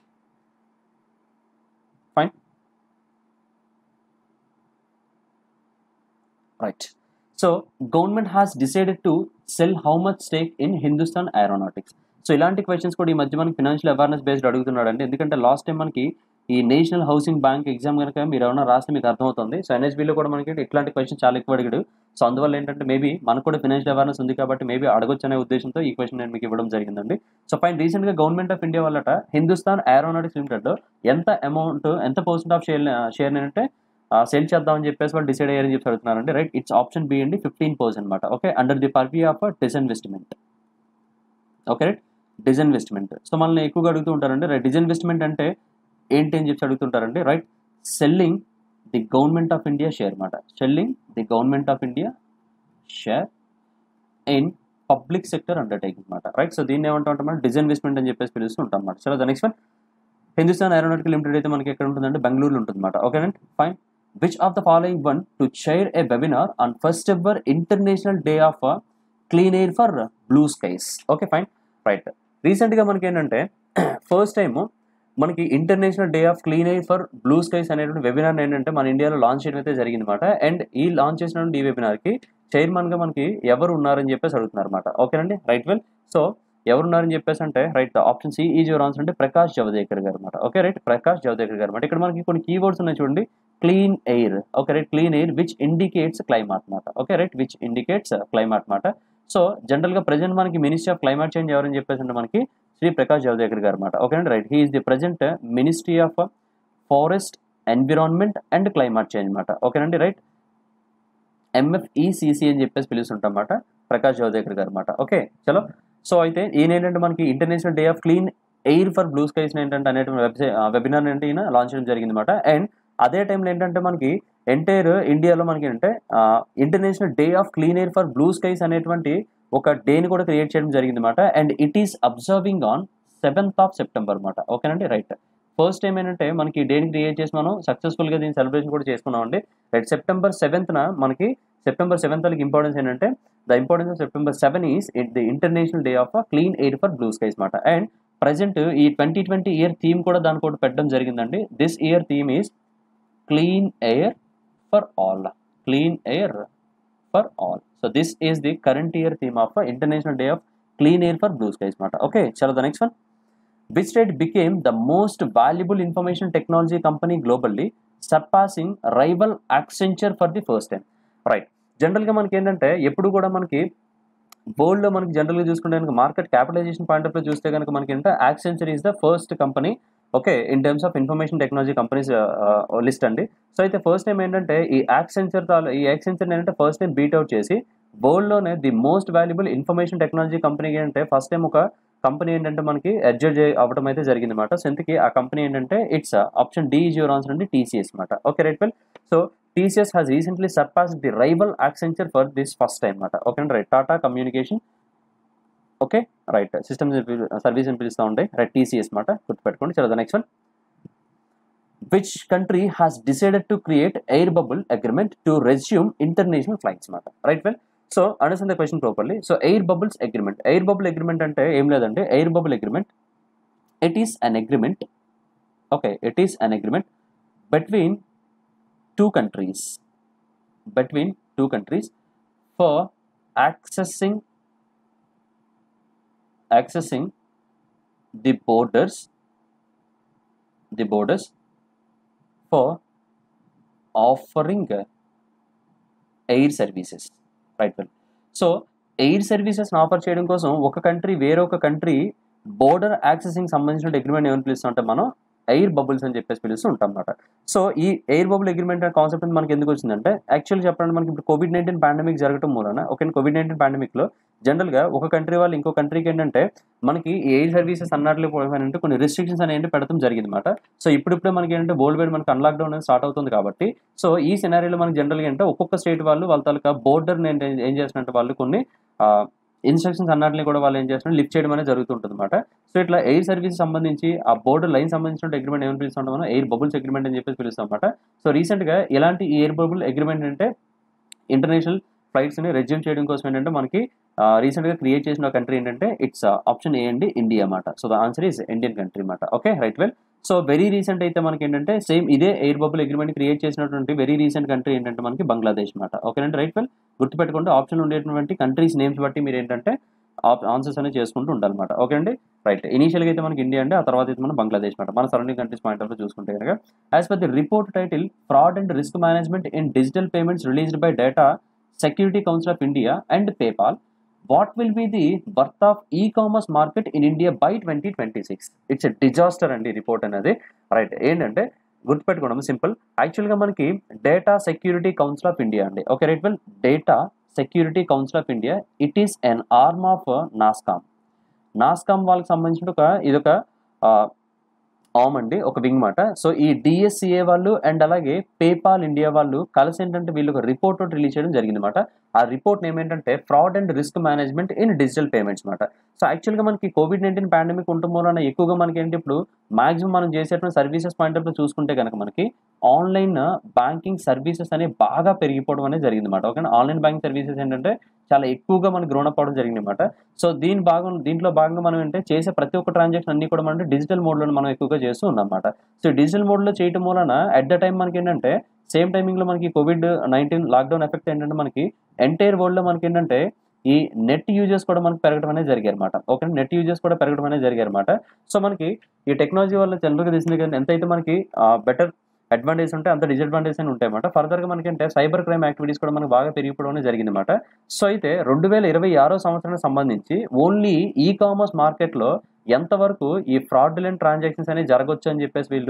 fine right so government has decided to sell how much stake in Hindustan aeronautics so ఇలాంటి క్వశ్చన్స్ కూడా ఈ మధ్య మనకి ఫినాన్షియల్ అవేర్నెస్ బేస్డ్ అడుగుతున్నాడు అండి ఎందుకంటే లాస్ట్ టైం మనకి ఈ నేషనల్ హౌసింగ్ బ్యాంక్ ఎగ్జామ్ కనుక మీరు ఏమైనా రాస్తే మీకు అర్థమవుతుంది సో ఎన్ఎస్బీలో కూడా మనకి ఇట్లాంటి క్వశ్చన్ చాలా ఎక్కువ అడిగాడు సో అందువల్ల ఏంటంటే మేబీ మనకు కూడా ఫినాన్షియల్ అవేర్నెస్ ఉంది కాబట్టి మేబీ అడగొచ్చు అనే ఉద్దేశంతో ఈ క్వశ్చన్ నేను మీకు ఇవ్వడం జరిగిందండి సో పైన రీసెంట్గా గవర్నమెంట్ ఆఫ్ ఇండియా వల్లట హిందుస్థాన్ ఏరోనాటిక్స్ లిమిటెడ్లో ఎంత అమౌంట్ ఎంత పర్సెంట్ ఆఫ్ షేర్ షేర్ అంటే సెల్ చేద్దామని చెప్పేసి వాళ్ళు డిసైడ్ అయ్యారని చెప్పి అడుగుతున్నారండి రైట్ ఇట్స్ ఆప్షన్ బి అండి ఫిఫ్టీన్ పర్సెంట్ అనమాట okay under the purview of disinvestment okay right disinvestment so మనల్ని ఎక్కువగా అడుగుతూ ఉంటారండి రైట్ డిస్ఇన్వెస్ట్మెంట్ అంటే ఏంటి అని చెప్పి అడుగుతుంటారండి right selling the government of India share అనమాట selling the government of India share in public sector undertaking అనమాట రైట్ సో దీన్ని ఏమంటాం అంటే మనం డిస్ఇన్వెస్ట్మెంట్ అని చెప్పేసి పిలుస్తూ ఉంటాం అనమాట so the next one Hindustan aeronautical limited అయితే మనకి ఎక్కడ ఉంటుందంటే బెంగళూరులో ఉంటుంది అనమాట ఓకేనండి fine which of the following one to chair a webinar on first ever international day of clean air for blue skies okay fine right రీసెంట్గా మనకి ఏంటంటే ఫస్ట్ టైం మనకి international day of clean air for blue skies అనేటువంటి webinar ఏంటంటే మన ఇండియాలో launch చేయడం అయితే జరిగిందన్నమాట అండ్ ఈ లాంచ్ చేసినటువంటి ఈ వెబినార్కి చైర్మన్గా మనకి ఎవరు ఉన్నారని చెప్పేసి అడుగుతున్నారు అనమాట ఓకేనండి రైట్ వెల్ సో ఎవరు ఉన్నారని చెప్పేసి అంటే right option C is your answer అంటే ప్రకాష్ జవదేకర్ గారు అనమాట ఓకే రైట్ ప్రకాష్ జవదేకర్ గారు అనమాట ఇక్కడ మనకి కొన్ని కీవర్డ్స్ ఉన్నాయి చూడండి clean air okay right clean air which indicates climate అనమాట okay right which indicates climate అనమాట సో జనరల్గా ప్రజెంట్ మనకి మినిస్ట్రీ ఆఫ్ క్లైమేట్ చేంజ్ ఎవరని చెప్పేసి అంటే మనకి శ్రీ ప్రకాష్ జవదేకర్ గారు అనమాట ఓకే అండి right he is the present ministry of forest environment and climate change అనమాట ఓకేనండి రైట్ ఎంఎఫ్ఈసిసి అని చెప్పేసి పిలుస్తుంటాం అన్నమాట ప్రకాష్ జవదేకర్ గారు అనమాట ఓకే చలో సో అయితే ఈయన ఏంటంటే మనకి international day of clean air for blue skies ఏంటంటే అనేటువంటి వెబ్సైట్ వెబినార్ అంటే ఈయన లాంచ్ చేయడం జరిగింది అనమాట అండ్ అదే టైంలో ఏంటంటే మనకి ఎంటైర్ ఇండియాలో మనకి ఏంటంటే international day of clean air for blue skies అనేటువంటి ఒక డేని కూడా క్రియేట్ చేయడం జరిగింది అనమాట and it is observing on seventh of September అనమాట ఓకేనండి రైట్ ఫస్ట్ టైం ఏంటంటే మనకి డేని క్రియేట్ చేసి మనం సక్సెస్ఫుల్గా దీన్ని సెలబ్రేషన్ కూడా చేసుకున్నాం అండి రైట్ సెప్టెంబర్ సెవెంత్న మనకి సెప్టెంబర్ సెవెంత్ వాళ్ళకి ఇంపార్టెన్స్ ఏంటంటే the importance of September seven is the international day of clean air for blue skies అనమాట అండ్ ప్రజెంట్ ఈ ట్వంటీ ట్వంటీ ఇయర్ థీమ్ కూడా దాని కూడా పెట్టడం జరిగిందండి this year theme is clean air for all clean air for all so this is the current year theme of international day of clean air for blue skies అనమాట okay చలో the next one which state became the most valuable information technology company globally, surpassing rival Accenture for the first time. Right జనరల్గా మనకి ఏంటంటే ఎప్పుడు కూడా మనకి వరల్డ్లో మనకి జనరల్గా చూసుకుంటే కనుక మార్కెట్ క్యాపిటలైజేషన్ పాయింట్ ఆఫ్ చూస్తే కనుక మనకి ఏంటంటే Accenture is the first company okay in terms of information technology companies list అండి సో అయితే ఫస్ట్ టైం ఏంటంటే ఈ యాక్సెంచర్ ఈ యాక్సెంచర్ ఏంటంటే ఫస్ట్ టైం బీట్ అవుట్ చేసి వరల్డ్లోనే the most valuable information technology company ఏంటంటే ఫస్ట్ టైం ఒక కంపెనీ ఏంటంటే మనకి అడ్జర్జ్ అవ్వడం అయితే జరిగింది అనమాట సో ఇంతకీ ఆ కంపెనీ ఏంటంటే it's option D is your answer అండి టీసీఎస్ అనమాట okay right well so TCS has recently surpass the rival Accenture for this first time అనమాట ఓకే అండి right Tata communication okay right system service అని పిలుస్తూ ఉంటాయి రైట్ టీసీఎస్ అనమాట గుర్తుపెట్టుకోండి చలో next one which country has decided to create air bubble agreement to resume international flights అనమాట right well so understand the question properly so air bubbles agreement air bubble agreement అంటే ఏం లేదంటే air bubble agreement it is an agreement okay it is an agreement between two countries between two countries for accessing accessing the borders the borders for offering air services right well so air సర్వీసెస్ని offer చేయడం కోసం ఒక country వేరొక country border accessing సంబంధించిన agreement ఏమని పిలుస్తాం అంటే మనం ఎయిర్ బబుల్స్ అని చెప్పేసి పిలుస్తూ ఉంటాం అనమాట సో ఈ ఎయిర్ బబుల్ అగ్రిమెంట్ అనే కాన్సెప్ట్ మనకి ఎందుకు వచ్చిందంటే యాక్చువల్లీ చెప్పాలంటే మనకి ఇప్పుడు కోవిడ్ నైన్టీన్ పాండమిక్ జరగడం మూలన ఓకే కోవిడ్ నైన్టీన్ పాండమిక్లో జనరల్గా ఒక కంట్రీ వాళ్ళు ఇంకో కంట్రీకి ఏంటంటే మనకి ఎయిర్ సర్వీసెస్ అన్నట్లు అంటే కొన్ని రెస్ట్రిక్షన్స్ అనేవి పెడతాం జరిగింది అనమాట సో ఇప్పుడిప్పుడే మనకి ఏంటంటే వరల్డ్ వైడ్ మనకి అన్లాక్డౌన్ అనేది స్టార్ట్ అవుతుంది కాబట్టి సో ఈ సినారీలో మనకి జనరల్గా అంటే ఒక్కొక్క స్టేట్ వాళ్ళు వాళ్ళ తాలూకా బోర్డర్ ఏం చేస్తున్నట్టు వాళ్ళు కొన్ని ఇన్స్ట్రక్షన్స్ అన్నట్లని కూడా వాళ్ళు ఏం చేస్తున్నారు లిఫ్ట్ చేయడం అనేది జరుగుతుంటుంది అనమాట సో ఇట్లా ఎయిర్ సర్వీస్ సంబంధించి ఆ బోర్డర్ లైన్ సంబంధించిన అగ్రిమెంట్ ఏమని పిలుస్తాం మనం ఎయిర్ బబుల్స్ అగ్రిమెంట్ అని చెప్పేసి పిలుస్తాం అనమాట సో రీసెంట్గా ఇలాంటి ఎయిర్ బబుల్ అగ్రిమెంట్ అంటే ఇంటర్నేషనల్ ఫ్లైట్స్ని రెజ్యూమ్ చేయడం కోసం ఏంటంటే మనకి రీసెంట్గా క్రియేట్ చేసిన కంట్రీ ఏంటంటే ఇట్స్ ఆప్షన్ ఏ అండి ఇండియా అన్నమాట so the answer is Indian country అన్నమాట okay right well so very recent అయితే మనకి ఏంటంటే సేమ్ ఇదే ఎయిర్ బబుల్ అగ్రిమెంట్ క్రియేట్ చేసినటువంటి వెరీ రీసెంట్ కంట్రీ ఏంటంటే మనకి బంగ్లాదేశ్ అనమాట ఓకేనండి రైట్ వెల్ గుర్తుపెట్టుకుంటే ఆప్షన్ ఉండేటువంటి కంట్రీస్ నేమ్స్ బట్టి మీరు ఏంటంటే ఆన్సర్స్ అనేది చేసుకుంటూ ఉండాలన్నమాట ఓకే అండి రైట్ ఇనీషియల్గా అయితే మనకి ఇండియా అండి ఆ తర్వాత అయితే మనం బంగ్లాదేశ్ అనమాట మన సరౌండింగ్ కంట్రీస్ పాయింట్ ఆఫ్ చూసుకుంటే కనుక as per the report title fraud and risk management in digital payments released by data security council of India and PayPal what will be the worth of e commerce market in India by twenty twenty six it's a disaster అండి report అనేది right ఏంటంటే గుర్తుపెట్టుకోవడం simple యాక్చువల్గా మనకి data security council of India అండి okay right well data security council of India it is an arm of Nasscom Nasscom వాళ్ళకి సంబంధించిన ఒక ఇదొక ఆమ్ అండి ఒక వింగ్ మాట సో ఈ డిఎస్సిఏ వాళ్ళు అండ్ అలాగే పేపాల్ ఇండియా వాళ్ళు కలిసి ఏంటంటే వీళ్ళు ఒక రిపోర్ట్ రిలీజ్ చేయడం జరిగింది అనమాట ఆ రిపోర్ట్ ఏమేంటంటే fraud and risk management in digital payments అనమాట సో యాక్చువల్గా మనకి కోవిడ్ నైన్టీన్ పాండమిక్ ఉండటం వలన ఎక్కువగా మనకి ఏంటి ఇప్పుడు మాక్సిమం మనం చేసేటువంటి సర్వీసెస్ పాయింట్ ఆఫ్ చూసుకుంటే కనుక మనకి ఆన్లైన్ బ్యాంకింగ్ సర్వీసెస్ అనేవి బాగా పెరిగిపోవడం అనేది జరిగింది అనమాట ఓకే ఆన్లైన్ బ్యాంకింగ్ సర్వీసెస్ ఏంటంటే చాలా ఎక్కువగా మనకి గ్రోన్ అప్ అవడం జరిగింది అనమాట సో దీని భాగం దీంట్లో భాగంగా మనం ఏంటంటే చేసే ప్రతి ఒక్క ట్రాన్సాక్షన్ అన్ని కూడా మనం డిజిటల్ మోడ్లో మనం ఎక్కువగా చేస్తూ ఉన్నాం అనమాట సో డిజిటల్ మోడ్లో చేయడం వలన అట్ ద టైం మనకి ఏంటంటే సేమ్ టైమింగ్లో మనకి కోవిడ్ నైన్టీన్ లాక్డౌన్ ఎఫెక్ట్ ఏంటంటే మనకి ఎంటైర్ వరల్డ్లో మనకి ఏంటంటే ఈ నెట్ యూజెస్ కూడా మనకి పెరగడం అనేది జరిగాయి అనమాట ఓకే నెట్ యూజెస్ కూడా పెరగడం అనేది జరిగాయి అనమాట సో మనకి ఈ టెక్నాలజీ వల్ల జనరల్గా తెలిసింది కానీ ఎంతైతే మనకి బెటర్ అడ్వాంటేజ్ ఉంటే అంత డిసడ్వాంటేజ్ అని ఉంటాయి అనమాట ఫర్దర్గా మనకి అంటే సైబర్ క్రైమ్ యాక్టివిటీస్ కూడా మనకు బాగా పెరిగిపోవడం అనేది జరిగింది అనమాట సో అయితే రెండు వేల ఇరవై ఆరో సంవత్సరానికి సంబంధించి ఓన్లీ ఈ కామర్స్ మార్కెట్లో ఎంతవరకు ఈ ఫ్రాడ్యులెంట్ ట్రాన్సాక్షన్స్ అనేవి జరగవచ్చు అని చెప్పేసి వీళ్ళు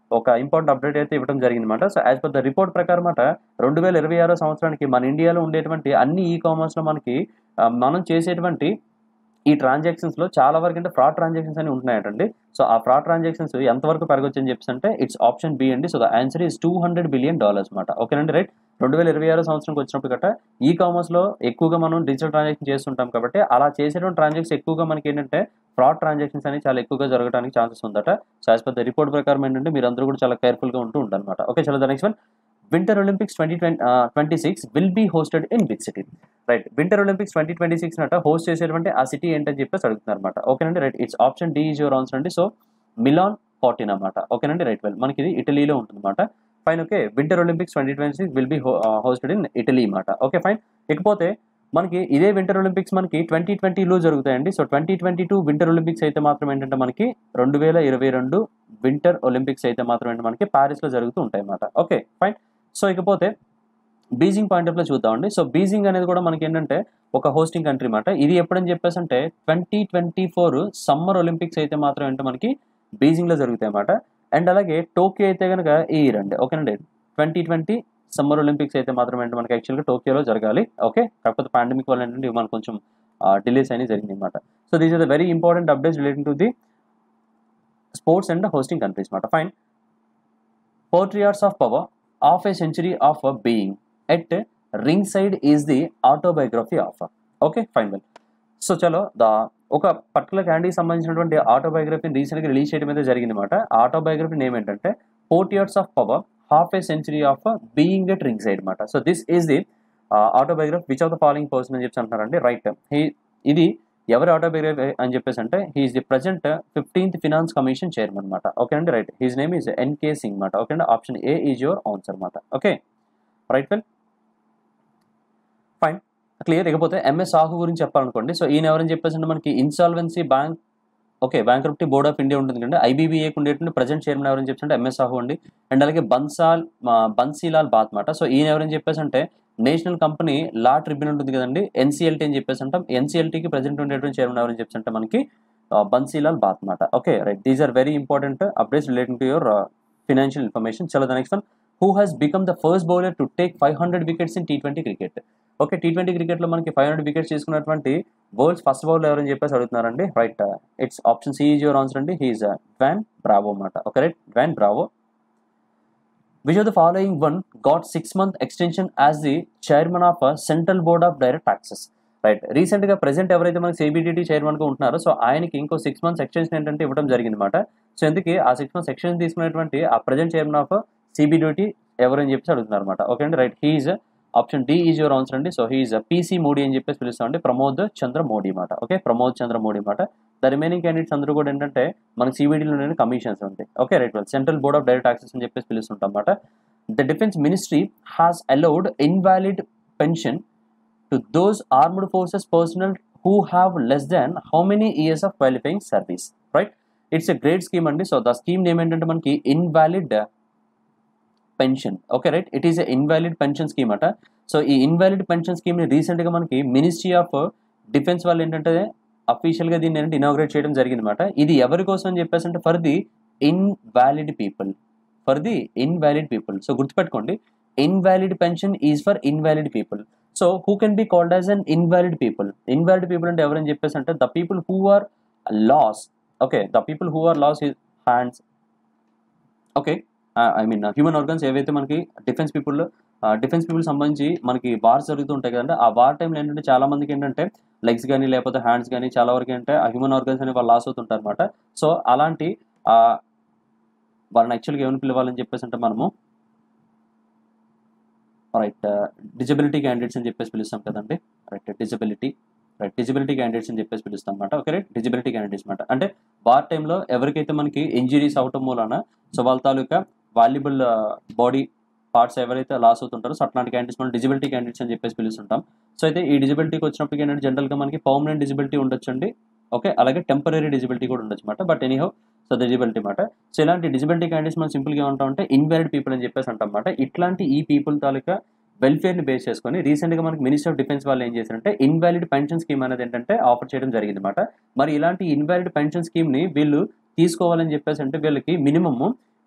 ఒక ఇంపార్టెంట్ అప్డేట్ అయితే ఇవ్వడం జరిగింది అనమాట so as per the report ప్రకారం మాట రెండు వేల ఇరవై ఆరో సంవత్సరానికి మన ఇండియాలో ఉండేటువంటి అన్ని ఈ కామర్స్లో మనకి ఆ, మనం చేసేటువంటి ఈ ట్రాన్సాక్షన్స్ లో చాలా వరకు అంటే ఫ్రాడ్ ట్రాన్సాక్షన్స్ అని ఉంటున్నాయంటండి సో ఆ ఫ్రాడ్ ట్రాన్సాక్షన్స్ ఎంతవరకు పెరగొచ్చు అని చెప్పేసి అంటే ఇట్స్ ఆప్షన్ బి అండి so the answer is two hundred billion dollars అనమాట ఓకేనండి రైట్ రెండు వేల ఇరవై ఆరో సంవత్సరంకి వచ్చినప్పుడు గట్ట ఈ కామర్స్ లో ఎక్కువగా మనం డిజిటల్ ట్రాన్సాక్షన్ చేస్తుంటాం కాబట్టి అలా చేసేటువంటి ట్రాన్సాక్షన్స్ ఎక్కువగా మనకి ఏంటంటే ఫ్రాడ్ ట్రాన్సాక్షన్స్ అనేవి చాలా ఎక్కువగా జరగడానికి ఛాన్సెస్ ఉందట so as per the report ప్రకారం ఏంటంటే మీరు అందరూ కూడా చాలా కేర్ఫుల్ గా ఉంటూ ఉంటారనమాట ఓకే చలో the next one winter Olympics twenty twenty twenty six will be hosted in big city right winter Olympics twenty twenty six నట హోస్ట్ చేసేటువంటి ఆ సిటీ ఏంటని చెప్పేసి అడుగుతున్నారు అనమాట ఓకేనండి right it's option D is your answer అండి సో మిలాన్ ఫార్టీన్ అనమాట ఓకేనండి రైట్ వెల్ మనకి ఇది ఇటలీలో ఉంటుంది అనమాట fine okay winter Olympics twenty twenty six will be hosted in Italy అనమాట ఓకే ఫైన్ ఇకపోతే మనకి ఇదే వింటర్ ఒలింపిక్స్ మనకి ట్వంటీ ట్వంటీలో జరుగుతాయండి so twenty twenty two winter Olympics అయితే మాత్రం ఏంటంటే మనకి రెండు వేల ఇరవై రెండు వింటర్ ఒలింపిక్స్ అయితే మాత్రం ఏంటంటే మనకి ప్యారిస్లో జరుగుతూ ఉంటాయి అన్నమాట ఓకే ఫైన్ సో ఇకపోతే బీజింగ్ పాయింట్ ఆఫ్ లో చూద్దామండి సో బీజింగ్ అనేది కూడా మనకి ఏంటంటే ఒక హోస్టింగ్ కంట్రీ మాట ఇది ఎప్పుడని చెప్పేసి అంటే twenty twenty four summer Olympics అయితే మాత్రం ఏంటంటే మనకి బీజింగ్ లో జరుగుతాయి అన్నమాట అండ్ అలాగే టోక్యో అయితే కనుక ఈ ఇయర్ అండి ఓకేనండి ట్వంటీ ట్వంటీ సమ్మర్ ఒలింపిక్స్ అయితే మాత్రం ఏంటంటే మనకి యాక్చువల్గా టోక్యోలో జరగాలి ఓకే కాకపోతే పాండమిక్ వల్ల ఏంటంటే ఇవి మనకు కొంచెం డిలేస్ అనేది జరిగింది అనమాట so these are the very important updates relating to the sports and hosting countries మాట fine portraits of power of a century of being at ringside is the autobiography of okay fine well so చలో the ఒక particular క్యాండీకి సంబంధించినటువంటి ఆటోబయోగ్రఫీని రీసెంట్గా release చేయడం అయితే జరిగింది అనమాట ఆటోబయోగ్రఫీ నేమ్ ఏంటంటే portraits of power half a century of being at ringside అనమాట so this is the autobiography which of the following person అని చెప్పి అంటున్నారండి రైట్ హీ ఇది ఎవరి ఆటోబయోగ్రఫీ అని చెప్పేసి అంటే he is the present fifteenth finance commission chairman అనమాట ఓకే అండి right his name is NK Singh అనమాట ఓకే అండి option A is your answer అనమాట okay right well fine clear ఇకపోతే ఎంఎస్ సాహు గురించి చెప్పాలనుకోండి సో ఈయన ఎవరని చెప్పేసి అంటే మనకి insolvency bank okay bank board of India ఉంటుంది కండి ఐబీబీఏకి ఉండేటువంటి ప్రజెంట్ చైర్మన్ ఎవరని చెప్పేసి అంటే ఎంఎస్ సాహు అండి అండ్ అలాగే బన్సాల్ బన్సీలాల్ బాత్ మాట సో ఈయన ఎవరని చెప్పేసి అంటే నేషనల్ కంపెనీ లా ట్రిబ్యునల్ ఉంటుంది కదండి ఎన్సీఎల్టీ అని చెప్పేసి అంటాం ఎన్సీఎల్టీకి ప్రజెంట్ ఉండేటువంటి చైర్మన్ ఎవరని చెప్పేసి అంటే మనకి బన్సీలాల్ బాత్ మాట okay right these are very important updates relating to your financial information చలో the next one who has become the first bowler to take five hundred wickets in T twenty cricket okay T twenty క్రికెట్లో మనకి five hundred wickets తీసుకున్నటువంటి worlds first bowler ఎవరని చెప్పేసి అడుగుతున్నారండి right it's option C is your answer అండి he is Dwayne Bravo అన్నమాట okay right Dwayne Bravo which of the following one got six month extension as the chairman of central board of direct taxes right recent గా present ఎవరైతే మనకి CBDT chairman గా ఉంటున్నారో so ఆయనకి ఇంకో six months extension ఏంటంటే ఇవ్వడం జరిగింది అనమాట సో ఎందుకు ఆ సిక్స్ మంత్స్ ఎక్స్టెన్షన్ తీసుకున్నటువంటి ఆ ప్రజెంట్ చైర్మన్ ఆఫ్ సిబిడిటీ ఎవరని చెప్పేసి అడుగుతున్నారు అనమాట ఓకే అండి right he is option D is your answer అండి సో హీఈస్ పీసీ మోడీ అని చెప్పేసి పిలుస్తామండి ప్రమోద్ చంద్ర మోడీ మాట ఓకే ప్రమోద్ చంద్ర మోడీ మాట ద రిమైనింగ్ క్యాండిడేట్స్ అందరూ కూడా ఏంటంటే మనకి సిబిడీలో కమిషన్స్ ఉంటాయి okay right well central board of direct taxes అని చెప్పేసి పిలుస్తుంటాం అనమాట the defense ministry has allowed invalid pension to those armed forces personnel who have less than how many years of qualifying service right it's a great scheme అండి so the scheme name ఏంటంటే మనకి invalid pension okay right it is a invalid pension scheme అట so ఈ invalid pension scheme ని recent గా మనకి ministry of defence వాళ్ళు ఏంటంటే అఫీషియల్ గా దీన్ని ఏంటంటే ఇనాగ్రేట్ చేయడం జరిగింది అనమాట ఇది ఎవరి కోసం అని చెప్పేసి అంటే for the invalid people for the invalid people so గుర్తుపెట్టుకోండి invalid pension is for invalid people so who can be called as an invalid people invalid people అంటే ఎవరని చెప్పేసి అంటే the people who are loss okay the people who are loss hands okay I mean human organs ఏవైతే మనకి defence people defence people సంబంధించి మనకి wars జరుగుతుంటాయి కదండి ఆ వార్ టైంలో ఏంటంటే చాలా మందికి ఏంటంటే లెగ్స్ కానీ లేకపోతే హ్యాండ్స్ కానీ చాలా వరకు ఏంటంటే ఆ హ్యూమన్ ఆర్గన్స్ అనేవి వాళ్ళు లాస్ అవుతుంటారు అనమాట సో అలాంటి వాళ్ళని యాక్చువల్గా ఏమని పిలవాలని చెప్పేసి అంటే మనము రైట్ డిజబిలిటీ క్యాండిడేట్స్ అని చెప్పేసి పిలుస్తాం కదండి right disability right disability candidates అని చెప్పేసి పిలుస్తాం అనమాట ఓకే రైట్ డిజబిలిటీ క్యాండిడేట్స్ అనమాట అంటే వార్ టైంలో ఎవరికైతే మనకి ఇంజరీస్ అవటం మూలన సో వాళ్ళ తాలూకా వాల్యుబుల్ బాడీ పార్ట్స్ ఎవరైతే లాస్ అవుతుంటారో సో అట్లాంటి క్యాండిడేట్స్ మనం డిజబిలిటీ క్యాండిడేట్స్ అని చెప్పేసి పిలుస్తుంటాం సో అయితే ఈ డిజబిలిటీకి వచ్చినప్పటికీ ఏంటంటే జనరల్గా మనకి పర్మనెంట్ డిజబిలిటీ ఉండొచ్చండి ఓకే అలాగే టెంపరీ డిజబిలిటీ కూడా ఉండొచ్చు అనమాట బట్ ఎనీహో సో డిజబిలిటీ మాట సో ఇలాంటి డిజబిలిటీ క్యాండిడేట్స్ మనం సింపుల్గా ఉంటాం అంటే ఇన్వాలిడ్ పీపుల్ అని చెప్పేసి అంటాం అనమాట ఇట్లాంటి ఈ పీపుల్ తాలూకా వెల్ఫేర్ని బేస్ చేసుకొని రీసెంట్గా మనకి మినిస్టర్ ఆఫ్ డిఫెన్స్ వాళ్ళు ఏం చేశారంటే ఇన్వాలిడ్ పెన్షన్ స్కీమ్ అనేది ఏంటంటే ఆఫర్ చేయడం జరిగింది అనమాట మరి ఇలాంటి ఇన్వాలిడ్ పెన్షన్ స్కీమ్ని వీళ్ళు తీసుకోవాలని చెప్పేసి అంటే వీళ్ళకి మినిమమ్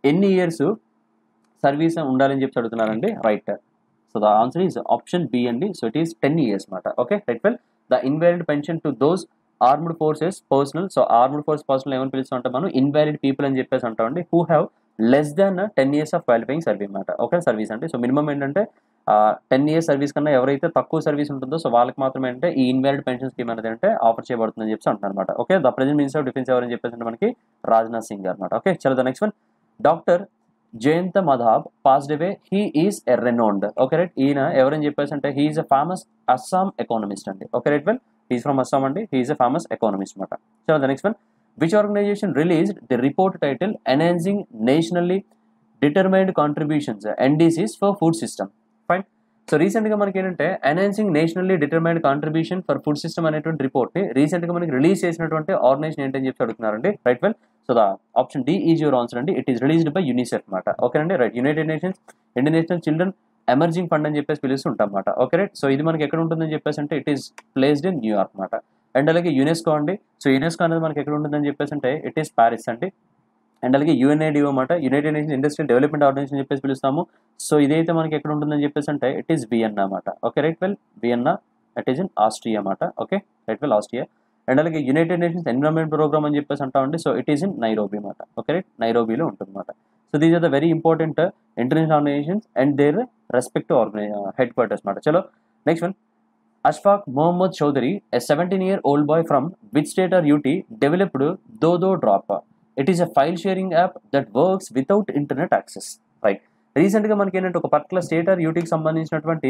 ఎన్ని ఇయర్స్ సర్వీస్ ఉండాలని చెప్పి అడుగుతున్నారండి right so the answer is option B అండి so it is ten years మాట okay right well the invalid pension to those armed forces personnel so armed force personnel ఏమని పిలుస్తూ ఉంటాం మనం ఇన్వాలిడ్ పీపుల్ అని చెప్పేసి అంటామండి who have less than ten years of qualifying service అనమాట okay service అంటే సో మినిమం ఏంటంటే టెన్ ఇయర్స్ సర్వీస్ కన్నా ఎవరైతే తక్కువ సర్వీస్ ఉంటుందో సో వాళ్ళకి మాత్రమే అంటే ఈ ఇన్వాలిడ్ పెన్షన్ స్కీమ్ అనేది అంటే ఆఫర్ చేయబడుతుందని చెప్పి అంటున్నారు అనమాట okay the present minister of defence ఎవరని చెప్పేసి అంటే మనకి రాజ్నాథ్ సింగ్ అనమాట ఓకే చలో the next one doctor Jayanta Madhab passed away he is a renowned okay right ఈయన ఎవరని చెప్పేసి అంటే he is a famous Assam economist అండి okay right well he's from Assam అండి హీఈస్ ఎ ఫేమస్ ఎకానమిస్ట్ అనమాట so the next one which organisation released the report title enhancing nationally determined contributions ఎన్డీసీస్ for food system fine so రీసెంట్గా మనకి ఏంటంటే enhancing nationally determined contribution for food system అనేటువంటి రిపోర్ట్ని రీసెంట్గా మనకి release చేసినటువంటి organisation ఏంటని చెప్పి అడుగుతున్నారండి right well so the option D is your answer అండి it is released by UNICEF అనమాట ఓకే అండి right United Nations International Children Emerging Fund అని చెప్పేసి పిలుస్తుంటాం అనమాట ఓకే రైట్ సో ఇది మనకి ఎక్కడ ఉంటుందని చెప్పేసి అంటే it is placed in New York అనమాట అండ్ అలాగే యునెస్కో అండి సో యునెస్కో అనేది మనకి ఎక్కడ ఉంటుందని చెప్పేసి అంటే ఇట్ ఈస్ ప్యారిస్ అండి అండ్ అలాగే యుఎన్ఐడిఓ అనమాట United Nations Industrial Development Organisation చెప్పేసి పిలుస్తాము సో ఇదైతే మనకి ఎక్కడ ఉంటుందని చెప్పేసి అంటే ఇట్ ఈస్ వియన్నా అనమాట okay right well Vienna it is in Austria అనమాట okay right well Austria and అలాగే యునైటెడ్ నేషన్స్ ఎన్విరాన్మెంట్ ప్రోగ్రామ్ అని చెప్పేసి అంటామండి so it is in Nairobi అనమాట ఓకే రైట్ నైరోబీలో ఉంటుంది అనమాట so these are the very important international organisations and their respect ఆర్గనై హెడ్ క్వార్టర్స్ అనమాట చలో next one Ashfaq Mohammad Chaudhary a seventeen year old boy from which state or UT developed Dodo drop it is a file sharing app that works without internet access right రీసెంట్గా మనకి ఏంటంటే ఒక particular state or యూటీకి సంబంధించినటువంటి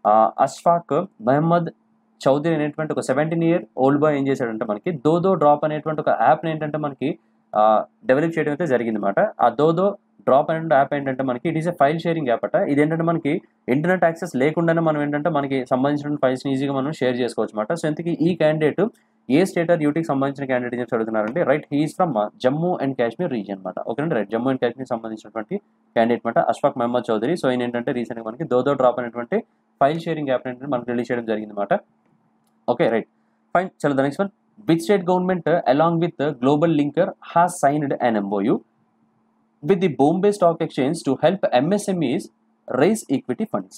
అష్ఫాక్ మహమ్మద్ చౌదరి అనేటువంటి ఒక seventeen year old bye ఏం చేశాడంటే మనకి దోదో డ్రాప్ అనేటువంటి ఒక యాప్ని ఏంటంటే మనకి డెవలప్ చేయడం అయితే జరిగింది అనమాట ఆ దోదో డ్రాప్ అనే యాప్ ఏంటంటే మనకి it is a file sharing app అట ఇది ఏంటంటే మనకి ఇంటర్నెట్ యాక్సెస్ లేకుండానే మనం ఏంటంటే మనకి సంబంధించిన ఫైల్స్ని ఈజీగా మనం షేర్ చేసుకోవచ్చు అనమాట సో ఇంతకీ ఈ క్యాండిడేట్ ఏ స్టేట్ ఆర్ యూటీకి సంబంధించిన క్యాండిడేట్ చెప్పి అడుగుతున్నారండి right he is from Jammu and Kashmir region అనమాట ఓకేనండి రైట్ జమ్మూ అండ్ కాశ్మీర్ సంబంధించినటువంటి క్యాండిడేట్ అనమాట అష్ఫాక్ మహమ్మద్ చౌదరి సో ఆయన ఏంటంటే రీసెంట్గా మనకి దోదో డ్రాప్ అనేటువంటి ఫైల్ షేరింగ్ యాప్ ఏంటంటే మనకి రిలీజ్ చేయడం జరిగింది అనమాట ఓకే రైట్ ఫైన్ చలో the next one which state government along with Global Linker has signed an MoU with the Bombay Stock Exchange to help MSMEs raise equity funds.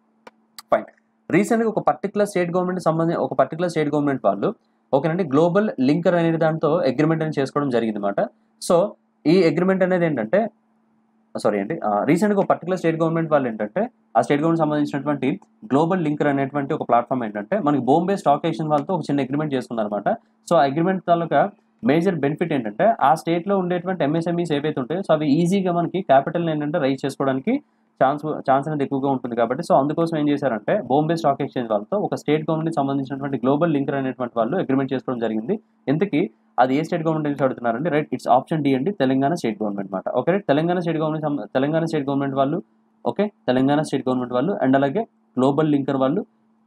Fine రీసెంట్గా ఒక particular state government సంబంధించి ఒక particular state government వాళ్ళు ఓకేనండి global linker అనే దాంతో agreement అని చేసుకోవడం జరిగింది అనమాట సో ఈ అగ్రిమెంట్ అనేది ఏంటంటే సారీ అండి రీసెంట్గా ఒక పర్టికులర్ స్టేట్ గవర్నమెంట్ వాళ్ళు ఏంటంటే ఆ స్టేట్ గవర్నమెంట్ సంబంధించినటువంటి గ్లోబల్ లింకర్ అనేటువంటి ఒక ప్లాట్ఫామ్ ఏంటంటే మనకి బాంబే స్టాక్ ఎక్స్చేంజ్ వాళ్ళతో ఒక చిన్న అగ్రిమెంట్ చేసుకున్నారన్నమాట సో ఆ అగ్రిమెంట్ తాలూకా మేజర్ బెనిఫిట్ ఏంటంటే ఆ స్టేట్లో ఉండేటువంటి ఎంఎస్ఎంఈస్ ఏవైతే ఉంటాయో సో అవి ఈజీగా మనకి క్యాపిటల్ ఏంటంటే రైజ్ చేసుకోవడానికి ఛాన్స్ ఛాన్స్ అనేది ఎక్కువగా ఉంటుంది కాబట్టి సో అందుకోసం ఏం చేశారంటే బాంబే స్టాక్ ఎక్స్చేంజ్ వాళ్ళతో ఒక స్టేట్ గవర్నమెంట్ సంబంధించినటువంటి గ్లోబల్ లింకర్ అనేటువంటి వాళ్ళు అగ్రిమెంట్ చేసుకోవడం జరిగింది ఎంతకి అది ఏ స్టేట్ గవర్నమెంట్ నుంచి అడుగుతున్నారండి రైట్ ఇట్స్ ఆప్షన్ డి అండి తెలంగాణ స్టేట్ గవర్నమెంట్ అనమాట okay right Telangana state government Telangana state government వాళ్ళు ఓకే తెలంగాణ స్టేట్ గవర్నమెంట్ వాళ్ళు అండ్ అలాగే గ్లోబల్ లింకర్ వాళ్ళు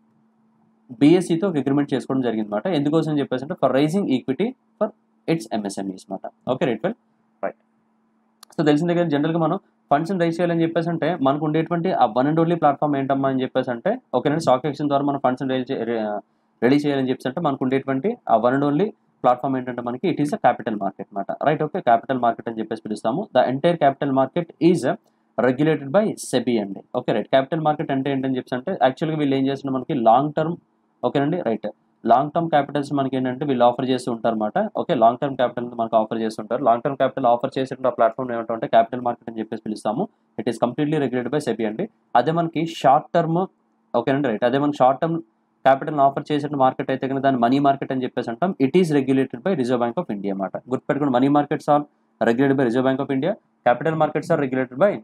బీఎస్సీతో ఒక అగ్రిమెంట్ చేసుకోవడం జరిగింది అనమాట ఎందుకోసం చెప్పేసి అంటే for raising equity for its MSMEs అనమాట okay right well right so తెలిసిందే కదా జనరల్గా మనం ఫండ్స్ని రైజ్ చేయాలని చెప్పేసి అంటే మనకు ఉండేటువంటి ఆ వన్ అండ్ ఓన్లీ ప్లాట్ఫామ్ ఏంటమ్మా అని చెప్పేసి అంటే ఓకేనండి స్టాక్ ఎక్స్చేంజ్ ద్వారా మనం ఫండ్స్ని రైజ్ రెడీ చేయాలని చెప్పేసి అంటే మనకు ఉండేటువంటి ఆ వన్ అండ్ ఓన్లీ ప్లాట్ఫామ్ ఏంటంటే మనకి it is a capital market అనమాట రైట్ ఓకే క్యాపిటల్ మార్కెట్ అని చెప్పేసి పిలుస్తాము the entire capital market is regulated by SEBI అండి ఓకే రైట్ క్యాపిటల్ మార్కెట్ అంటే ఏంటని చెప్పేసి అంటే యాక్చువల్గా వీళ్ళు ఏం చేస్తున్నారు మనకి లాంగ్ టర్మ్ ఓకేనండి రైట్ లాంగ్ టర్మ్ క్యాపిటల్స్ మనకి ఏంటంటే వీళ్ళు ఆఫర్ చేస్తూ ఉంటారు అనమాట ఓకే లాంగ్ టర్మ్ క్యాపిటల్ మనకు ఆఫర్ చేస్తుంటారు లాంగ్ టర్మ్ క్యాపిటల్ ఆఫర్ చేసిన ఆ ప్లాట్ఫామ్ ఏమంటే క్యాపిటల్ మార్కెట్ అని చెప్పేసి పిలుస్తాము it is completely regulated by SEBI అండి అదే మనకి షార్ట్ టర్మ్ ఓకేనండి రైట్ అదే మనకి షార్ట్ టర్మ్ క్యాపిటల్ ఆఫర్ చేసిన మార్కెట్ అయితే కనుక దాన్ని మనీ మార్కెట్ అని చెప్పేసి అంటాం it is regulated by Reserve bank of India అనమాట గుర్తుపెట్టుకుని money markets are regulated by Reserve bank of India capital markets are regulated by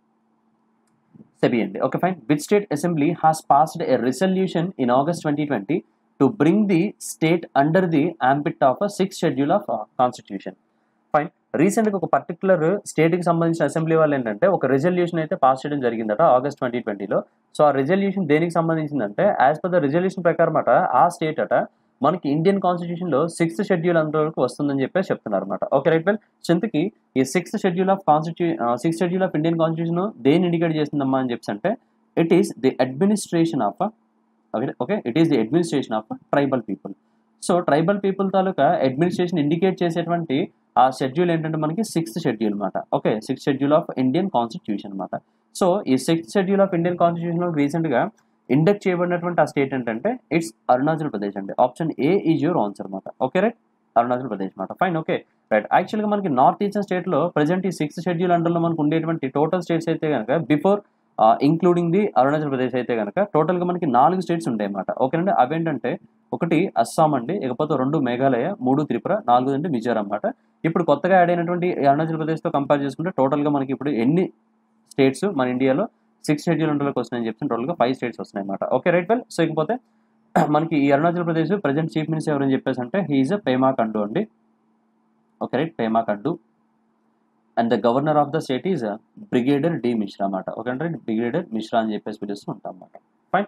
SEBI అండి okay fine which state assembly has passed a resolution in August twenty twenty to bring the state under the ambit of six schedule of constitution fine రీసెంట్గా ఒక particular స్టేట్కి సంబంధించిన assembly వాళ్ళు ఏంటంటే ఒక resolution అయితే pass చేయడం జరిగిందట ఆగస్ట్ ట్వంటీ ట్వంటీలో సో ఆ రిజల్యూషన్ దేనికి సంబంధించిందంటే యాజ్ పర్ ద రిజల్యూషన్ ప్రకారం అట ఆ స్టేట్ అట మనకి ఇండియన్ కాన్స్టిట్యూషన్లో సిక్స్త్ షెడ్యూల్ అంతవరకు వస్తుందని చెప్పేసి చెప్తున్నారు అనమాట ఓకే రైట్ వెల్ చింతకి ఈ sixth schedule of constitution sixth schedule of Indian constitution దేని ఇండికేట్ చేస్తుందమ్మా అని చెప్పి అంటే it is the administration of okay okay it is the administration of tribal people so tribal people తాలూకా అడ్మినిస్ట్రేషన్ ఇండికేట్ చేసేటువంటి ఆ షెడ్యూల్ ఏంటంటే మనకి సిక్స్త్ షెడ్యూల్ అనమాట okay sixth schedule of Indian constitution అనమాట సో ఈ సిక్స్త్ షెడ్యూల్ ఆఫ్ ఇండియన్ కాన్స్టిట్యూషన్లో రీసెంట్గా ఇండక్ట్ చేయబడినటువంటి ఆ స్టేట్ ఏంటంటే ఇట్స్ అరుణాచల్ ప్రదేశ్ అండి option A is your answer అనమాట ఓకే రైట్ అరుణాచల్ ప్రదేశ్ అనమాట ఫైన్ ఓకే రైట్ యాక్చువల్గా మనకి నార్త్ ఈస్టర్న్ స్టేట్లో ప్రజెంట్ ఈ సిక్స్త్ షెడ్యూల్ అండర్లో మనకు ఉండేటువంటి టోటల్ స్టేట్స్ అయితే కనుక before including the Arunachal Pradesh అయితే కనుక టోటల్గా మనకి నాలుగు స్టేట్స్ ఉంటాయి అన్నమాట ఓకేనండి అవేంటంటే ఒకటి అస్సాం అండి ఇకపోతే రెండు మేఘాలయ మూడు త్రిపుర నాలుగు అంటే మిజోరాం అన్నమాట ఇప్పుడు కొత్తగా యాడ్ అయినటువంటి ఈ అరుణాచల్ ప్రదేశ్తో కంపేర్ చేసుకుంటే టోటల్గా మనకి ఇప్పుడు ఎన్ని స్టేట్స్ మన ఇండియాలో సిక్స్ షెడ్యూల్ అండర్లోకి వస్తున్నాయని చెప్తే టోటల్గా ఫైవ్ స్టేట్స్ వస్తున్నాయి అనమాట ఓకే రైట్ వెల్ సో ఇకపోతే మనకి ఈ Arunachal Pradesh present chief minister ఎవరని చెప్పేసి అంటే హీఈస్ పేమా కండు అండి okay right Pema Khandu and the governor of the state is brigadier D Mishra అన్నమాట ఓకే అంటే బ్రిగేడర్ మిశ్రా అని చెప్పేసి పిలుస్తూ ఉంటాం అన్నమాట fine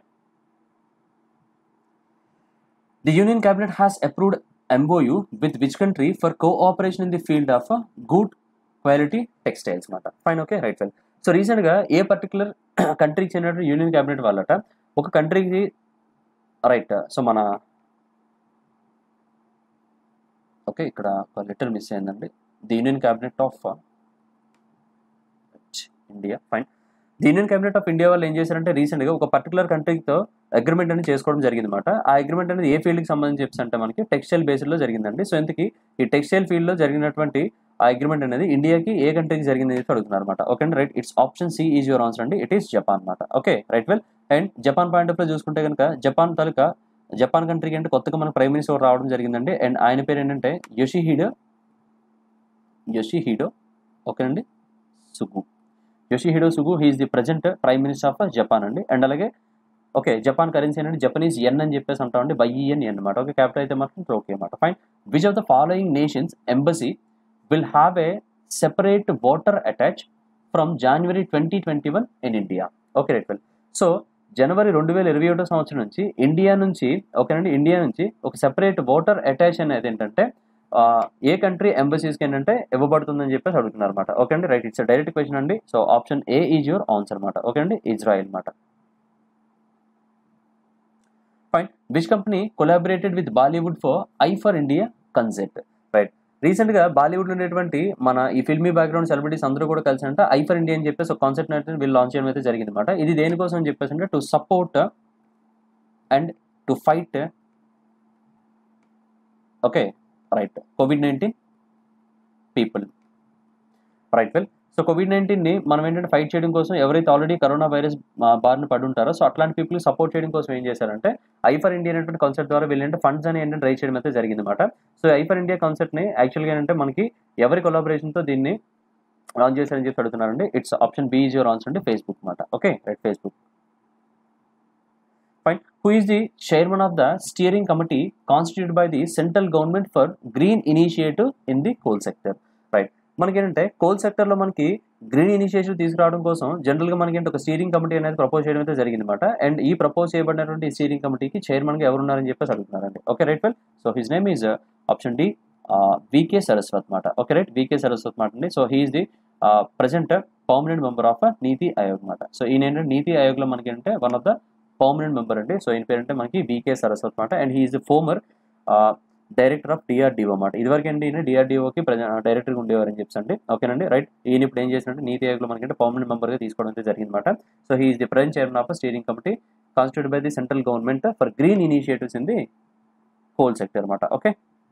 the union cabinet has approved MoU with which country for cooperation in the field of good quality textiles అనమాట fine okay right well so రీసెంట్గా ఏ particular కంట్రీకి చెందినటువంటి యూనియన్ క్యాబినెట్ వాళ్ళట ఒక కంట్రీకి రైట్ సో మన ఓకే ఇక్కడ ఒక లెటర్ మిస్ అయిందండి the union cabinet of India fine the union cabinet of India వాళ్ళు ఏం చేశారంటే రీసెంట్గా ఒక పర్టికులర్ కంట్రీతో అగ్రిమెంట్ అనేది చేసుకోవడం జరిగింది అనమాట ఆ అగ్రిమెంట్ అనేది ఏ ఫీల్డ్కి సంబంధించి చెప్పి అంటే మనకి టెక్స్టైల్ బేస్డ్లో జరిగిందండి సో ఇంతకీ ఈ టెక్స్టైల్ ఫీల్డ్లో జరిగినటువంటి ఆ అగ్రిమెంట్ అనేది ఇండియాకి ఏ కంట్రీకి జరిగింది చెప్పి అడుగుతున్నారు అనమాట ఓకే అండి right it's option C is your answer అండి ఇట్ ఈస్ జపాన్ అనమాట okay right well and Japan point of లో చూసుకుంటే కనుక జపాన్ తాలూకా జపాన్ కంట్రీకి అంటే కొత్తగా మన ప్రైమ్ మినిస్టర్ రావడం జరిగిందండి అండ్ ఆయన పేరు ఏంటంటే యోషిహిడో యోషిహిడో ఓకే అండి Suga Yoshihide Suga he is the present prime minister of Japan అండి అండ్ అలాగే ఓకే జపాన్ కరెన్సీ అనేది జపనీస్ ఎన్ అని చెప్పేసి అంటామండి బైఈఎన్ ఎన్ అనమాట ఓకే క్యాపిటల్ అయితే మాత్రం ఓకే అనమాట fine which of the following nations embassy will have a separate water attache from January twenty twenty one in India okay right well so జనవరి రెండు వేల ఇరవై ఒకటో సంవత్సరం నుంచి ఇండియా నుంచి ఓకేనండి ఇండియా నుంచి ఒక సెపరేట్ వాటర్ అటాచ్ అనేది ఏంటంటే ఆ, ఏ కంట్రీ ఎంబసీస్కి ఏంటంటే ఇవ్వబడుతుందని చెప్పేసి అడుగుతున్నారు అనమాట ఓకే అండి రైట్ ఇట్స్ డైరెక్ట్ క్వశ్చన్ అండి so option A is your answer అనమాట ఓకే అండి ఇజ్రాయెల్ అనమాట fine which company collaborated with Bollywood for I for India concept right రీసెంట్గా బాలీవుడ్ ఉండేటువంటి మన ఈ ఫిల్మీ బ్యాక్గ్రౌండ్ సెలబ్రిటీస్ అందరూ కూడా కలిసి అంటే ఐ ఫర్ ఇండియా అని చెప్పేసి ఒక కాన్సెప్ట్ అయితే వీళ్ళు లాంచ్ చేయడం అయితే జరిగింది అనమాట ఇది దేనికోసం అని చెప్పేసి అంటే to support and to fight okay right Covid nineteen people right well so Covid నైన్టీన్ని మనం ఏంటంటే ఫైట్ చేయడం కోసం ఎవరైతే ఆల్రెడీ కరోనా వైరస్ బారిన పడి ఉంటారో సో అట్లాంటి పీపుల్ సపోర్ట్ చేయడం కోసం ఏం చేశారంటే ఐ ఫర్ ఇండియా అనేటువంటి కాన్సెప్ట్ ద్వారా వీళ్ళంటే ఫండ్స్ అని ఏంటంటే ట్రై చేయడం అయితే జరిగింది అనమాట సో ఐ ఫర్ ఇండియా కాన్సెప్ట్ని యాక్చువల్గా ఏంటంటే మనకి ఎవరి కొలాబరేషన్తో దీన్ని లాంచ్ చేశారని చెప్పి అడుగుతున్నారండి it's option B is your answer అంటే ఫేస్బుక్ అనమాట okay right Facebook fine who is the chairman of the steering committee constitute by the central government for green initiative in the coal sector right మనకి ఏంటంటే coal సెక్టర్లో మనకి green initiative తీసుకురావడం కోసం జనరల్గా మనకి ఏంటి ఒక స్టీరింగ్ కమిటీ అనేది ప్రపోజ్ చేయడం అయితే జరిగింది అనమాట అండ్ ఈ ప్రపోజ్ చేయబడినటువంటి స్టీరింగ్ కమిటీకి చైర్మన్గా ఎవరున్నారని చెప్పేసి అడుగుతున్నారండి okay right well so his name is option D V K Saraswat మాట ఓకే రైట్ వికే సరస్వత్ మాట అండి so he is the present permanent member of NITI Aayog అనమాట సో ఈయన ఏంటంటే నీతి ఆయోగ్లో మనకి ఏంటంటే one of the permanent member అండి సో ఈయన పేరంటే మనకి వికే సరస్వత్ మాట and he is the former director of DRDO అన్నమాట ఇదివరకు అండి ఈయన డిఆర్డిఓకి డైరెక్టర్గా ఉండేవారు అని చెప్పి అండి ఓకేనండి రైట్ ఈయన ఇప్పుడు ఏం చేసినట్టు నీతి ఆయోగ్లో మనకంటే పర్మనెంట్ మెంబర్గా తీసుకోవడం అయితే జరిగింది అనమాట so he is the present chairman of steering committee constitute by the central government for green initiatives in the coal sector అనమాట ఓకే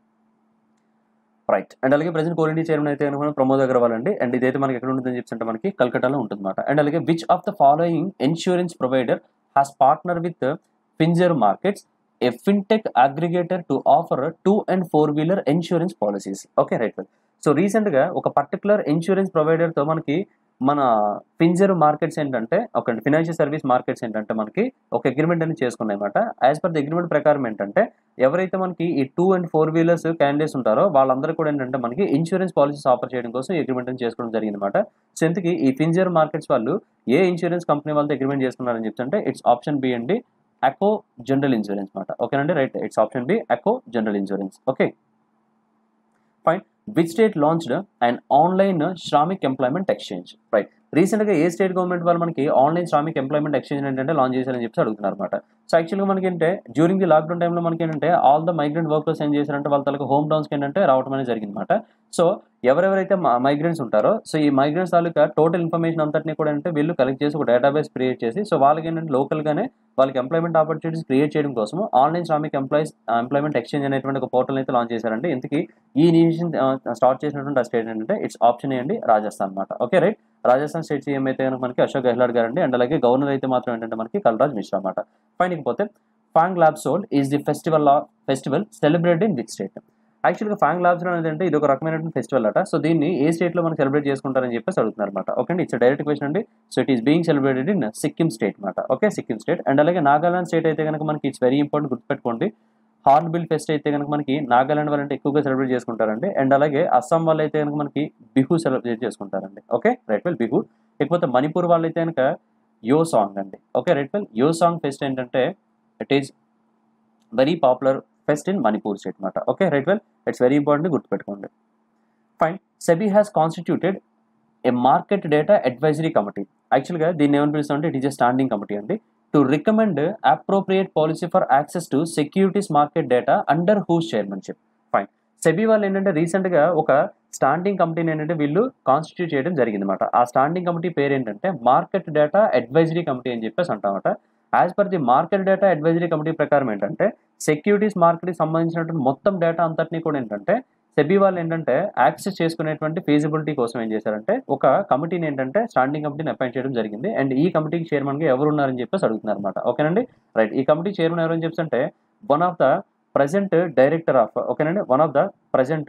రైట్ అండ్ అలాగే ప్రజెంట్ కోల్ ఇండియా చైర్మన్ అయితే కనుక ప్రమోద్ అగర్వాల్ అండి అండ్ ఇదైతే మనకి ఎక్కడ ఉంటుందని చెప్పి మనకి కల్కటాలో ఉంటుందన్నమాట అండ్ అలాగే which of the following insurance provider has partner with Finzer markets a fintech aggregator to offer two and four wheeler insurance policies okay right so రీసెంట్గా ఒక పర్టికులర్ ఇన్సూరెన్స్ ప్రొవైడర్తో మనకి మన ఫింజర్ మార్కెట్స్ ఏంటంటే ఒక ఫినాన్షియల్ సర్వీస్ మార్కెట్స్ ఏంటంటే మనకి ఒక agreement అనేది చేసుకున్నాయి అనమాట యాజ్ పర్ ది అగ్రిమెంట్ ప్రకారం ఏంటంటే ఎవరైతే మనకి ఈ two and four wheelers candidates ఉంటారో వాళ్ళందరూ కూడా ఏంటంటే మనకి ఇన్సూరెన్స్ పాలసీస్ ఆఫర్ చేయడం కోసం ఈ అగ్రిమెంట్ అని చేసుకోవడం జరిగింది అనమాట సో ఇంతకీ ఈ ఫింజర్ మార్కెట్స్ వాళ్ళు ఏ ఇన్సూరెన్స్ కంపెనీ వాళ్ళతో అగ్రిమెంట్ చేసుకున్నారని చెప్తుంటే ఇట్స్ ఆప్షన్ బి అండి అకో జనరల్ ఇన్సూరెన్స్ అనమాట ఓకేనండి right it's option B Acko general insurance okay fine which state launched and online Shramik employment exchange right రీసెంట్గా ఏ స్టేట్ గవర్నమెంట్ వాళ్ళు మనకి ఆన్లైన్ శ్రామిక్ ఎంప్లాయ్మెంట్ ఎక్స్చేంజ్ ఏంటంటే లాంచ్ చేశారని చెప్పి అడుగుతున్నారు అనమాట సో యాక్చువల్గా మనకి ఏంటంటే డ్యూరింగ్ ది లాక్డౌన్ టైంలో మనకి ఏంటంటే ఆల్ ద మైగ్రెంట్ వర్కర్స్ ఏం చేశారంటే వాళ్ళ తలకు హోమ్ టౌన్స్కి ఏంటంటే రావడం అనేది జరిగింది అనమాట సో ఎవరెవరైతే మైగ్రెంట్స్ ఉంటారో సో ఈ మైగ్రెంట్స్ తాలూకా టోటల్ ఇన్ఫర్మేషన్ అంతటిని కూడా అంటే వీళ్ళు కలెక్ట్ చేసి ఒక డేటాబేస్ క్రియేట్ చేసి సో వాళ్ళకి ఏంటంటే లోకల్గానే వాళ్ళకి ఎంప్లాయ్మెంట్ ఆపర్చునిటీస్ క్రియేట్ చేయడం కోసం online Shramik employees employment exchange అనేటువంటి ఒక పోర్టల్ అయితే లాంచ్ చేశారండి ఇంతకీ ఈ ఇనిషియేషన్ స్టార్ట్ చేసినటువంటి ఆ స్టేట్ ఏంటంటే ఇట్స్ ఆప్షన్ ఏంటి రాజస్థాన్ అనమాట okay right Rajasthan state CM అయితే కనుక మనకి అశోక్ గెహ్లాట్ గారు అండి అండ్ అలాగే గవర్నర్ అయితే మాత్రం ఏంటంటే మనకి కల్రాజ్ మిశ్రా అనమాట ఫైన్ ఇకపోతే Pang Lhabsol is the festival festival celebrate in which state యాక్చువల్గా ఫాంగ్ ల్యాబ్స్ అనేది అంటే ఇది ఒక రకమైనటువంటి ఫెస్టివల్ అట సో దీన్ని ఏ స్టేట్లో మనం సెలబ్రేట్ చేసుకుంటారని చెప్పేసి అడుగుతున్నారు అనమాట ఓకే అండి ఇట్స్ డైరెక్ట్ క్వశ్చన్ అండి so it is being celebrated in Sikkim state అనమాట ఓకే సిక్కిం స్టేట్ అండ్ అలాగే నాగాలాండ్ స్టేట్ అయితే కనుక మనకి ఇట్స్ వెరీ ఇంపార్టెంట్ గుర్తుపెట్టుకోండి హార్న్ బిల్ ఫెస్ట్ అయితే కనుక మనకి నాగాలాండ్ వాళ్ళంటే ఎక్కువగా సెలబ్రేట్ చేసుకుంటారండి అండ్ అలాగే అస్సాం వాళ్ళు అయితే కనుక మనకి బిహు సెలబ్రేట్ చేసుకుంటారండి ఓకే రైట్ వెల్ బిహు ఇకపోతే మణిపూర్ వాళ్ళు అయితే కనుక యో సాంగ్ అండి okay right well Yaoshang fest ఏంటంటే it is very popular fest in Manipur state అనమాట okay right well it's very important గుర్తుపెట్టుకోండి fine SEBI has constituted a market data advisory committee యాక్చువల్గా దీన్ని ఏమని పిలుస్తామంటే it is a standing committee అండి to recommend appropriate policy for access to securities market data under whose chairmanship fine SEBI వాళ్ళు ఏంటంటే రీసెంట్గా ఒక స్టాండింగ్ కమిటీని ఏంటంటే వీళ్ళు కాన్స్టిట్యూట్ చేయడం జరిగింది అనమాట ఆ స్టాండింగ్ కమిటీ పేరు ఏంటంటే మార్కెట్ డేటా అడ్వైజరీ కమిటీ అని చెప్పేసి అంటామట as per the market data advisory committee ప్రకారం ఏంటంటే సెక్యూరిటీస్ మార్కెట్కి సంబంధించినటువంటి మొత్తం డేటా అంతటినీ కూడా ఏంటంటే సెబీ వాళ్ళు ఏంటంటే యాక్సెస్ చేసుకునేటువంటి ఫీజిబిలిటీ కోసం ఏం చేశారంటే ఒక కమిటీని ఏంటంటే స్టాండింగ్ కమిటీని అపాయింట్ చేయడం జరిగింది అండ్ ఈ కమిటీకి చైర్మన్గా ఎవరు ఉన్నారని చెప్పేసి అడుగుతున్నారు అనమాట ఓకేనండి రైట్ ఈ కమిటీ చైర్మన్ ఎవరని చెప్పేసి అంటే one of the present director of ఓకేనండి one of the present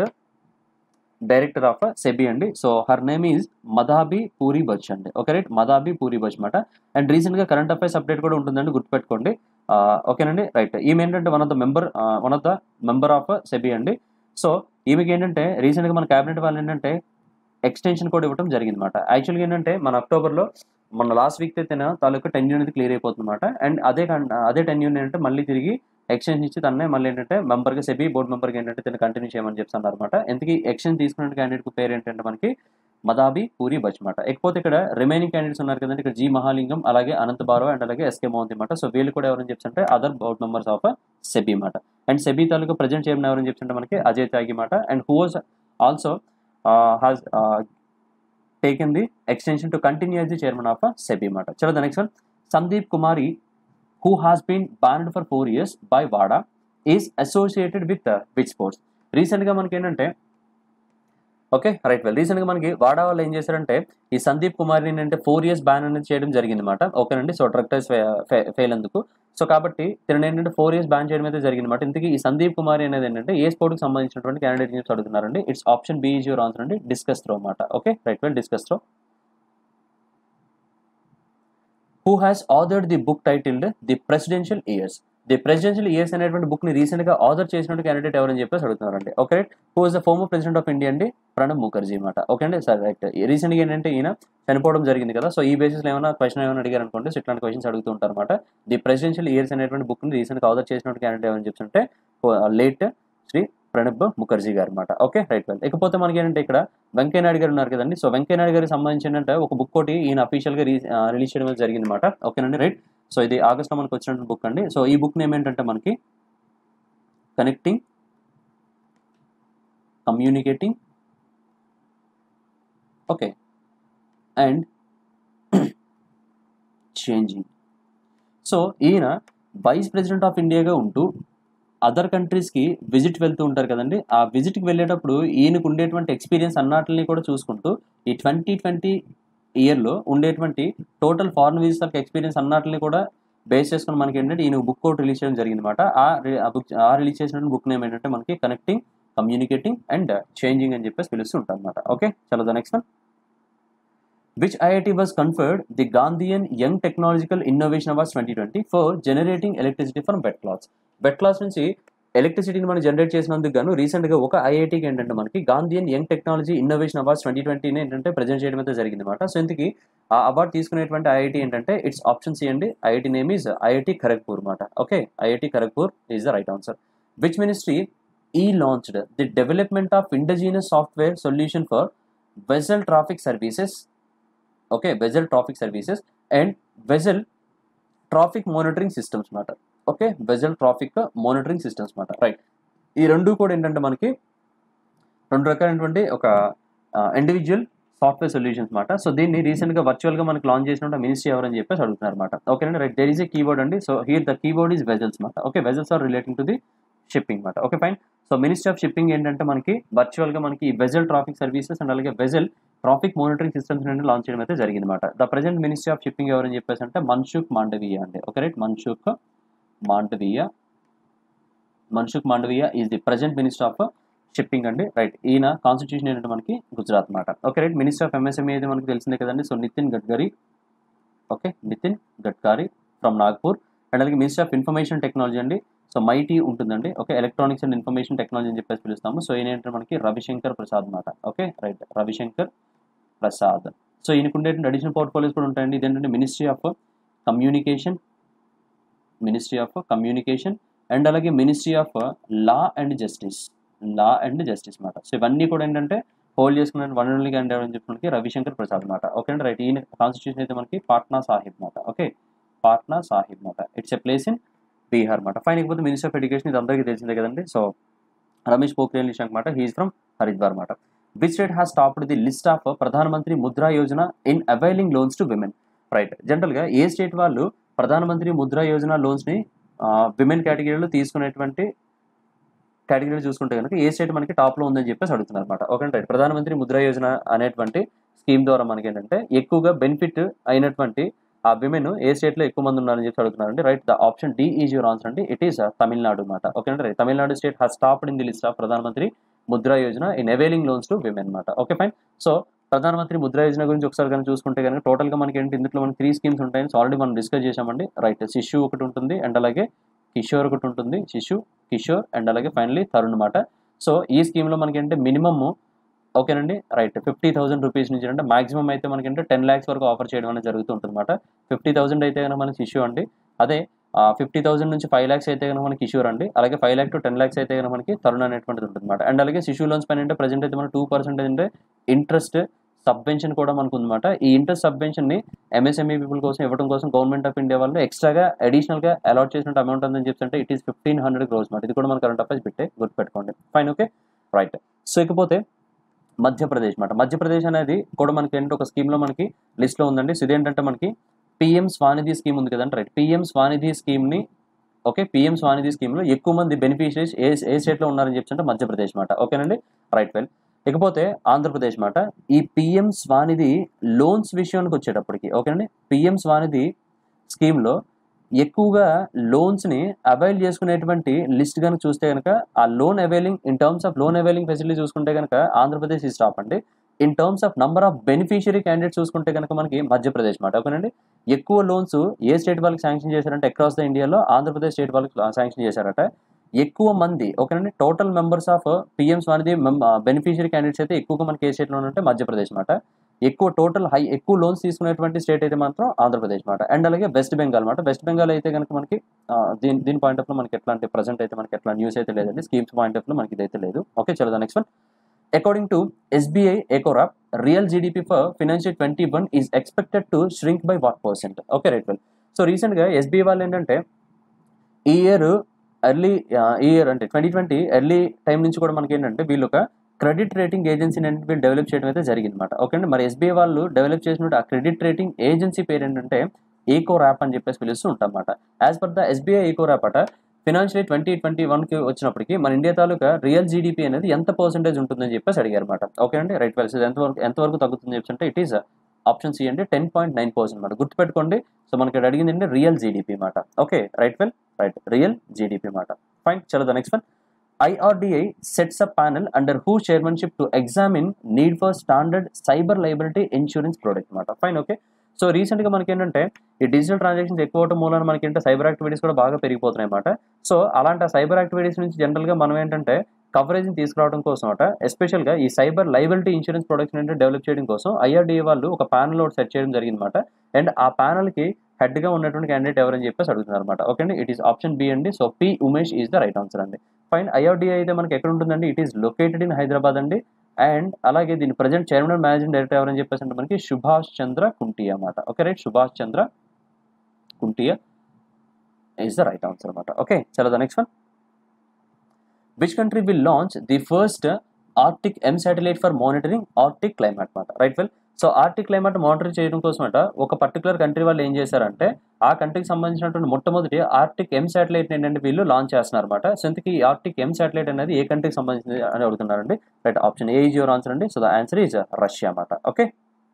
director of SEBI అండి so her name is Madhabi Puri Buch అండి ఓకే రైట్ మదాబి పూరి బచ్ అనమాట అండ్ రీసెంట్గా కరెంట్ అఫైర్స్ అప్డేట్ కూడా ఉంటుందండి గుర్తుపెట్టుకోండి ఓకేనండి రైట్ ఈమె ఏంటంటే one of the member one of the member of SEBI అండి సో ఈమెకి ఏంటంటే రీసెంట్గా మన క్యాబినెట్ వాళ్ళు ఏంటంటే ఎక్స్టెన్షన్ కూడా ఇవ్వడం జరిగింది అనమాట యాక్చువల్గా ఏంటంటే మన అక్టోబర్లో మన లాస్ట్ వీక్ అయితే తాలూకా టెన్యూన్ అనేది క్లియర్ అయిపోతుంది అనమాట అండ్ అదే కన్- అదే టెన్యూన్ ఏంటంటే మళ్ళీ తిరిగి ఎక్స్టెన్షన్ ఇచ్చి తన్నే మళ్ళీ ఏంటంటే మెంబర్గా సెబీ బోర్డు మెంబర్గా ఏంటంటే తను కంటిన్యూ చేయమని చెప్తున్నారు అనమాట ఎందుకు ఎక్స్టెన్షన్ తీసుకున్న క్యాండిడేట్ పేరు ఏంటంటే మనకి మదాబి పూరి బచ్ మాట ఇకపోతే ఇక్కడ రిమైనింగ్ క్యాండిడేట్స్ ఉన్నారు కదండి ఇక్కడ జీ మహాలింగం అలాగే అనంత బారో అండ్ అలాగే ఎస్కే మోహంతి మాట సో వీళ్ళు కూడా ఎవరని చెప్తుంటే other board members of SEBI మాట అండ్ సెబీ తాలూకా ప్రజెంట్ చైర్మన్ ఎవరని చెప్తుంటే మనకి అజయ్ త్యాగి మాట and who was also has taken the extension to continue as the chairman of SEBI మాట చలో the next one Sandeep Kumari who has been banned for four years by వాడా is associated with which sports రీసెంట్గా మనకి ఏంటంటే okay right well రీసెంట్గా మనకి వాడా వాళ్ళు ఏం చేశారంటే ఈ సందీప్ కుమార్ని ఏంటంటే ఫోర్ ఇయర్స్ బ్యాన్ అనేది చేయడం జరిగింది అనమాట ఓకేనండి సో డ్రగ్ టెస్ట్ ఫెయిల్ అందుకు సో కాబట్టి తిన ఏంటంటే ఫోర్ ఇయర్స్ బ్యాన్ చేయడం అయితే జరిగింది అనమాట ఇంతకీ ఈ సందీప్ కుమార్ అనేది ఏంటంటే ఏ స్పోర్ట్కి సంబంధించినటువంటి క్యాండిడేట్ న్యూస్ అడుగుతున్నారండి it's option B is your answer అండి డిస్కస్ త్రో అనమాట okay right well discus throw who has authored the book titled the presidential years the presidential years అనేటువంటి బుక్ ని రీసెంట్ గా ఆథర్ చేసినట్టు క్యాండిడేట్ ఎవరని చెప్పేసి అడుగుతున్నారండి okay who is the former president of India అండి ప్రణబ్ ముఖర్జీ అనమాట ఓకే అండి సార్ రైట్ రీసెంట్ గా ఏంటంటే ఈయన చనిపోవడం జరిగింది కదా సో ఈ బేసిస్ లో ఏమైనా క్వశ్చన్ ఏమైనా అడిగారు అనుకోండి సో ఇట్లాంటి క్వశ్చన్స్ అడుగుతూ ఉంటారు అనమాట ది ప్రెసిడెన్షియల్ ఇయర్స్ అనేటువంటి బుక్ ని రీసెంట్ గా ఆథర్ చేసినట్టు క్యాండిడేట్ ఎవరని చెప్తుంటే లేట్ శ్రీ ప్రణబ్ ముఖర్జీ గారు అనమాట ఓకే రైట్ వెల్ ఇకపోతే మనకి ఏంటంటే ఇక్కడ వెంకయ్యనాయుడు గారు ఉన్నారు కదండి సో వెంకయ్యనాయుడు గారికి సంబంధించి ఏంటంటే ఒక బుక్ ఒకటి ఈయన అఫీషియల్ గా రిలీజ్ చేయడం అనేది జరిగింది అనమాట ఓకేనండి రైట్ సో ఇది ఆగస్ట్లో మనకు వచ్చినటువంటి బుక్ అండి సో ఈ బుక్ నేమ్ ఏంటంటే మనకి connecting communicating okay and changing so ఈయన వైస్ ప్రెసిడెంట్ ఆఫ్ ఇండియాగా ఉంటూ అదర్ కంట్రీస్కి విజిట్ వెళ్తూ ఉంటారు కదండి ఆ విజిట్కి వెళ్ళేటప్పుడు ఈయనకు ఉండేటువంటి ఎక్స్పీరియన్స్ అన్నిటిని కూడా చూసుకుంటూ ఈ ట్వంటీ ట్వంటీ ఇయర్లో ఉండేటువంటి టోటల్ ఫారెన్ విజిటర్కి ఎక్స్పీరియన్స్ అన్నిటిని కూడా బేస్ చేసుకుని మనకి ఏంటంటే ఈయన బుక్ ఒకటి రిలీజ్ చేయడం జరిగింది అనమాట ఆ రి- ఆ బుక్ ఆ రిలీజ్ చేసిన బుక్ నేమ్ ఏంటంటే మనకి కనెక్టింగ్ కమ్యూనికేటింగ్ అండ్ చేంజింగ్ అని చెప్పేసి పిలుస్తూ ఉంటాం అనమాట ఓకే చలో the next which IIT was conferred the Gandhian Young Technological Innovation Awards 2020 for generating electricity from wet cloths. Wet cloths నుంచి ఎలక్ట్రిసిటీని మనం జనరేట్ చేసినందుకు గాను రీసెంట్గా ఒక ఐఐటీకి ఏంటంటే మనకి Gandhian young technology innovation awards twenty ట్వంటీని ఏంటంటే ప్రజెంట్ చేయడం అయితే జరిగింది అనమాట సో ఇంతకి ఆ అవార్డ్ తీసుకునేటువంటి ఐఐటీ ఏంటంటే ఇట్స్ ఆప్షన్ సి అండి IIT name is IIT Kharagpur అనమాట okay IIT Kharagpur is the right answer which ministry ఈ launched the development of indigenous software solution for vessel traffic services okay vessel traffic services and vessel traffic monitoring systems మాట okay vessel traffic monitoring systems మాట right ఈ రెండు కూడా ఏంటంటే మనకి రెండు రకాలైనటువంటి ఒక ఇండివిజువల్ సాఫ్ట్వేర్ సొల్యూషన్స్ మాట సో దీన్ని రీసెంట్గా వర్చువల్గా మనకి లాంచ్ చేసిన మినిస్ట్రీ ఎవరని చెప్పేసి అడుగుతున్నారు అనమాట ఓకేనండి right there is a keyboard అండి so here the keyboard is vessels మాట okay vessels are relating to the shipping మాట okay fine so ministry of shipping ఏంటంటే మనకి వర్చువల్గా మనకి వెజల్ ట్రాఫిక్ సర్వీసెస్ అండ్ అలాగే వెజల్ ట్రాఫిక్ మానిటరింగ్ సిస్టమ్స్ నుండి launch చేయడం అయితే జరిగింది అనమాట the present ministry of shipping ఎవరని చెప్పేసి అంటే మన్సుఖ్ మాండవీయ అండి okay right Mansukh Mandaviya Mansukh Mandaviya is the present minister of shipping అండి రైట్ ఈయన కాన్స్టిట్యూషన్ ఏంటంటే మనకి గుజరాత్ మాట okay right minister of MSME అయితే మనకి తెలిసిందే కదండి so Nitin Gadkari okay Nitin Gadkari from Nagpur and అలాగే మినిస్టర్ ఆఫ్ ఇన్ఫర్మేషన్ టెక్నాలజీ అండి సో మైటీ ఉంటుందండి okay electronics and information technology అని చెప్పేసి పిలుస్తాము సో ఈయన ఏంటంటే మనకి రవిశంకర్ ప్రసాద్ మాట okay right Ravi Shankar Prasad so ఈయనకు ఉండేటువంటి అడిషనల్ పోర్ట్ఫోలియోస్ కూడా ఉంటాయండి ఇదేంటంటే ministry of communication ministry of communication and అలాగే ministry of law and justice law and justice మాట సో ఇవన్నీ కూడా ఏంటంటే హోల్డ్ చేసుకున్న వన్ ఓన్లీ క్యాండిడేట్ అని చెప్పి మనకి రవిశంకర్ ప్రసాద్ మాట ఓకే అండి రైట్ ఈయన కాన్స్టిట్యూషన్ అయితే మనకి పాట్నా సాహిబ్ మాట ఓకే పాట్నా సాహిబ్ మాట it's a place in Bihar మాట ఫైన్ ఇకపోతే మినిస్టర్ ఆఫ్ ఎడ్యుకేషన్ ఇది అందరికీ తెలిసిందే కదండి సో రమేష్ పోఖ్రియాల్ నిశాంక్ మాట హీఈస్ ఫ్రమ్ హరిద్వార్ మాట which state has topped the list of Pradhan Mantri Mudra Yojana in availing loans to women right జనరల్గా ఏ స్టేట్ వాళ్ళు ప్రధానమంత్రి ముద్రా యోజన లోన్స్ని విమెన్ కేటగిరీలో తీసుకునేటువంటి కేటగిరీ చూసుకుంటే కనుక ఏ స్టేట్ మనకి టాప్లో ఉందని చెప్పేసి అడుగుతున్నారు అనమాట ఓకే రైట్ ప్రధానమంత్రి ముద్రా యోజన అనేటువంటి స్కీమ్ ద్వారా మనకి ఏంటంటే ఎక్కువగా బెనిఫిట్ అయినటువంటి ఆ విమెన్ ఏ స్టేట్లో ఎక్కువ మంది ఉన్నారని చెప్పి అడుగుతున్నారండి right the option D is your answer అండి ఇట్ ఈస్ తమిళనాడు అనమాట ఓకే అండి right Tamil Nadu state has topped in the list of Pradhan Mantri Mudra Yojana in availing loans to women అనమాట okay fine so Pradhan Mantri Mudra Yojana గురించి ఒకసారి కనుక చూసుకుంటే కనుక టోటల్గా మనకి ఏంటి ఇందులో మనకి త్రీ స్కీమ్స్ ఉంటాయని సో ఆల్రెడీ మనం డిస్కస్ చేసామండి రైట్ శిశు ఒకటి ఉంటుంది అండ్ అలాగే కిషోర్ ఒకటి ఉంటుంది శిశు కిషోర్ అండ్ అలాగే ఫైనలీ తరుణ్ అనమాట సో ఈ స్కీమ్లో మనకి ఏంటంటే మినిమమ్ ఓకేనండి రైట్ ఫిఫ్టీ థౌసండ్ రూపీస్ నుంచి అంటే మాక్సిమం అయితే మనకి అంటే టెన్ ల్యాక్స్ వరకు ఆఫర్ చేయడం అనేది జరుగుతుంటుంది అనమాట ఫిఫ్టీ థౌసండ్ అయితే కనుక మనకి ఇష్యూ అండి అదే ఫిఫ్టీ థౌసండ్ నుంచి ఫైవ్ ల్యాక్స్ అయితే కనుక మనకి ఇష్యూర్ అండి అలాగే five lakh to ten lakhs అయితే కనుక మనకి తరుణ్ అనేటువంటిది ఉంటుంది అనమాట అండ్ అలాగే శిశు లోన్స్ పైన అంటే ప్రజెంట్ అయితే మనకి టూ పర్సెంటేజ్ అంటే ఇంట్రెస్ట్ సబ్వెన్షన్ కూడా మనకు ఉందన్నమాట ఈ ఇంట్రెస్ట్ సబ్వెన్షన్ని ఎంఎస్ఎంఈ పీపుల్ కోసం ఇవ్వడం కోసం గవర్నమెంట్ ఆఫ్ ఇండియా వాళ్ళు ఎక్స్ట్రాగా అడిషనల్గా అలాట్ చేసిన అమౌంట్ ఉందని చెప్తుంటే it is fifteen hundred crores అనమాట ఇది కూడా మన కరెంట్ అఫైర్స్ పెట్టే గుర్తుపెట్టుకోండి ఫైన్ ఓకే రైట్ సో ఇకపోతే మధ్యప్రదేశ్ మాట మధ్యప్రదేశ్ అనేది కూడా మనకి ఏంటంటే ఒక స్కీమ్లో మనకి లిస్ట్లో ఉందండి సో ఇదేంటంటే మనకి పిఎం స్వానిధి స్కీమ్ ఉంది కదండి రైట్ పిఎం స్వానిధి స్కీమ్ని ఓకే పిఎం స్వానిధి స్కీమ్లో ఎక్కువ మంది బెనిఫిషరీస్ ఏ ఏ స్టేట్లో ఉన్నారని చెప్తుంటే మధ్యప్రదేశ్ మాట ఓకేనండి రైట్ వెల్ ఇకపోతే ఆంధ్రప్రదేశ్ మాట ఈ పిఎం స్వానిధి లోన్స్ విషయానికి వచ్చేటప్పటికి ఓకేనండి పిఎం స్వానిధి స్కీమ్లో ఎక్కువగా లోన్స్ని అవైల్ చేసుకునేటువంటి లిస్ట్ కనుక చూస్తే కనుక ఆ loan availing in terms of loan availing facility చూసుకుంటే కనుక ఆంధ్రప్రదేశ్ ఈ స్టాప్ అండి in terms of number of beneficiary candidates చూసుకుంటే కనుక మనకి మధ్యప్రదేశ్ మాట ఓకేనండి ఎక్కువ లోన్స్ ఏ స్టేట్ వాళ్ళకి శాంక్షన్ చేశారంటే అక్రాస్ ద ఇండియాలో ఆంధ్రప్రదేశ్ స్టేట్ వాళ్ళకి శాంక్షన్ చేశారట ఎక్కువ మంది ఓకేనండి total members of PM Svanidhi beneficiary candidates అయితే ఎక్కువగా మనకి ఏ స్టేట్లో ఉంటే మధ్యప్రదేశ్ మాట ఎక్కువ టోటల్ హై ఎక్కువ లోన్స్ తీసుకునేటువంటి స్టేట్ అయితే మాత్రం ఆంధ్రప్రదేశ్ మాట అండ్ అలాగే వెస్ట్ బెంగాల్ మాట వెస్ట్ బెంగాల్ అయితే కనుక మనకి దీని దీని పాయింట్ ఆఫ్ లో మనకి ఎట్లాంటి ప్రజెంట్ అయితే మనకి ఎట్లా న్యూస్ అయితే లేదండి స్కీమ్స్ పాయింట్ ఆఫ్ లో మనకి ఇదైతే లేదు ఓకే చలో next one according to SBI Ecowrap real GDP for financial twenty one is expected to shrink by what percent okay right well so రీసెంట్గా ఎస్బీఐ వాళ్ళు ఏంటంటే ఈ ఇయర్ ఎర్లీ ఈ ఇయర్ అంటే ట్వంటీ ట్వంటీ ఎర్లీ టైం నుంచి కూడా మనకి ఏంటంటే వీళ్ళు ఒక క్రెడిట్ రేటింగ్ ఏజెన్సీని అంటే వీళ్ళు డెవలప్ చేయడం అయితే జరిగింది అనమాట ఓకే అండి మరి ఎస్బీఐ వాళ్ళు డెవలప్ చేసినట్టు ఆ క్రెడిట్ రేటింగ్ ఏజెన్సీ పేరు ఏంటంటే ఈకో ర్యాప్ అని చెప్పేసి పిలుస్తూ ఉంటాం అన్నమాట as per the SBI Ecowrap అట ఫినాన్షియల్ ట్వంటీ ట్వంటీ వన్కి వచ్చినప్పటికి మన ఇండియా తాలూకా రియల్ జీడిపి అనేది ఎంత పర్సెంటేజ్ ఉంటుందని చెప్పేసి అడిగారు అనమాట ఓకే అండి రైట్ వెల్స్ ఎంతవరకు ఎంతవరకు తగ్గుతుందని చెప్పి అంటే ఇట్ ఈస్ ఆప్షన్ సి అంటే టెన్ పాయింట్ నైన్ పర్సెంట్ అనమాట గుర్తుపెట్టుకోండి సో మనకి ఇక్కడ అడిగింది అంటే రియల్ జీడిపి మాట okay right well right real GDP మాట ఫైన్ చలో the next one IRDA sets a panel under whose chairmanship to examine need for standard cyber liability insurance product మాట ఫైన్ ఓకే సో రీసెంట్గా మనకి ఏంటంటే ఈ digital transactions ఎక్కువ అవడం మూలన మనకి ఏంటంటే సైబర్ యాక్టివిటీస్ కూడా బాగా పెరిగిపోతున్నాయి అన్నమాట సో అలాంటి సైబర్ యాక్టివిటీస్ నుంచి జనరల్గా మనం ఏంటంటే కవరేజ్ని తీసుకురావడం కోసం అట ఎస్పెషల్గా ఈ సైబర్ లైబిలిటీ ఇన్సూరెన్స్ ప్రొడక్ట్స్ ఏంటంటే డెవలప్ చేయడం కోసం ఐఆర్డీఏ వాళ్ళు ఒక ప్యానల్ ఒకటి సెట్ చేయడం జరిగిందన్నమాట అండ్ ఆ ప్యానల్కి హెడ్గా ఉన్నటువంటి క్యాండిడేట్ ఎవరని చెప్పేసి అడుగుతున్నారు అనమాట ఓకే అండి ఇట్ ఈస్ ఆప్షన్ బి అండి so P Umesh is the right answer అండి ఫైన్ ఐఆర్డీఐ అయితే మనకి ఎక్కడ ఉంటుందండి it is located in Hyderabad అండి అండ్ అలాగే దీని present chairman and managing director ఎవరని చెప్పేసి అంటే మనకి సుభాష్ చంద్ర కుంటియా అన్నమాట okay right Subhash Chandra Khuntia is the right answer అనమాట ఓకే చలో the next one which country will launch the first arctic M satellite for monitoring arctic climate అనమాట right well so arctic climate monitor చేయడం కోసం అట ఒక పర్టికులర్ కంట్రీ వాళ్ళు ఏం చేశారంటే ఆ కంట్రీకి సంబంధించినటువంటి మొట్టమొదటి ఆర్టిక్ ఎం శాటిలైట్ ఏంటంటే వీళ్ళు లాంచ్ చేస్తున్నారు అనమాట సో ఇంతకీ ఈ ఆర్టిక్ ఎం శాటిలైట్ అనేది ఏ కంట్రీకి సంబంధించింది అని అడుగుతున్నారండి right option A is your answer అండి so the answer is Russia అన్నమాట okay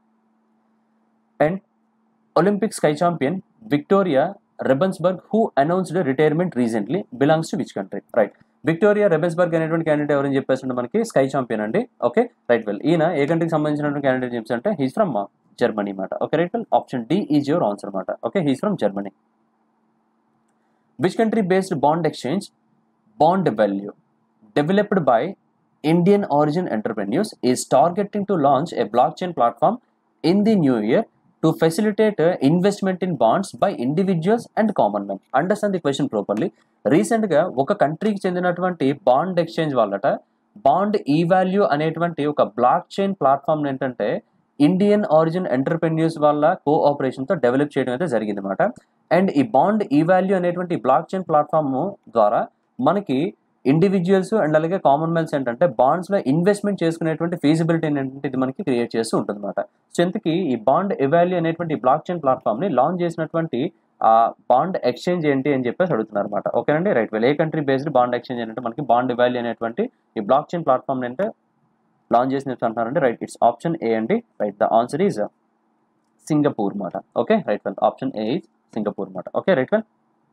and Olympic ski champion Victoria Rebensburg who announced retirement recently belongs to which country right Victoria Rebensburg అనేటువంటి candidate ఎవరని చెప్పేసి మనకి స్కై ఛాంపియన్ అండి okay right well ఈయన ఏ కంట్రీకి సంబంధించినటువంటి క్యాండిడేట్ చెప్పేసి అంటే హీస్ ఫ్రమ్ జర్మనీ మాట okay right well option D is your answer అనమాట okay he's from Germany which country based bond exchange bond value developed by Indian origin entrepreneurs is targeting to launch a blockchain platform in the new year to facilitate investment in bonds by individuals and common men understand the question properly రీసెంట్గా ఒక కంట్రీకి చెందినటువంటి bond exchange వాళ్ళట bond ఈ value అనేటువంటి ఒక blockchain platform ఏంటంటే Indian origin entrepreneurs వాళ్ళ కోఆపరేషన్తో డెవలప్ చేయడం అయితే జరిగింది అనమాట అండ్ ఈ బాండ్ ఈ వాల్యూ అనేటువంటి బ్లాక్ చైన్ ప్లాట్ఫామ్ ద్వారా మనకి ఇండివిజువల్స్ అండ్ అలాగే కామన్ మ్యాన్స్ ఏంటంటే బాండ్స్లో ఇన్వెస్ట్మెంట్ చేసుకునేటువంటి ఫీజిబిలిటీ ఏంటంటే ఇది మనకి క్రియేట్ చేస్తూ ఉంటుంది అనమాట సో ఇంతకీ ఈ బాండ్ ఎవాల్యూ అనేటువంటి బ్లాక్ చైన్ ప్లాట్ఫామ్ని లాంచ్ చేసినటువంటి ఆ బాండ్ ఎక్స్చేంజ్ ఏంటి అని చెప్పేసి అడుగుతున్నారు అనమాట ఓకేనండి right well a country based bond exchange ఏంటంటే మనకి బాండ్ ఎవాల్యూ అనేటువంటి ఈ బ్లాక్ చైన్ ప్లాట్ఫామ్ అంటే లాంచ్ చేసిన అంటున్నారంటే రైట్ ఇట్స్ ఆప్షన్ ఏ అండి right the answer is Singapore మాట okay right well option A is Singapore మాట okay right well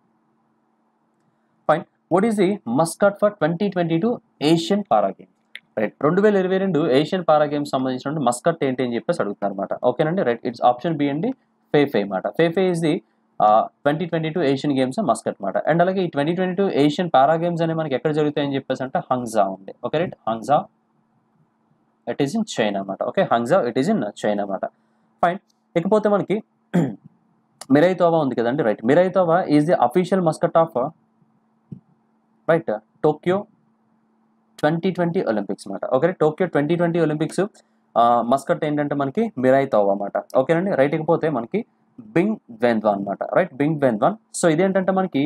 fine what is the mascot for twenty twenty two Asian Para game right రెండు వేల ఇరవై రెండు Asian Para Games సంబంధించిన mascot ఏంటి అని చెప్పేసి అడుగుతున్నారు అనమాట ఓకేనండి రైట్ ఇట్స్ ఆప్షన్ బి అండి ఫే ఫే మాట Fei Fei is the twenty twenty two Asian Games mascot మాట అండ్ అలాగే ఈ twenty twenty two Asian Para Games అనేవి మనకి ఎక్కడ జరుగుతాయని చెప్పేసి అంటే హంగ్జా ఉంది okay right Hangzhou it is in China అనమాట okay Hangzhou it is in China అనమాట ఫైన్ ఇకపోతే మనకి మిరైతోవా ఉంది కదండి right Miraitowa is the official mascot of right Tokyo twenty twenty Olympics అనమాట okay Tokyo twenty twenty Olympics Muscat ఏంటంటే మనకి మిరైతోవా అనమాట ఓకేనండి రైట్ ఇకపోతే మనకి బింగ్ వెన్వాన్ అనమాట రైట్ బింగ్ వెన్వాన్ సో ఇదేంటంటే మనకి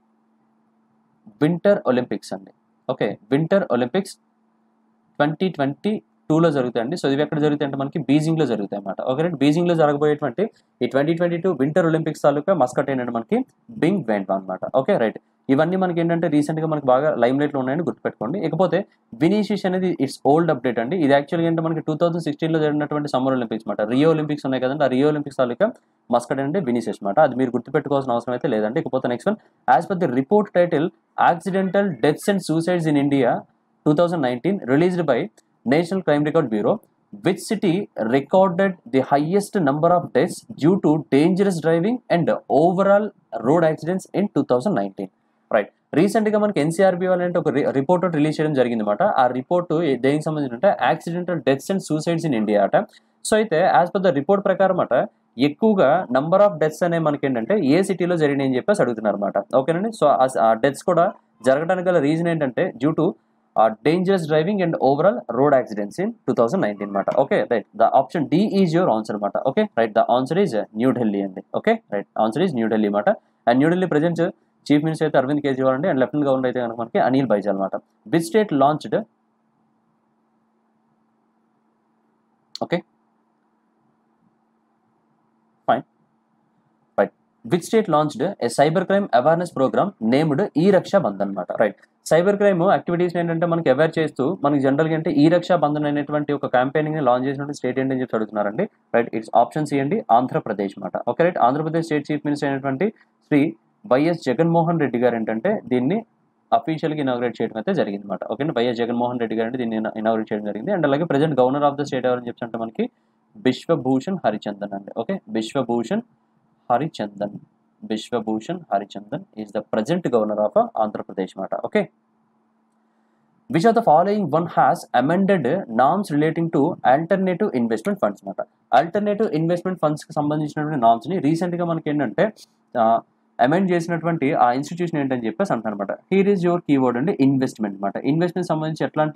వింటర్ ఒలింపిక్స్ అండి okay winter Olympics twenty twenty టూలో జరుగుతాయండి సో ఇవి ఎక్కడ జరుగుతాయి అంటే మనకి బీజింగ్లో జరుగుతాయి అనమాట ఓకే రైట్ బీజింగ్లో జరగబోయేటువంటి ఈ twenty twenty two winter Olympics తాలూకా మస్కట్ ఏంటంటే మనకి బింగ్ వెన్వాన్ అనమాట ఓకే రైట్ ఇవన్నీ మనకి ఏంటంటే రీసెంట్గా మనకి బాగా లైమ్ లైట్లో ఉన్నాయని గుర్తుపెట్టుకోండి ఇకపోతే వినీషియస్ అనేది ఇట్స్ ఓల్డ్ అప్డేట్ అండి ఇది యాక్చువల్గా ఏంటంటే మనకి టూ థౌసండ్ సిక్స్టీన్లో జరిగినటువంటి సమ్మర్ ఒలింపిక్స్ అనమాట రియో ఒలింపిక్స్ ఉన్నాయి కదండి ఆ రియో ఒలింపిక్స్ తాలూకా మస్కట్ అంటే వినీషియస్ అనమాట అది మీరు గుర్తుపెట్టుకోవాల్సిన అవసరం అయితే లేదండి ఇకపోతే next one as per the report title accidental deaths and suicides in India two thousand nineteen released by national crime record bureau which city recorded the highest number of deaths due to dangerous driving and overall road accidents in 2019 right రీసెంట్గా మనకి NCRB వాళ్ళంటే ఒక report release చేయడం జరిగింది అనమాట ఆ report దేనికి సంబంధించి అంటే accidental deaths and suicides in India అట సో అయితే యాజ్ పర్ ద రిపోర్ట్ ప్రకారం అట ఎక్కువగా నంబర్ ఆఫ్ డెత్స్ అనే మనకి ఏంటంటే ఏ సిటీలో జరిగినాయి అని చెప్పేసి అడుగుతున్నారు అనమాట ఓకేనండి సో ఆ డెత్స్ కూడా జరగడానికి గల రీజన్ ఏంటంటే due to dangerous driving and overall road accidents in two thousand nineteen అనమాట okay right the option D is your answer అనమాట okay right the answer is New Delhi అండి okay right answer is New Delhi అనమాట and New Delhi present chief minister అయితే అరవింద్ కేజ్రీవాల్ అండి and lieutenant governor అయితే కనుక మనకి అనిల్ బైజాల్ అనమాట which state launched okay fine right which state launched a cyber crime awareness programme named e Raksha Bandhan అనమాట right cyber crime activities ఏంటంటే మనకి అవేర్ చేస్తూ మనకి జనరల్గా అంటే ఈ రక్షా బంధన్ అనేటువంటి ఒక క్యాంపెయినింగ్ లాంచ్ చేసినటువంటి స్టేట్ ఏంటని చెప్పి అడుగుతున్నారండి రైట్ ఇట్స్ ఆప్షన్స్ ఇవ్వండి ఆంధ్రప్రదేశ్ అనమాట okay right Andhra Pradesh state chief minister అయినటువంటి శ్రీ వైఎస్ జగన్మోహన్ రెడ్డి గారు ఏంటంటే దీన్ని అఫీషియల్గా ఇనాగ్రేట్ చేయడం అయితే జరిగింది అనమాట ఓకే వైఎస్ జగన్మోహన్ రెడ్డి గారు అంటే దీన్ని ఇనాగ్రేట్ చేయడం జరిగింది అండ్ అలాగే present governor of the state ఎవరని చెప్పి మనకి బిశ్వభూషణ్ హరిచందన్ అండి okay Biswabhusan Harichandan Biswabhusan Harichandan is the present governor of Andhra Pradesh మాట okay which of the following one has amended norms relating to alternative investment funds అనమాట ఆల్టర్నేటివ్ ఇన్వెస్ట్మెంట్ ఫండ్స్కి సంబంధించినటువంటి నామ్స్ని రీసెంట్గా మనకి ఏంటంటే అమెండ్ చేసినటువంటి ఆ ఇన్స్టిట్యూషన్ ఏంటని చెప్పేసి అంటారనమాట హీర్ ఈజ్ యువర్ కీవర్డ్ అండి ఇన్వెస్ట్మెంట్ అనమాట ఇన్వెస్ట్మెంట్ సంబంధించి ఎట్లాంటి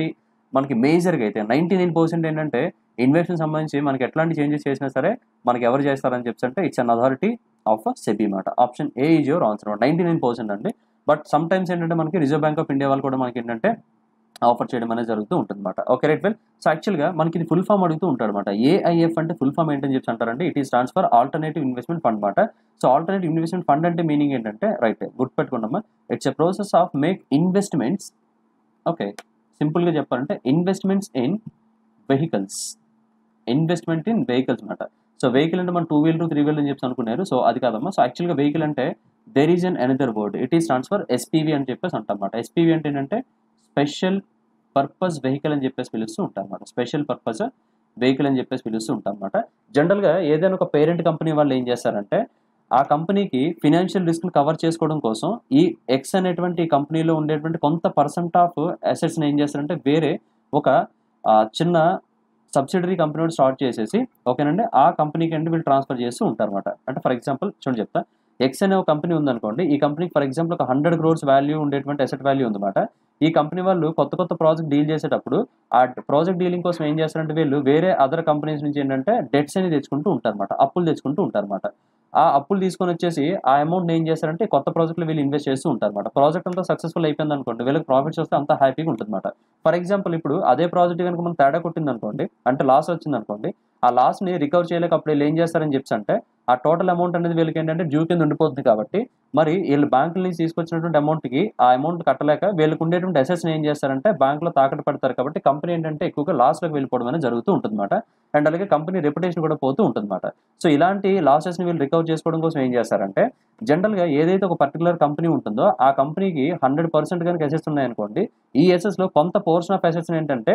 మనకి మేజర్గా అయితే నైంటీ నైన్ పర్సెంట్ ఏంటంటే ఇన్వెస్ట్మెంట్ సంబంధించి మనకి ఎట్లాంటి చేంజెస్ చేసినా సరే మనకి ఎవరు చేస్తారని చెప్పి అంటే it's an authority of SEBI మాట option A is your answer ninety nine percent అండి బట్ సమ్ టైమ్స్ ఏంటంటే మనకి రిజర్వ్ బ్యాంక్ ఆఫ్ ఇండియా వాళ్ళు కూడా మనకి ఏంటంటే ఆఫర్ చేయడం అనేది జరుగుతూ ఉంటుంది అనమాట ఓకే రైట్ వెల్ సో యాక్చువల్గా మనకి ఇది ఫుల్ ఫామ్ అడుగుతూ ఉంటాడు అనమాట ఏఐఎఫ్ అంటే ఫుల్ ఫామ్ ఏంటని చెప్పి అంటారంటే it is transfer alternative investment fund అనమాట సో ఆల్టర్నేటివ్ ఇన్వెస్ట్మెంట్ ఫండ్ అంటే మీనింగ్ ఏంటంటే రైట్ గుర్తుపెట్టుకున్నామా it's a process of make investments okay సింపుల్గా చెప్పాలంటే investments in vehicles investment in vehicles అనమాట సో వెహికల్ అంటే మనం టూ వీలర్ త్రీ వీలర్ అని చెప్పి అనుకున్నారు సో అది కాదమ్మా సో యాక్చువల్గా వెహికల్ అంటే there is an another word it is transfer SPV అని చెప్పేసి అంటామన్నమాట ఎస్పీవీ అంటే ఏంటంటే స్పెషల్ పర్పస్ వెహికల్ అని చెప్పేసి పిలుస్తూ ఉంటాం అనమాట స్పెషల్ పర్పస్ వెహికల్ అని చెప్పేసి పిలుస్తూ ఉంటాం అనమాట జనరల్గా ఏదైనా ఒక పేరెంట్ కంపెనీ వాళ్ళు ఏం చేస్తారంటే ఆ కంపెనీకి ఫినాన్షియల్ రిస్క్ని కవర్ చేసుకోవడం కోసం ఈ ఎక్స్ అనేటువంటి కంపెనీలో ఉండేటువంటి కొంత పర్సెంట్ ఆఫ్ అసెట్స్ని ఏం చేస్తారంటే వేరే ఒక ఆ, చిన్న సబ్సిడరీ కంపెనీ స్టార్ట్ చేసేసి ఓకేనండి ఆ కంపెనీకి అంటే వీళ్ళు ట్రాన్స్ఫర్ చేస్తూ ఉంటారు అనమాట అంటే ఫర్ ఎగ్జాంపుల్ చూడండి చెప్తా ఎక్స్ అనే ఒక కంపెనీ ఉందనుకోండి ఈ కంపెనీకి ఫర్ ఎగ్జాంపుల్ ఒక హండ్రెడ్ క్రోర్స్ వాల్యూ ఉండేటువంటి అసెట్ వాల్యూ ఉందన్నమాట ఈ కంపెనీ వాళ్ళు కొత్త కొత్త ప్రాజెక్ట్ డీల్ చేసేటప్పుడు ఆ ప్రాజెక్ట్ డీలింగ్ కోసం ఏం చేస్తారంటే వీళ్ళు వేరే అదర్ కంపెనీస్ నుంచి ఏంటంటే డెట్స్ అని తెచ్చుకుంటూ ఉంటారన్నమాట అప్పులు తెచ్చుకుంటూ ఉంటారన్నమాట ఆ అప్పులు తీసుకొని వచ్చేసి ఆ అమౌంట్ ఏం చేస్తారంటే కొత్త ప్రాజెక్ట్లో వీళ్ళు ఇన్వెస్ట్ చేస్తూ ఉంటారు అనమాట ప్రాజెక్ట్ అంతా సక్సెస్ఫుల్ అయిపోయింది అనుకోండి వీళ్ళకి ప్రాఫిట్స్ వస్తే అంత హ్యాపీగా ఉంటుంది అనమాట ఫర్ ఎగ్జాంపుల్ ఇప్పుడు అదే ప్రాజెక్ట్ కనుక మనం తేడా కొట్టింది అనుకోండి అంటే లాస్ వచ్చింది అనుకోండి ఆ లాస్ని రికవర్ చేయలేక అప్పుడు వీళ్ళు ఏం చేస్తారని చెప్పి అంటే ఆ టోటల్ అమౌంట్ అనేది వీళ్ళకి ఏంటంటే డ్యూ కింద ఉండిపోతుంది కాబట్టి మరి వీళ్ళు బ్యాంకుల నుంచి తీసుకొచ్చినటువంటి అమౌంట్కి ఆ అమౌంట్ కట్టలేక వీళ్ళకి ఉండేటువంటి అసెట్స్ని ఏం చేస్తారంటే బ్యాంకులో తాకట్టు పెడతారు కాబట్టి కంపెనీ ఏంటంటే ఎక్కువగా లాస్లోకి వెళ్ళిపోవడం అనేది జరుగుతూ ఉంటుందన్నమాట అండ్ అలాగే కంపెనీ రెప్యుటేషన్ కూడా పోతూ ఉంటుందన్నమాట సో ఇలాంటి లాసెస్ని వీళ్ళు రికవర్ చేసుకోవడం కోసం ఏం చేస్తారంటే జనరల్గా ఏదైతే ఒక పర్టికులర్ కంపెనీ ఉంటుందో ఆ కంపెనీకి హండ్రెడ్ పర్సెంట్ కనుక అసెట్స్ ఉన్నాయనుకోండి ఈ అసెట్స్లో కొంత పోర్షన్ ఆఫ్ అసెట్స్ ఏంటంటే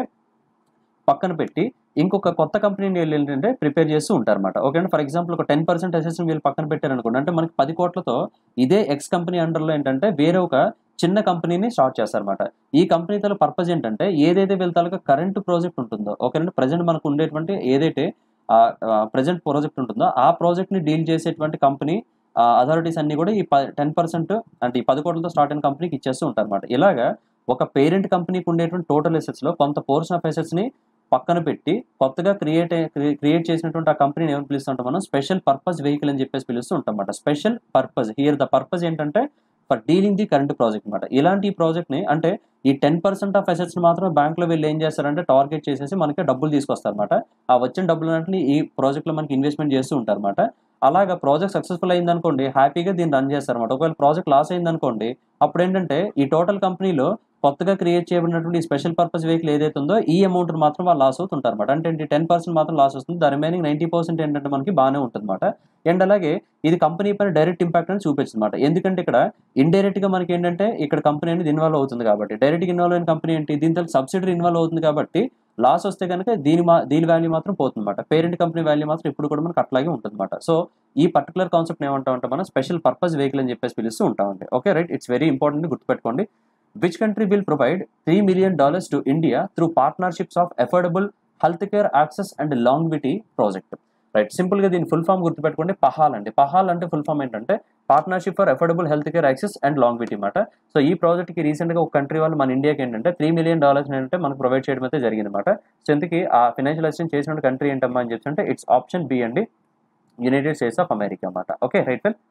పక్కన పెట్టి ఇంకొక కొత్త కంపెనీని వీళ్ళు ఏంటంటే ప్రిపేర్ చేస్తూ ఉంటారు అనమాట ఓకే ఫర్ ఎగ్జాంపుల్ ఒక టెన్ పర్సెంట్ అసెట్స్ వీళ్ళు పక్కన పెట్టారనుకోండి అంటే మనకి పది కోట్లతో ఇదే ఎక్స్ కంపెనీ అండర్లో ఏంటంటే వేరే ఒక చిన్న కంపెనీని స్టార్ట్ చేస్తారన్నమాట ఈ కంపెనీ తల పర్పస్ ఏంటంటే ఏదైతే వీళ్ళ తాలూకా కరెంట్ ప్రాజెక్ట్ ఉంటుందో ఓకేనండి ప్రజెంట్ మనకు ఉండేటువంటి ఏదైతే ప్రజెంట్ ప్రాజెక్ట్ ఉంటుందో ఆ ప్రాజెక్ట్ని డీల్ చేసేటువంటి కంపెనీ అథారిటీస్ అన్ని కూడా ఈ టెన్ పర్సెంట్ అంటే ఈ పది కోట్లతో స్టార్ట్ అయిన కంపెనీకి ఇచ్చేస్తూ ఉంటారు అనమాట ఇలాగా ఒక పేరెంట్ కంపెనీకి ఉండేటువంటి టోటల్ అసెట్స్లో కొంత పోర్షన్ ఆఫ్ అసెట్స్ని పక్కన పెట్టి కొత్తగా క్రియేట్ క్రియేట్ చేసినటువంటి ఆ కంపెనీని ఏమని పిలుస్తుంటాం మనం స్పెషల్ పర్పస్ వెహికల్ అని చెప్పేసి పిలుస్తూ ఉంటాం అన్నమాట special purpose here the purpose ఏంటంటే for dealing the current project అనమాట ఇలాంటి ప్రాజెక్ట్ని అంటే ఈ టెన్ పర్సెంట్ ఆఫ్ అసెట్స్ని మాత్రం బ్యాంక్లో వీళ్ళు ఏం చేస్తారంటే టార్గెట్ చేసేసి మనకి డబ్బులు తీసుకొస్తారన్నమాట ఆ వచ్చిన డబ్బులన్నింటినీ ఈ ప్రాజెక్ట్లో మనకి ఇన్వెస్ట్మెంట్ చేస్తూ ఉంటారన్నమాట అలాగా ప్రాజెక్ట్ సక్సెస్ఫుల్ అయిందనుకోండి హ్యాపీగా దీన్ని రన్ చేస్తారన్నమాట ఒకవేళ ప్రాజెక్ట్ లాస్ అయిందనుకోండి అప్పుడు ఏంటంటే ఈ టోటల్ కంపెనీలో కొత్తగా క్రియేట్ చేయబడినటువంటి స్పెషల్ పర్పస్ వెహికల్ ఏదైతే ఉందో ఈ అమౌంట్ మాత్రం వాళ్ళు లాస్ అవుతుంటారు అనమాట అంటే టెన్ పర్సెంట్ మాత్రం లాస్ వస్తుంది ద రిమైనింగ్ నైంటీ పర్సెంట్ ఏంటంటే మనకి బాగానే ఉంటుంది అనమాట అండ్ అలాగే ఇది కంపెనీ పైన డైరెక్ట్ ఇంపాక్ట్ అని చూపించింది అనమాట ఎందుకంటే ఇక్కడ ఇండైరెక్ట్ గా మనకి ఏంటంటే ఇక్కడ కంపెనీ అనేది ఇన్వాల్వ్ అవుతుంది కాబట్టి డైరెక్ట్ ఇన్వాల్వ్ అయిన కంపెనీ ఏంటి దీంతో సబ్సిడరీ ఇన్వాల్వ్ అవుతుంది కాబట్టి లాస్ వస్తే కనుక దీని మా దీని వాల్యూ మాత్రం పోతుంది అనమాట పేరెంట్ కంపెనీ వాల్యూ మాత్రం ఇప్పుడు కూడా మనకు అట్లాగే ఉంటుంది అనమాట సో ఈ పర్టికులర్ కాన్సెప్ట్ ఏమంటామంటే మనం స్పెషల్ పర్పస్ వెహికల్ అని చెప్పేసి పిలుస్తూ ఉంటామండి okay right it's very important గుర్తుపెట్టుకోండి which country will provide three million dollars to India through partnerships of affordable health care access and longevity project right simple గా దీని full form గుర్తుపెట్టుకోండి పహాల్ అండి పహాల్ అంటే ఫుల్ ఫామ్ ఏంటంటే partnership for affordable health care access and longevity మాట so ఈ project కి recent గా ఒక కంట్రీ వాళ్ళు మన ఇండియాకి ఏంటంటే త్రీ మిలియన్ డాలర్స్ ఏంటంటే మనకు ప్రొవైడ్ చేయడం అయితే జరిగింది అనమాట సో ఇందుకు ఆ ఫైనాన్షియల్ అసిస్టెంట్ చేసిన కంట్రీ ఏంటమ్మా అని చెప్పి అంటే ఇట్స్ ఆప్షన్ బి అండి యునైటెడ్ స్టేట్స్ ఆఫ్ అమెరికా అన్నమాట okay right well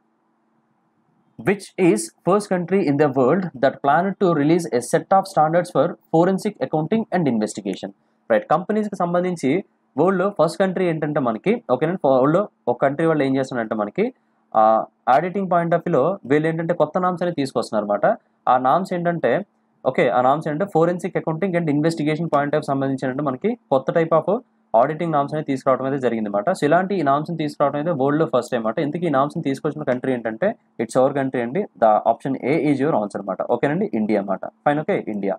which is first country in the world that planned to release a set of standards for forensic accounting and investigation right కంపెనీస్కి సంబంధించి వరల్డ్లో first country ఏంటంటే మనకి ఓకేనా వరల్డ్లో ఒక కంట్రీ వాళ్ళు ఏం చేస్తున్నారంటే మనకి ఆడిటింగ్ పాయింట్ ఆఫ్ వ్యూలో వీళ్ళు ఏంటంటే కొత్త నామ్స్ అనేది తీసుకొస్తున్నారు అనమాట ఆ నామ్స్ ఏంటంటే ఓకే ఆ నామ్స్ ఏంటంటే forensic accounting and investigation point of సంబంధించినట్టు మనకి కొత్త టైప్ ఆఫ్ ఆడిటింగ్ నామ్స్ అనేది తీసుకురావడం అయితే జరిగింది అనమాట సో ఇలాంటి ఈ నామ్స్ని తీసుకురావడం అయితే వరల్డ్లో ఫస్ట్ టైం అనమాట ఇంతకీ ఈ నామ్స్ని తీసుకొచ్చిన కంట్రీ ఏంటంటే ఇట్స్ అవర్ కంట్రీ అండి the option A is your answer అనమాట ఓకేనండి ఇండియా అనమాట fine okay India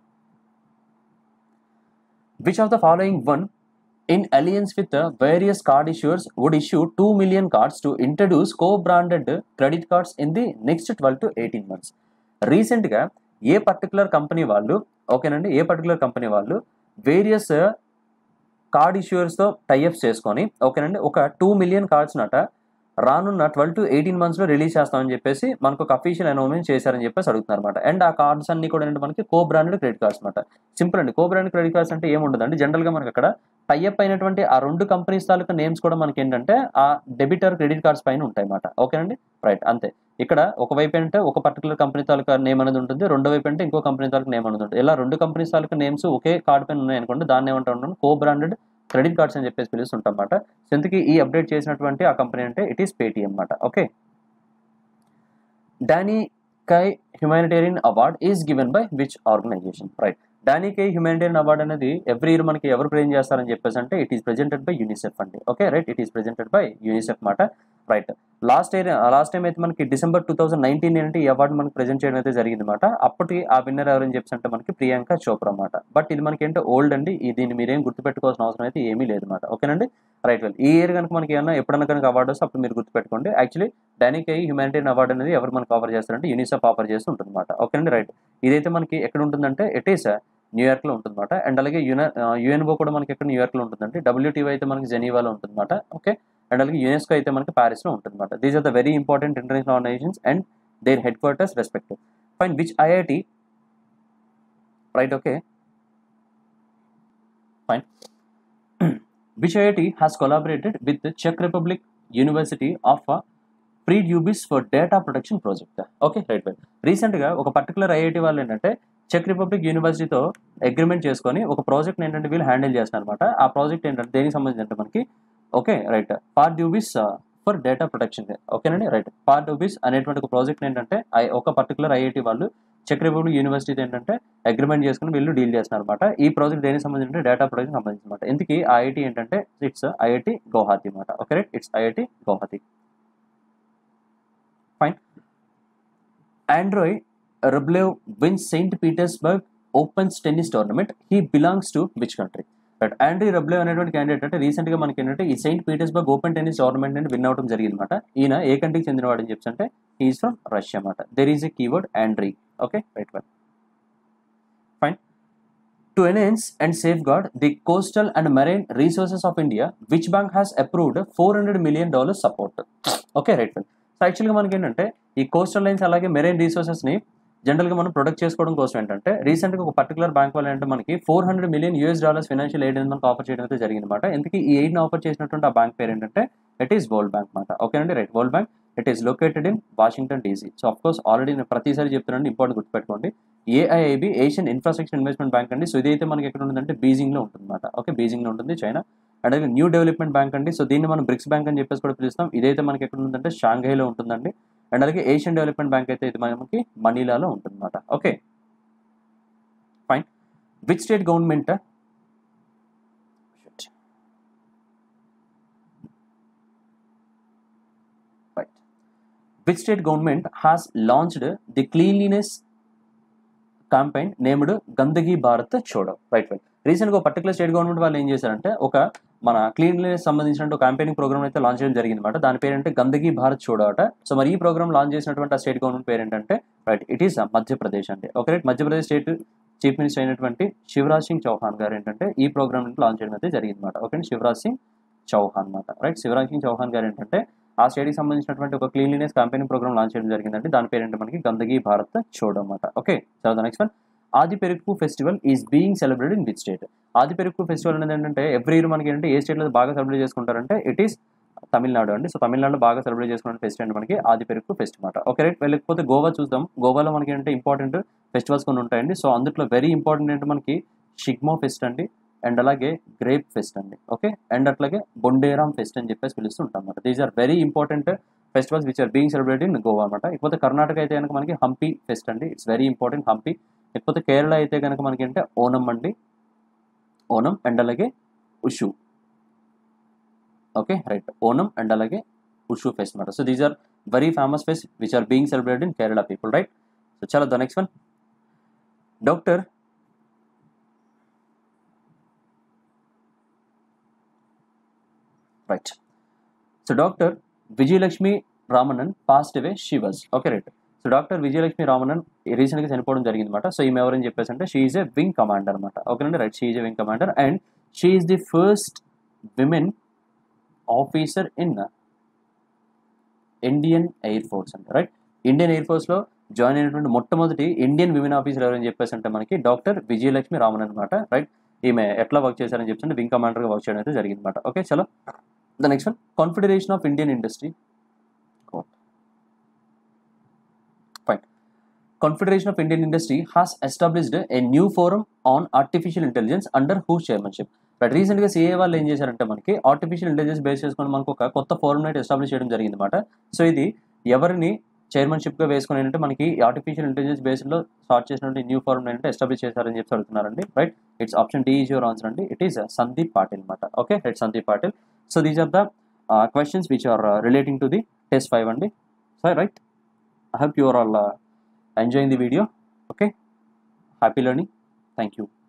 which of the following one in alliance with various card issuers would issue two million cards to introduce co branded credit cards in the next twelve to eighteen months రీసెంట్గా ఏ particular company వాళ్ళు ఓకేనండి a particular company వాళ్ళు various కార్డ్ ఇష్యూర్స్తో tie ups చేసుకొని ఓకేనండి ఒక two million cards నట రానున్న ట్వెల్వ్ టు ఎయిటీన్ మంత్స్ లో రిలీజ్ చేస్తామని చెప్పేసి మనకు ఒక అఫీషియల్ అనౌన్స్మెంట్ చేశారని చెప్పేసి అడుగుతున్నారు అనమాట అండ్ ఆ కార్డ్స్ అన్ని కూడా ఏంటంటే మనకి కో బ్రాండెడ్ క్రెడిట్ కార్డ్స్ అనమాట సింపుల్ అండి కో బ్రాండెడ్ క్రెడిట్ కార్డ్స్ అంటే ఏముండదండి జనరల్ గా మనకి అక్కడ టైఅప్ అయినటువంటి ఆ రెండు కంపెనీస్ తాలూకా నేమ్స్ కూడా మనకి ఏంటంటే ఆ డెబిటర్ క్రెడిట్ కార్డ్స్ పైన ఉంటాయి అన్నమాట ఓకేనండి రైట్ అంతే ఇక్కడ ఒకవైపు అంటే ఒక పర్టికులర్ కంపెనీ తాలూకా నేమ్ అనేది ఉంటుంది రెండో వైపు అంటే ఇంకో కంపెనీ తాలూకా నేమ్ అనేది ఉంటుంది ఇలా రెండు కంపెనీస్ తాలూకా నేమ్స్ ఒకే కార్డ్ పైన ఉన్నాయనుకోండి దాన్ని ఏమంటాం కో బ్రాండెడ్ క్రెడిట్ కార్డ్స్ అని చెప్పేసి పిలుస్తుంటాం అనమాట సో ఇంతకీ ఈ అప్డేట్ చేసినటువంటి ఆ కంపెనీ అంటే ఇట్ ఈస్ పేటిఎం అనమాట okay Danny Kaye humanitarian award is given by which organisation right Danny Kaye humanitarian award అనేది ఎవ్రీ ఇయర్ మనకి ఎవరు ప్రెజెంట్ చేస్తారని చెప్పేసి అంటే it is presented by UNICEF అండి okay right it is presented by UNICEF మాట right last year last time అయితే మనకి డిసెంబర్ టూ థౌసండ్ నైన్టీన్ ఏంటి ఈ అవార్డు మనకి ప్రెజెంట్ చేయడం అయితే జరిగింది అనమాట అప్పటి ఆ విన్నర్ ఎవరని చెప్పేసి అంటే మనకి ప్రియాంక చోప్రా అనమాట బట్ ఇది మనకి ఏంటో ఓల్డ్ అండి ఈ దీన్ని మీరేం గుర్తుపెట్టుకోవాల్సిన అవసరం అయితే ఏమీ లేదు అనమాట ఓకేనండి రైట్ వెల్ ఈ ఇయర్ కనుక మనకి ఏమన్నా ఎప్పుడన్నా కనుక అవార్డు వస్తే అప్పుడు మీరు గుర్తుపెట్టుకోండి actually Danny Kaye humanitarian award అనేది ఎవరు మనకు ఆఫర్ చేస్తారంటే యూనిసెఫ్ ఆఫర్ చేస్తూ ఉంటుంది అనమాట ఓకేనండి రైట్ ఇదైతే మనకి ఎక్కడ ఉంటుందంటే ఇట్ ఈస్ న్యూయార్క్ లో ఉంటుందన్నమాట అండ్ అలాగే యున యుఎన్ఓ కూడా మనకి ఎక్కడ న్యూయార్క్ లో ఉంటుందండి డబ్ల్యూటీఓ అయితే మనకి జెనీవాలో ఉంటుందన్నమాట ఓకే అండ్ అలాగే యునెస్కో అయితే మనకి ప్యారిస్ లో ఉంటుందన్నమాట these are the very important international organisations and their headquarters respective fine which IIT right okay fine which IIT has collaborated with the Czech Republic University of uh, Pardubice for data protection project okay right well రీసెంట్గా ఒక particular IIT వాళ్ళు ఏంటంటే check republic యూనివర్సిటీతో agreement చేసుకొని ఒక project ఏంటంటే వీళ్ళు handle చేస్తున్నారు అనమాట ఆ ప్రాజెక్ట్ ఏంటంటే దేనికి సంబంధించి అంటే మనకి okay right Pardubice for data protection ఓకేనండి రైట్ పార్డ్యూబిస్ అనేటువంటి ఒక ప్రాజెక్ట్ ఏంటంటే ఐ- ఒక పర్టికులర్ ఐఐటి వాళ్ళు చెక్ రిపబ్లిక్ యూనివర్సిటీ ఏంటంటే అగ్రిమెంట్ చేసుకుని వీళ్ళు డీల్ చేస్తున్నారు అనమాట ఈ ప్రాజెక్ట్ దేనికి సంబంధించి అంటే డేటా ప్రొటెక్షన్ సంబంధించి అనమాట ఇందుకే ఐఐటి ఏంటంటే ఇట్స్ ఐఐటి గౌహాతి అనమాట okay right it's IIT Guwahati fine Andrey Rublev wins Saint Petersburg opens tennis tournament he belongs to which country but Andrey Rublev అనేటువంటి క్యాండిడేట్ అంటే రీసెంట్ గా మనకి ఏంటంటే ఈ Saint Petersburg open tennis tournament అని win అవడం జరిగింది అనమాట ఈయన ఏ కంట్రీకి చెందినవాడు అని చెప్పి అంటే ఈజ్ ఫ్రమ్ రష్యా అనమాట there is a keyword Andrey okay right one fine to enhance and safeguard the coastal and marine resources of India which bank has approved four hundred million dollars support okay right one so యాక్చువల్గా మనకి ఏంటంటే ఈ coastal lines అలాగే marine రీసోర్సెస్ని జనరల్గా మనం protect చేసుకోవడం కోసం ఏంటంటే రీసెంట్గా ఒక పర్టికులర్ బ్యాంక్ వాళ్ళు ఏంటంటే మనకి four hundred million US dollars financial aid అనేది మనకు ఆఫర్ చేయడం అయితే జరిగింది అనమాట ఎందుకు ఈ ఎయిడ్ని ఆఫర్ చేసినటువంటి ఆ బ్యాంక్ పేరు ఏంటంటే ఇట్ ఈస్ వరల్డ్ బ్యాంక్ అనమాట ఓకేనండి right World Bank it is located in Washington DC so of course already నేను ప్రతిసారి చెప్తున్నాను ఇంపార్టెంట్ గుర్తుపెట్టుకోండి AIIB Asian infrastructure investment bank అండి సో ఇదైతే మనకి ఎక్కడ ఉంటుందంటే బీజింగ్లో ఉంటుంది అనమాట ఓకే బీజింగ్లో ఉంటుంది చైనా అండ్ అలాగే న్యూ డెవలప్మెంట్ బ్యాంక్ అండి సో దీన్ని మనం బ్రిక్స్ బ్యాంక్ అని చెప్పేసి కూడా పిలుస్తాం ఇదైతే మనకి ఎక్కడ ఉంటుందంటే షాంఘైలో ఉంటుందండి అండ్ అలాగే ఏషియన్ డెవలప్మెంట్ బ్యాంక్ అయితే ఇది మనకి మనీలాలో ఉంటుంది అనమాట okay fine which state government right which state government has launched the cleanliness campaign named Gandagi Bharat Chodo right right రీసెంట్గా ఒక పర్టికులర్ స్టేట్ గవర్నమెంట్ వాళ్ళు ఏం చేశారంటే ఒక మన క్లీన్లీనెస్ సంబంధించిన క్యాంపెయినింగ్ ప్రోగ్రామ్ అయితే లాంచ్ చేయడం జరిగింది అనమాట దాని పేరు అంటే గందగి భారత్ చోడో అట సో మరి ఈ ప్రోగ్రామ్ లాంచ్ చేసినటువంటి ఆ స్టేట్ గవర్నమెంట్ పేరు ఏంటంటే రైట్ ఇట్ ఈస్ మధ్యప్రదేశ్ అండి okay right Madhya Pradesh state chief minister అయినటువంటి శివరాజ్ సింగ్ చౌహాన్ గారు ఏంటంటే ఈ ప్రోగ్రామ్ లాంచ్ చేయడం అయితే జరిగింది అనమాట ఓకే శివరాజ్ సింగ్ చౌహాన్ అనమాట రైట్ శివరాజ్ సింగ్ చౌహాన్ గారు ఏంటంటే ఆ స్టేట్కి సంబంధించినటువంటి ఒక క్లీన్లీనెస్ క్యాంపెయినింగ్ ప్రోగ్రామ్ లాంచ్ చేయడం జరిగిందండి దాని పేరు ఏంటంటే మనకి గందగి భారత్ చోడో అనమాట ఓకే చదువు next one Aadi Perugu festival is being celebrated in which state Aadi Perugu festival అనేది ఏంటంటే ఎవ్రీ ఇయర్ మనకి ఏంటంటే ఏ స్టేట్లో బాగా సెలబ్రేట్ చేసుకుంటారంటే ఇట్ ఈస్ తమిళనాడు అండి సో తమిళనాడులో బాగా సెలబ్రేట్ చేసుకున్న ఫెస్టివల్ అంటే మనకి ఆది పెరుగు ఫెస్ట్ అనమాట ఓకే రైట్ వెళ్ళకపోతే గోవా చూద్దాం గోవాలో మనకి ఏంటంటే ఇంపార్టెంట్ ఫెస్టివల్స్ కొన్ని ఉంటాయండి సో అందులో వెరీ ఇంపార్టెంట్ ఏంటంటే మనకి షిగ్మో ఫెస్ట్ అండి అండ్ అలాగే గ్రేప్ ఫెస్ట్ అండి ఓకే అండ్ అట్లాగే బొండేరామ్ ఫెస్ట్ అని చెప్పేసి పిలుస్తూ ఉంటాం అనమాట these are very important festivals which are being celebrate in Goa అనమాట ఇకపోతే కర్ణాటక అయితే కనుక మనకి హంపి ఫెస్ట్ అండి ఇట్స్ వెరీ ఇంపార్టెంట్ హంపి ఇకపోతే కేరళ అయితే కనుక మనకి అంటే ఓనం అండి ఓనం అండ్ అలాగే ఉషు ఓకే రైట్ ఓనం అండ్ అలాగే ఉషు ఫెస్ట్ అనమాట so these are very famous fest which are being celebrate in Kerala people right so చాలా the next one doctor right so doctor Vijayalakshmi Ramanan passed away she was okay right so doctor Vijayalakshmi Ramanan రీసెంట్గా చనిపోవడం జరిగింది అనమాట so ఈమె ఎవరని చెప్పేసి అంటే she is a wing commander అనమాట ఓకేనండి right she is a wing commander and she is the first women officer in Indian air force అండి రైట్ ఇండియన్ ఎయిర్ ఫోర్స్లో జాయిన్ అయినటువంటి మొట్టమొదటి ఇండియన్ విమెన్ ఆఫీసర్ ఎవరని చెప్పేసి అంటే మనకి డాక్టర్ విజయలక్ష్మి రామన్ అనమాట రైట్ ఈమె ఎట్లా వర్క్ చేశారని చెప్పి వింగ్ కమాండర్గా వర్క్ చేయడం అయితే జరిగింది అనమాట ఓకే చలో the next one confederation of Indian industry fine confederation of Indian industry has established a new forum on artificial intelligence under whose chairmanship but రీసెంట్గా సిఏ వాళ్ళు ఏం చేశారంటే మనకి ఆర్టిఫిషియల్ ఇంటెలిజెన్స్ బేస్ చేసుకొని మనకు ఒక కొత్త ఫోరం అయితే ఎస్టాబ్లిష్ చేయడం జరిగింది అనమాట సో ఇది ఎవరిని చైర్మన్షిప్గా వేసుకొని ఏంటంటే మనకి ఆర్టిఫిషియల్ ఇంటెలిజెన్స్ బేస్లో స్టార్ట్ చేసినటువంటి న్యూ ఫార్మ్ ఏంటంటే ఎస్టాబ్లిష్ చేశారని చెప్పి అడుగుతున్నారండి right it's option D is your answer అండి ఇట్ ఈస్ సందీప్ పాటిల్ అనమాట okay it's Sandeep Patil so these are the questions which are relating to the test five అండి so right I hope your all enjoying the video okay happy learning thank you